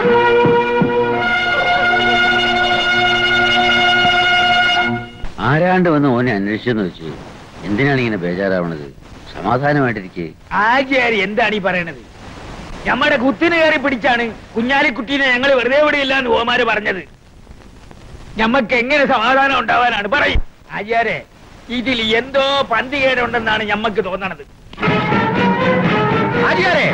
[SPEAKER 14] ആരാ ആരാണ്ട് വന്ന് ഓനെ അന്വേഷിച്ചെന്ന് വെച്ച് എന്തിനാണ് ഇങ്ങനെ ബേജാറാവണത് സമാധാനമായിട്ടിരിക്കേ
[SPEAKER 6] ആചാരി എന്താണ് ഈ പറയണത് ഞമ്മടെ കുത്തിന് കയറി പിടിച്ചാണ് കുഞ്ഞാലിക്കുട്ടീനെ ഞങ്ങൾ വെറുതെ വിടില്ല എന്ന് ഓമാര് പറഞ്ഞത് ഞമ്മക്ക് എങ്ങനെ സമാധാനം ഉണ്ടാവാനാണ് പറയും ആചാരെ ഇതിൽ എന്തോ പന്തികേടുണ്ടെന്നാണ് ഞമ്മക്ക് തോന്നണത് ആചാരെ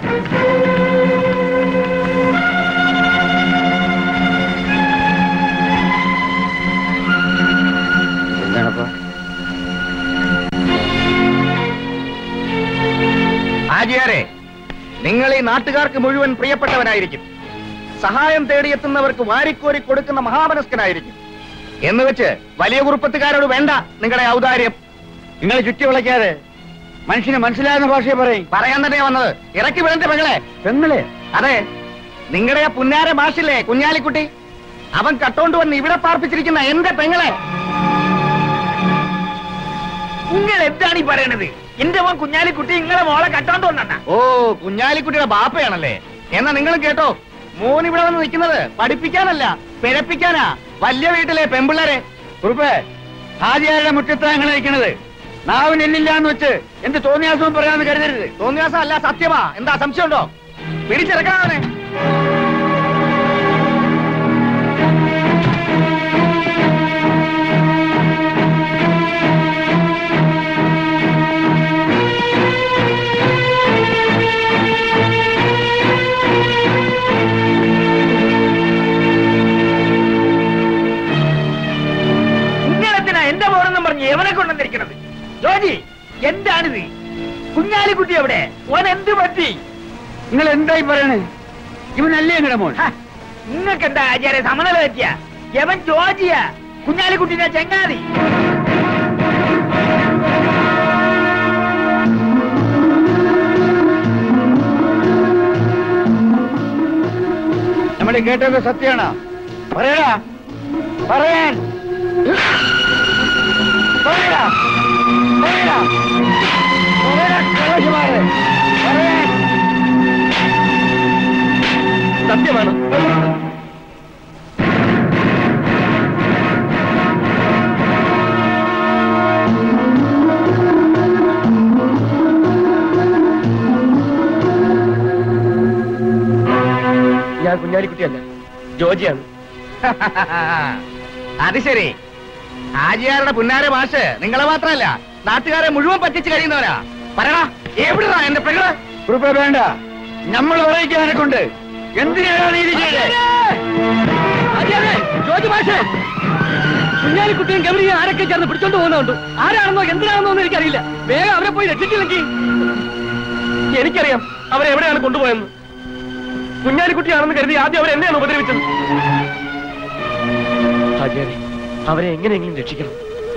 [SPEAKER 14] എന്താണപ്പോ
[SPEAKER 7] ആജിയാരെ നിങ്ങൾ ഈ നാട്ടുകാർക്ക് മുഴുവൻ പ്രിയപ്പെട്ടവനായിരിക്കും സഹായം തേടിയെത്തുന്നവർക്ക് വാരിക്കോരി കൊടുക്കുന്ന മഹാമനസ്കനായിരിക്കും എന്ന് വെച്ച് വലിയ കുറുപ്പത്തുകാരോട് വേണ്ട നിങ്ങളുടെ ഔദാര്യം
[SPEAKER 14] നിങ്ങൾ ചുറ്റി വിളയ്ക്കാതെ മനുഷ്യന് മനസ്സിലാകുന്ന ഭാഷയെ പറയും
[SPEAKER 7] പറയാൻ തന്നെയാ വന്നത് ഇറക്കി വിടണ്ടേ പെങ്ങളെ
[SPEAKER 14] പെങ്ങളെ
[SPEAKER 7] അതെ നിങ്ങളുടെ ആ പുന്നാര മാഷില്ലേ കുഞ്ഞാലിക്കുട്ടി അവൻ കട്ടോണ്ട് വന്ന് ഇവിടെ പാർപ്പിച്ചിരിക്കുന്ന എന്റെ പെങ്ങളെ
[SPEAKER 6] നിങ്ങൾ എന്താണ് ഈ പറയണത് എന്റെ മോൻ കുഞ്ഞാലിക്കുട്ടി നിങ്ങളെ മോളെ കട്ടോണ്ട് വന്നണ്ട
[SPEAKER 7] ഓ കുഞ്ഞാലിക്കുട്ടിയുടെ ബാപ്പയാണല്ലേ എന്നാ നിങ്ങളും കേട്ടോ മോൻ ഇവിടെ വന്ന് നിൽക്കുന്നത് പഠിപ്പിക്കാനല്ല പിഴപ്പിക്കാനാ വലിയ വീട്ടിലെ പെമ്പിള്ളേരെ
[SPEAKER 14] കുറുപ്പേ ഹാജിയാരുടെ മുറ്റത്താണ് നിങ്ങൾ നിൽക്കുന്നത് നാവിന് എല്ലില്ല എന്ന് വെച്ച് എന്ത് തോന്നിയാസവും പറയാമെന്ന് കരുതരുത്
[SPEAKER 7] തോന്നിയാസം അല്ല സത്യമാ എന്താ സംശയമുണ്ടോ പിടിച്ചിറക്കാവനെ
[SPEAKER 6] നിങ്ങളെന്തിനാ എന്റെ മോനെന്നും പറഞ്ഞ് എവനെ കൊണ്ടുവന്നിരിക്കണത് ജോജി എന്താണിത് കുഞ്ഞാലിക്കുട്ടി എവിടെ ഓൻ എന്ത് പറ്റി
[SPEAKER 14] നിങ്ങൾ എന്തായി പറയണേ ഇവനല്ലേ നിങ്ങളുടെ മോൻ
[SPEAKER 6] നിങ്ങൾക്ക് എന്താ ആചാര്യ സമനില പറ്റിയ യവൻ ജോജിയാ കുഞ്ഞാലിക്കുട്ടിനെ ചെങ്ങാതി
[SPEAKER 14] നമ്മൾ കേട്ടത് സത്യമാണോ പറയടാ പറയാൻ പറയടാ പറയടാ പറയടാ കള്ളശിമാരെ പറയാൻ
[SPEAKER 2] സത്യമാണ് ഞാൻ കുഞ്ഞാലിക്കുട്ടിയല്ല ജോജിയാണ്
[SPEAKER 7] അത് ശരി ആജിയാരുടെ പുന്നാര മാഷ് നിങ്ങളെ മാത്രമല്ല നാട്ടുകാരെ മുഴുവൻ പറ്റിച്ച് കഴിയുന്നവരാ പറയടാ എവിടാ എന്റെ പെങ്ങള്
[SPEAKER 14] കുറുപ്പ വേണ്ട നമ്മൾ പറയിക്കാനെ കൊണ്ട് എന്തിനാണ് നീതി ചെയ്തത്
[SPEAKER 1] ജോജി മാഷേ കുഞ്ഞാലിക്കുട്ടിയും ഗൗരിയും ആരൊക്കെ ചേർന്ന് പിടിച്ചോണ്ട് പോകുന്നുണ്ട് ആരാണെന്നോ എന്തിനാണെന്നോ ഒന്നും എനിക്കറിയില്ല വേഗം അവരെ പോയി രക്ഷിച്ചില്ലെങ്കിൽ
[SPEAKER 2] എനിക്കറിയാം അവരെ എവിടെയാണ് കൊണ്ടുപോയെന്ന് കുഞ്ഞാലിക്കുട്ടിയാണെന്ന് കരുതി ആദ്യം അവർ എന്നെയാണ് ഉപദ്രവിച്ചത് ഹാജിയാരെ അവരെ എങ്ങനെയെങ്കിലും രക്ഷിക്കണം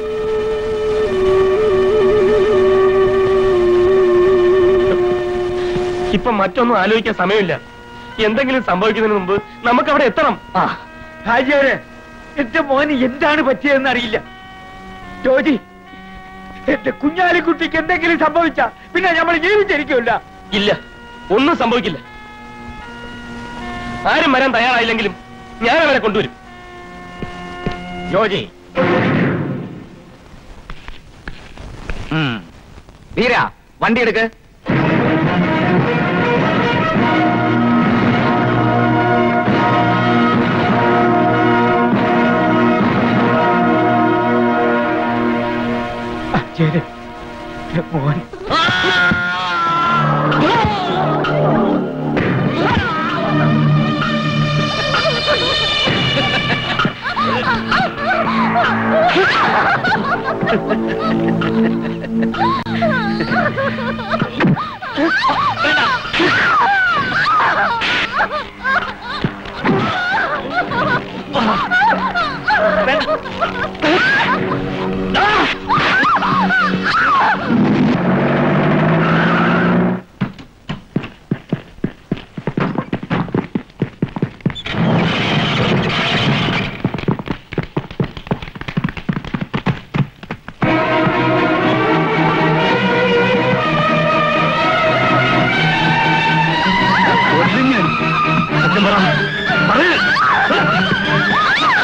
[SPEAKER 2] ഇപ്പൊ മറ്റൊന്നും ആലോചിക്കാൻ സമയമില്ല എന്തെങ്കിലും സംഭവിക്കുന്നതിന് മുമ്പ് നമുക്ക് അവിടെ എത്തണം
[SPEAKER 6] ഹാജിയാരെ എന്റെ മോന് എന്താണ് പറ്റിയതെന്ന് അറിയില്ല ജോജി എന്റെ കുഞ്ഞാലിക്കുട്ടിക്ക് എന്തെങ്കിലും സംഭവിച്ച പിന്നെ നമ്മൾ ജീവിച്ചിരിക്കില്ല
[SPEAKER 2] ഇല്ല ഒന്നും സംഭവിക്കില്ല ആരും വരാൻ തയ്യാറായില്ലെങ്കിലും ഞാൻ അവരെ കൊണ്ടുവരും
[SPEAKER 7] ജോജി ഉം. വീര വണ്ടി എടുക്ക്
[SPEAKER 6] മോൻ
[SPEAKER 2] സത്യം പറ പറയ്.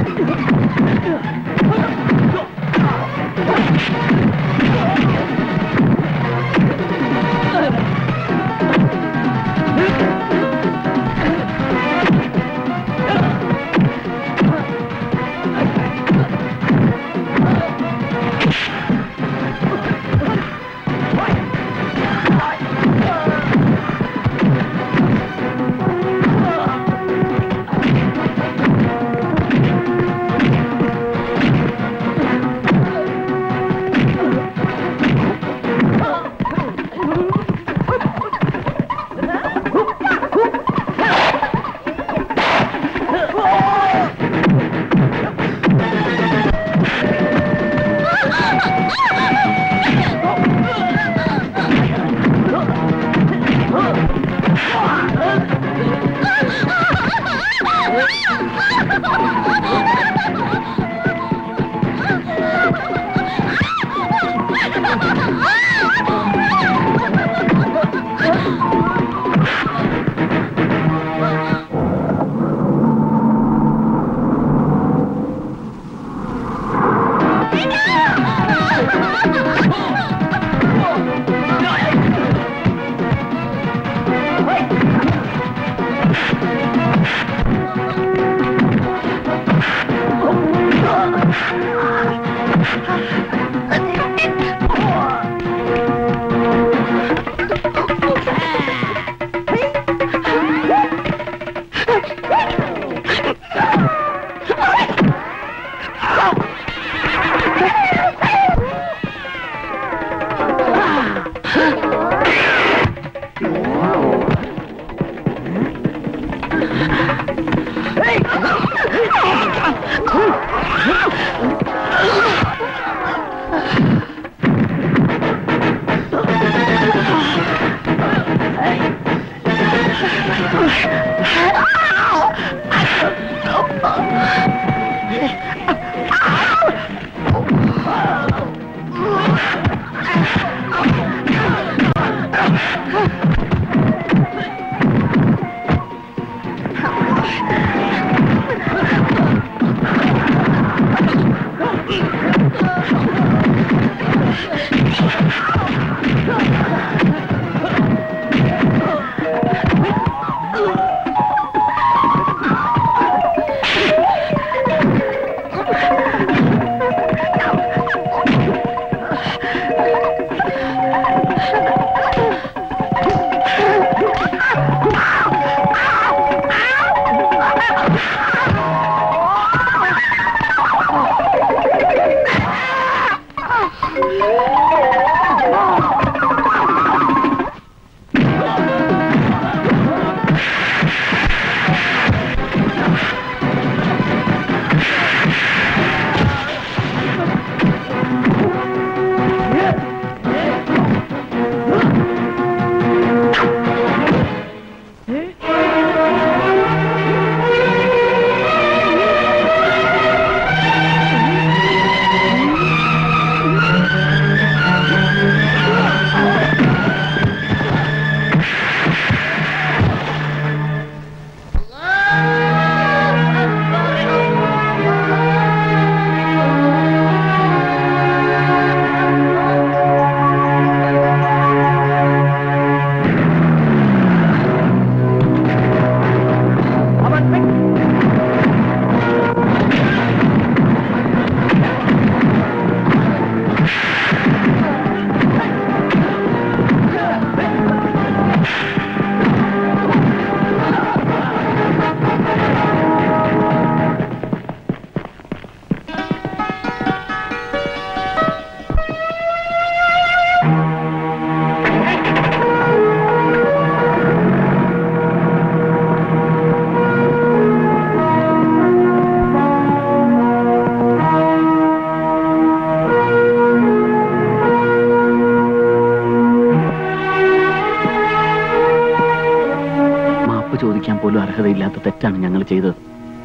[SPEAKER 4] മാപ്പ് ചോദിക്കാൻ പോലും അർഹതയില്ലാത്ത തെറ്റാണ് ഞങ്ങൾ ചെയ്തത്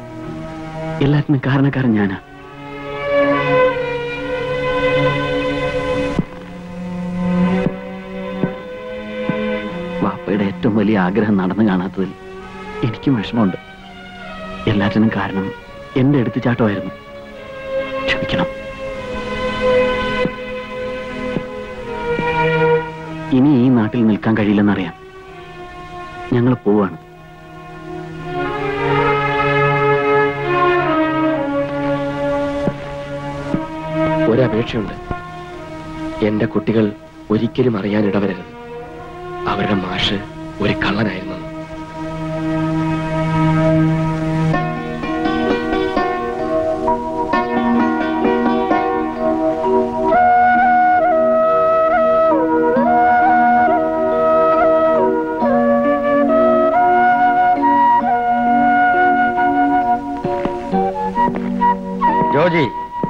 [SPEAKER 4] എല്ലാത്തിനും കാരണക്കാരൻ ഞാനാ വാപ്പയുടെ ഏറ്റവും വലിയ ആഗ്രഹം നടന്നു കാണാത്തതിൽ എനിക്കും വിഷമമുണ്ട് എല്ലാറ്റിനും കാരണം എന്റെ എടുത്തുചാട്ടമായിരുന്നു ക്ഷമിക്കണം ഇനി ഈ നാട്ടിൽ നിൽക്കാൻ കഴിയില്ലെന്നറിയാം ഞങ്ങൾ പോവാണ്
[SPEAKER 2] ഒരപേക്ഷയുണ്ട് എന്റെ കുട്ടികൾ ഒരിക്കലും അറിയാൻ ഇടവരരുത് അവരുടെ മാഷ് ഒരു കള്ളനായിരുന്നു
[SPEAKER 14] ജോജി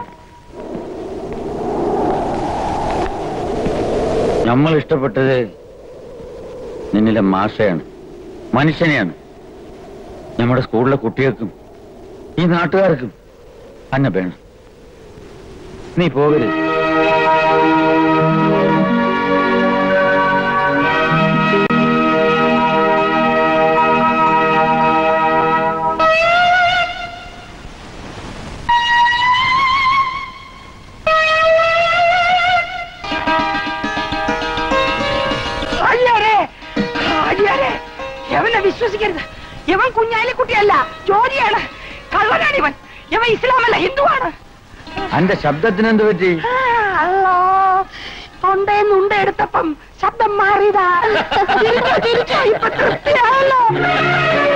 [SPEAKER 14] നമ്മൾ ഇഷ്ടപ്പെട്ടത് നിന്നിലെ മാഷയാണ് മനുഷ്യനെയാണ് നമ്മുടെ സ്കൂളിലെ കുട്ടികൾക്കും ഈ നാട്ടുകാർക്കും അന്നെ വേണം നീ പോകരുത്
[SPEAKER 6] അയ്യാരേ അയ്യാരേ എവനെ വിശ്വസിക്കരുത് ഇവൻ കുഞ്ഞാലിക്കുട്ടിയല്ല ജോലിയാണ് കള്ളനാണ് ഇവൻ ഇവൻ ഇസ്ലാമല്ല ഹിന്ദുവാണ്
[SPEAKER 14] അന്റെ ശബ്ദത്തിന് എന്ത് പറ്റി
[SPEAKER 6] ആ, അല്ലോ തൊണ്ടേന്ന് ഉണ്ട എടുത്തപ്പം ശബ്ദം മാറിയതാ തിരിച്ചു തിരിച്ചു ഇപ്പൊ തൃപ്തിയായല്ലോ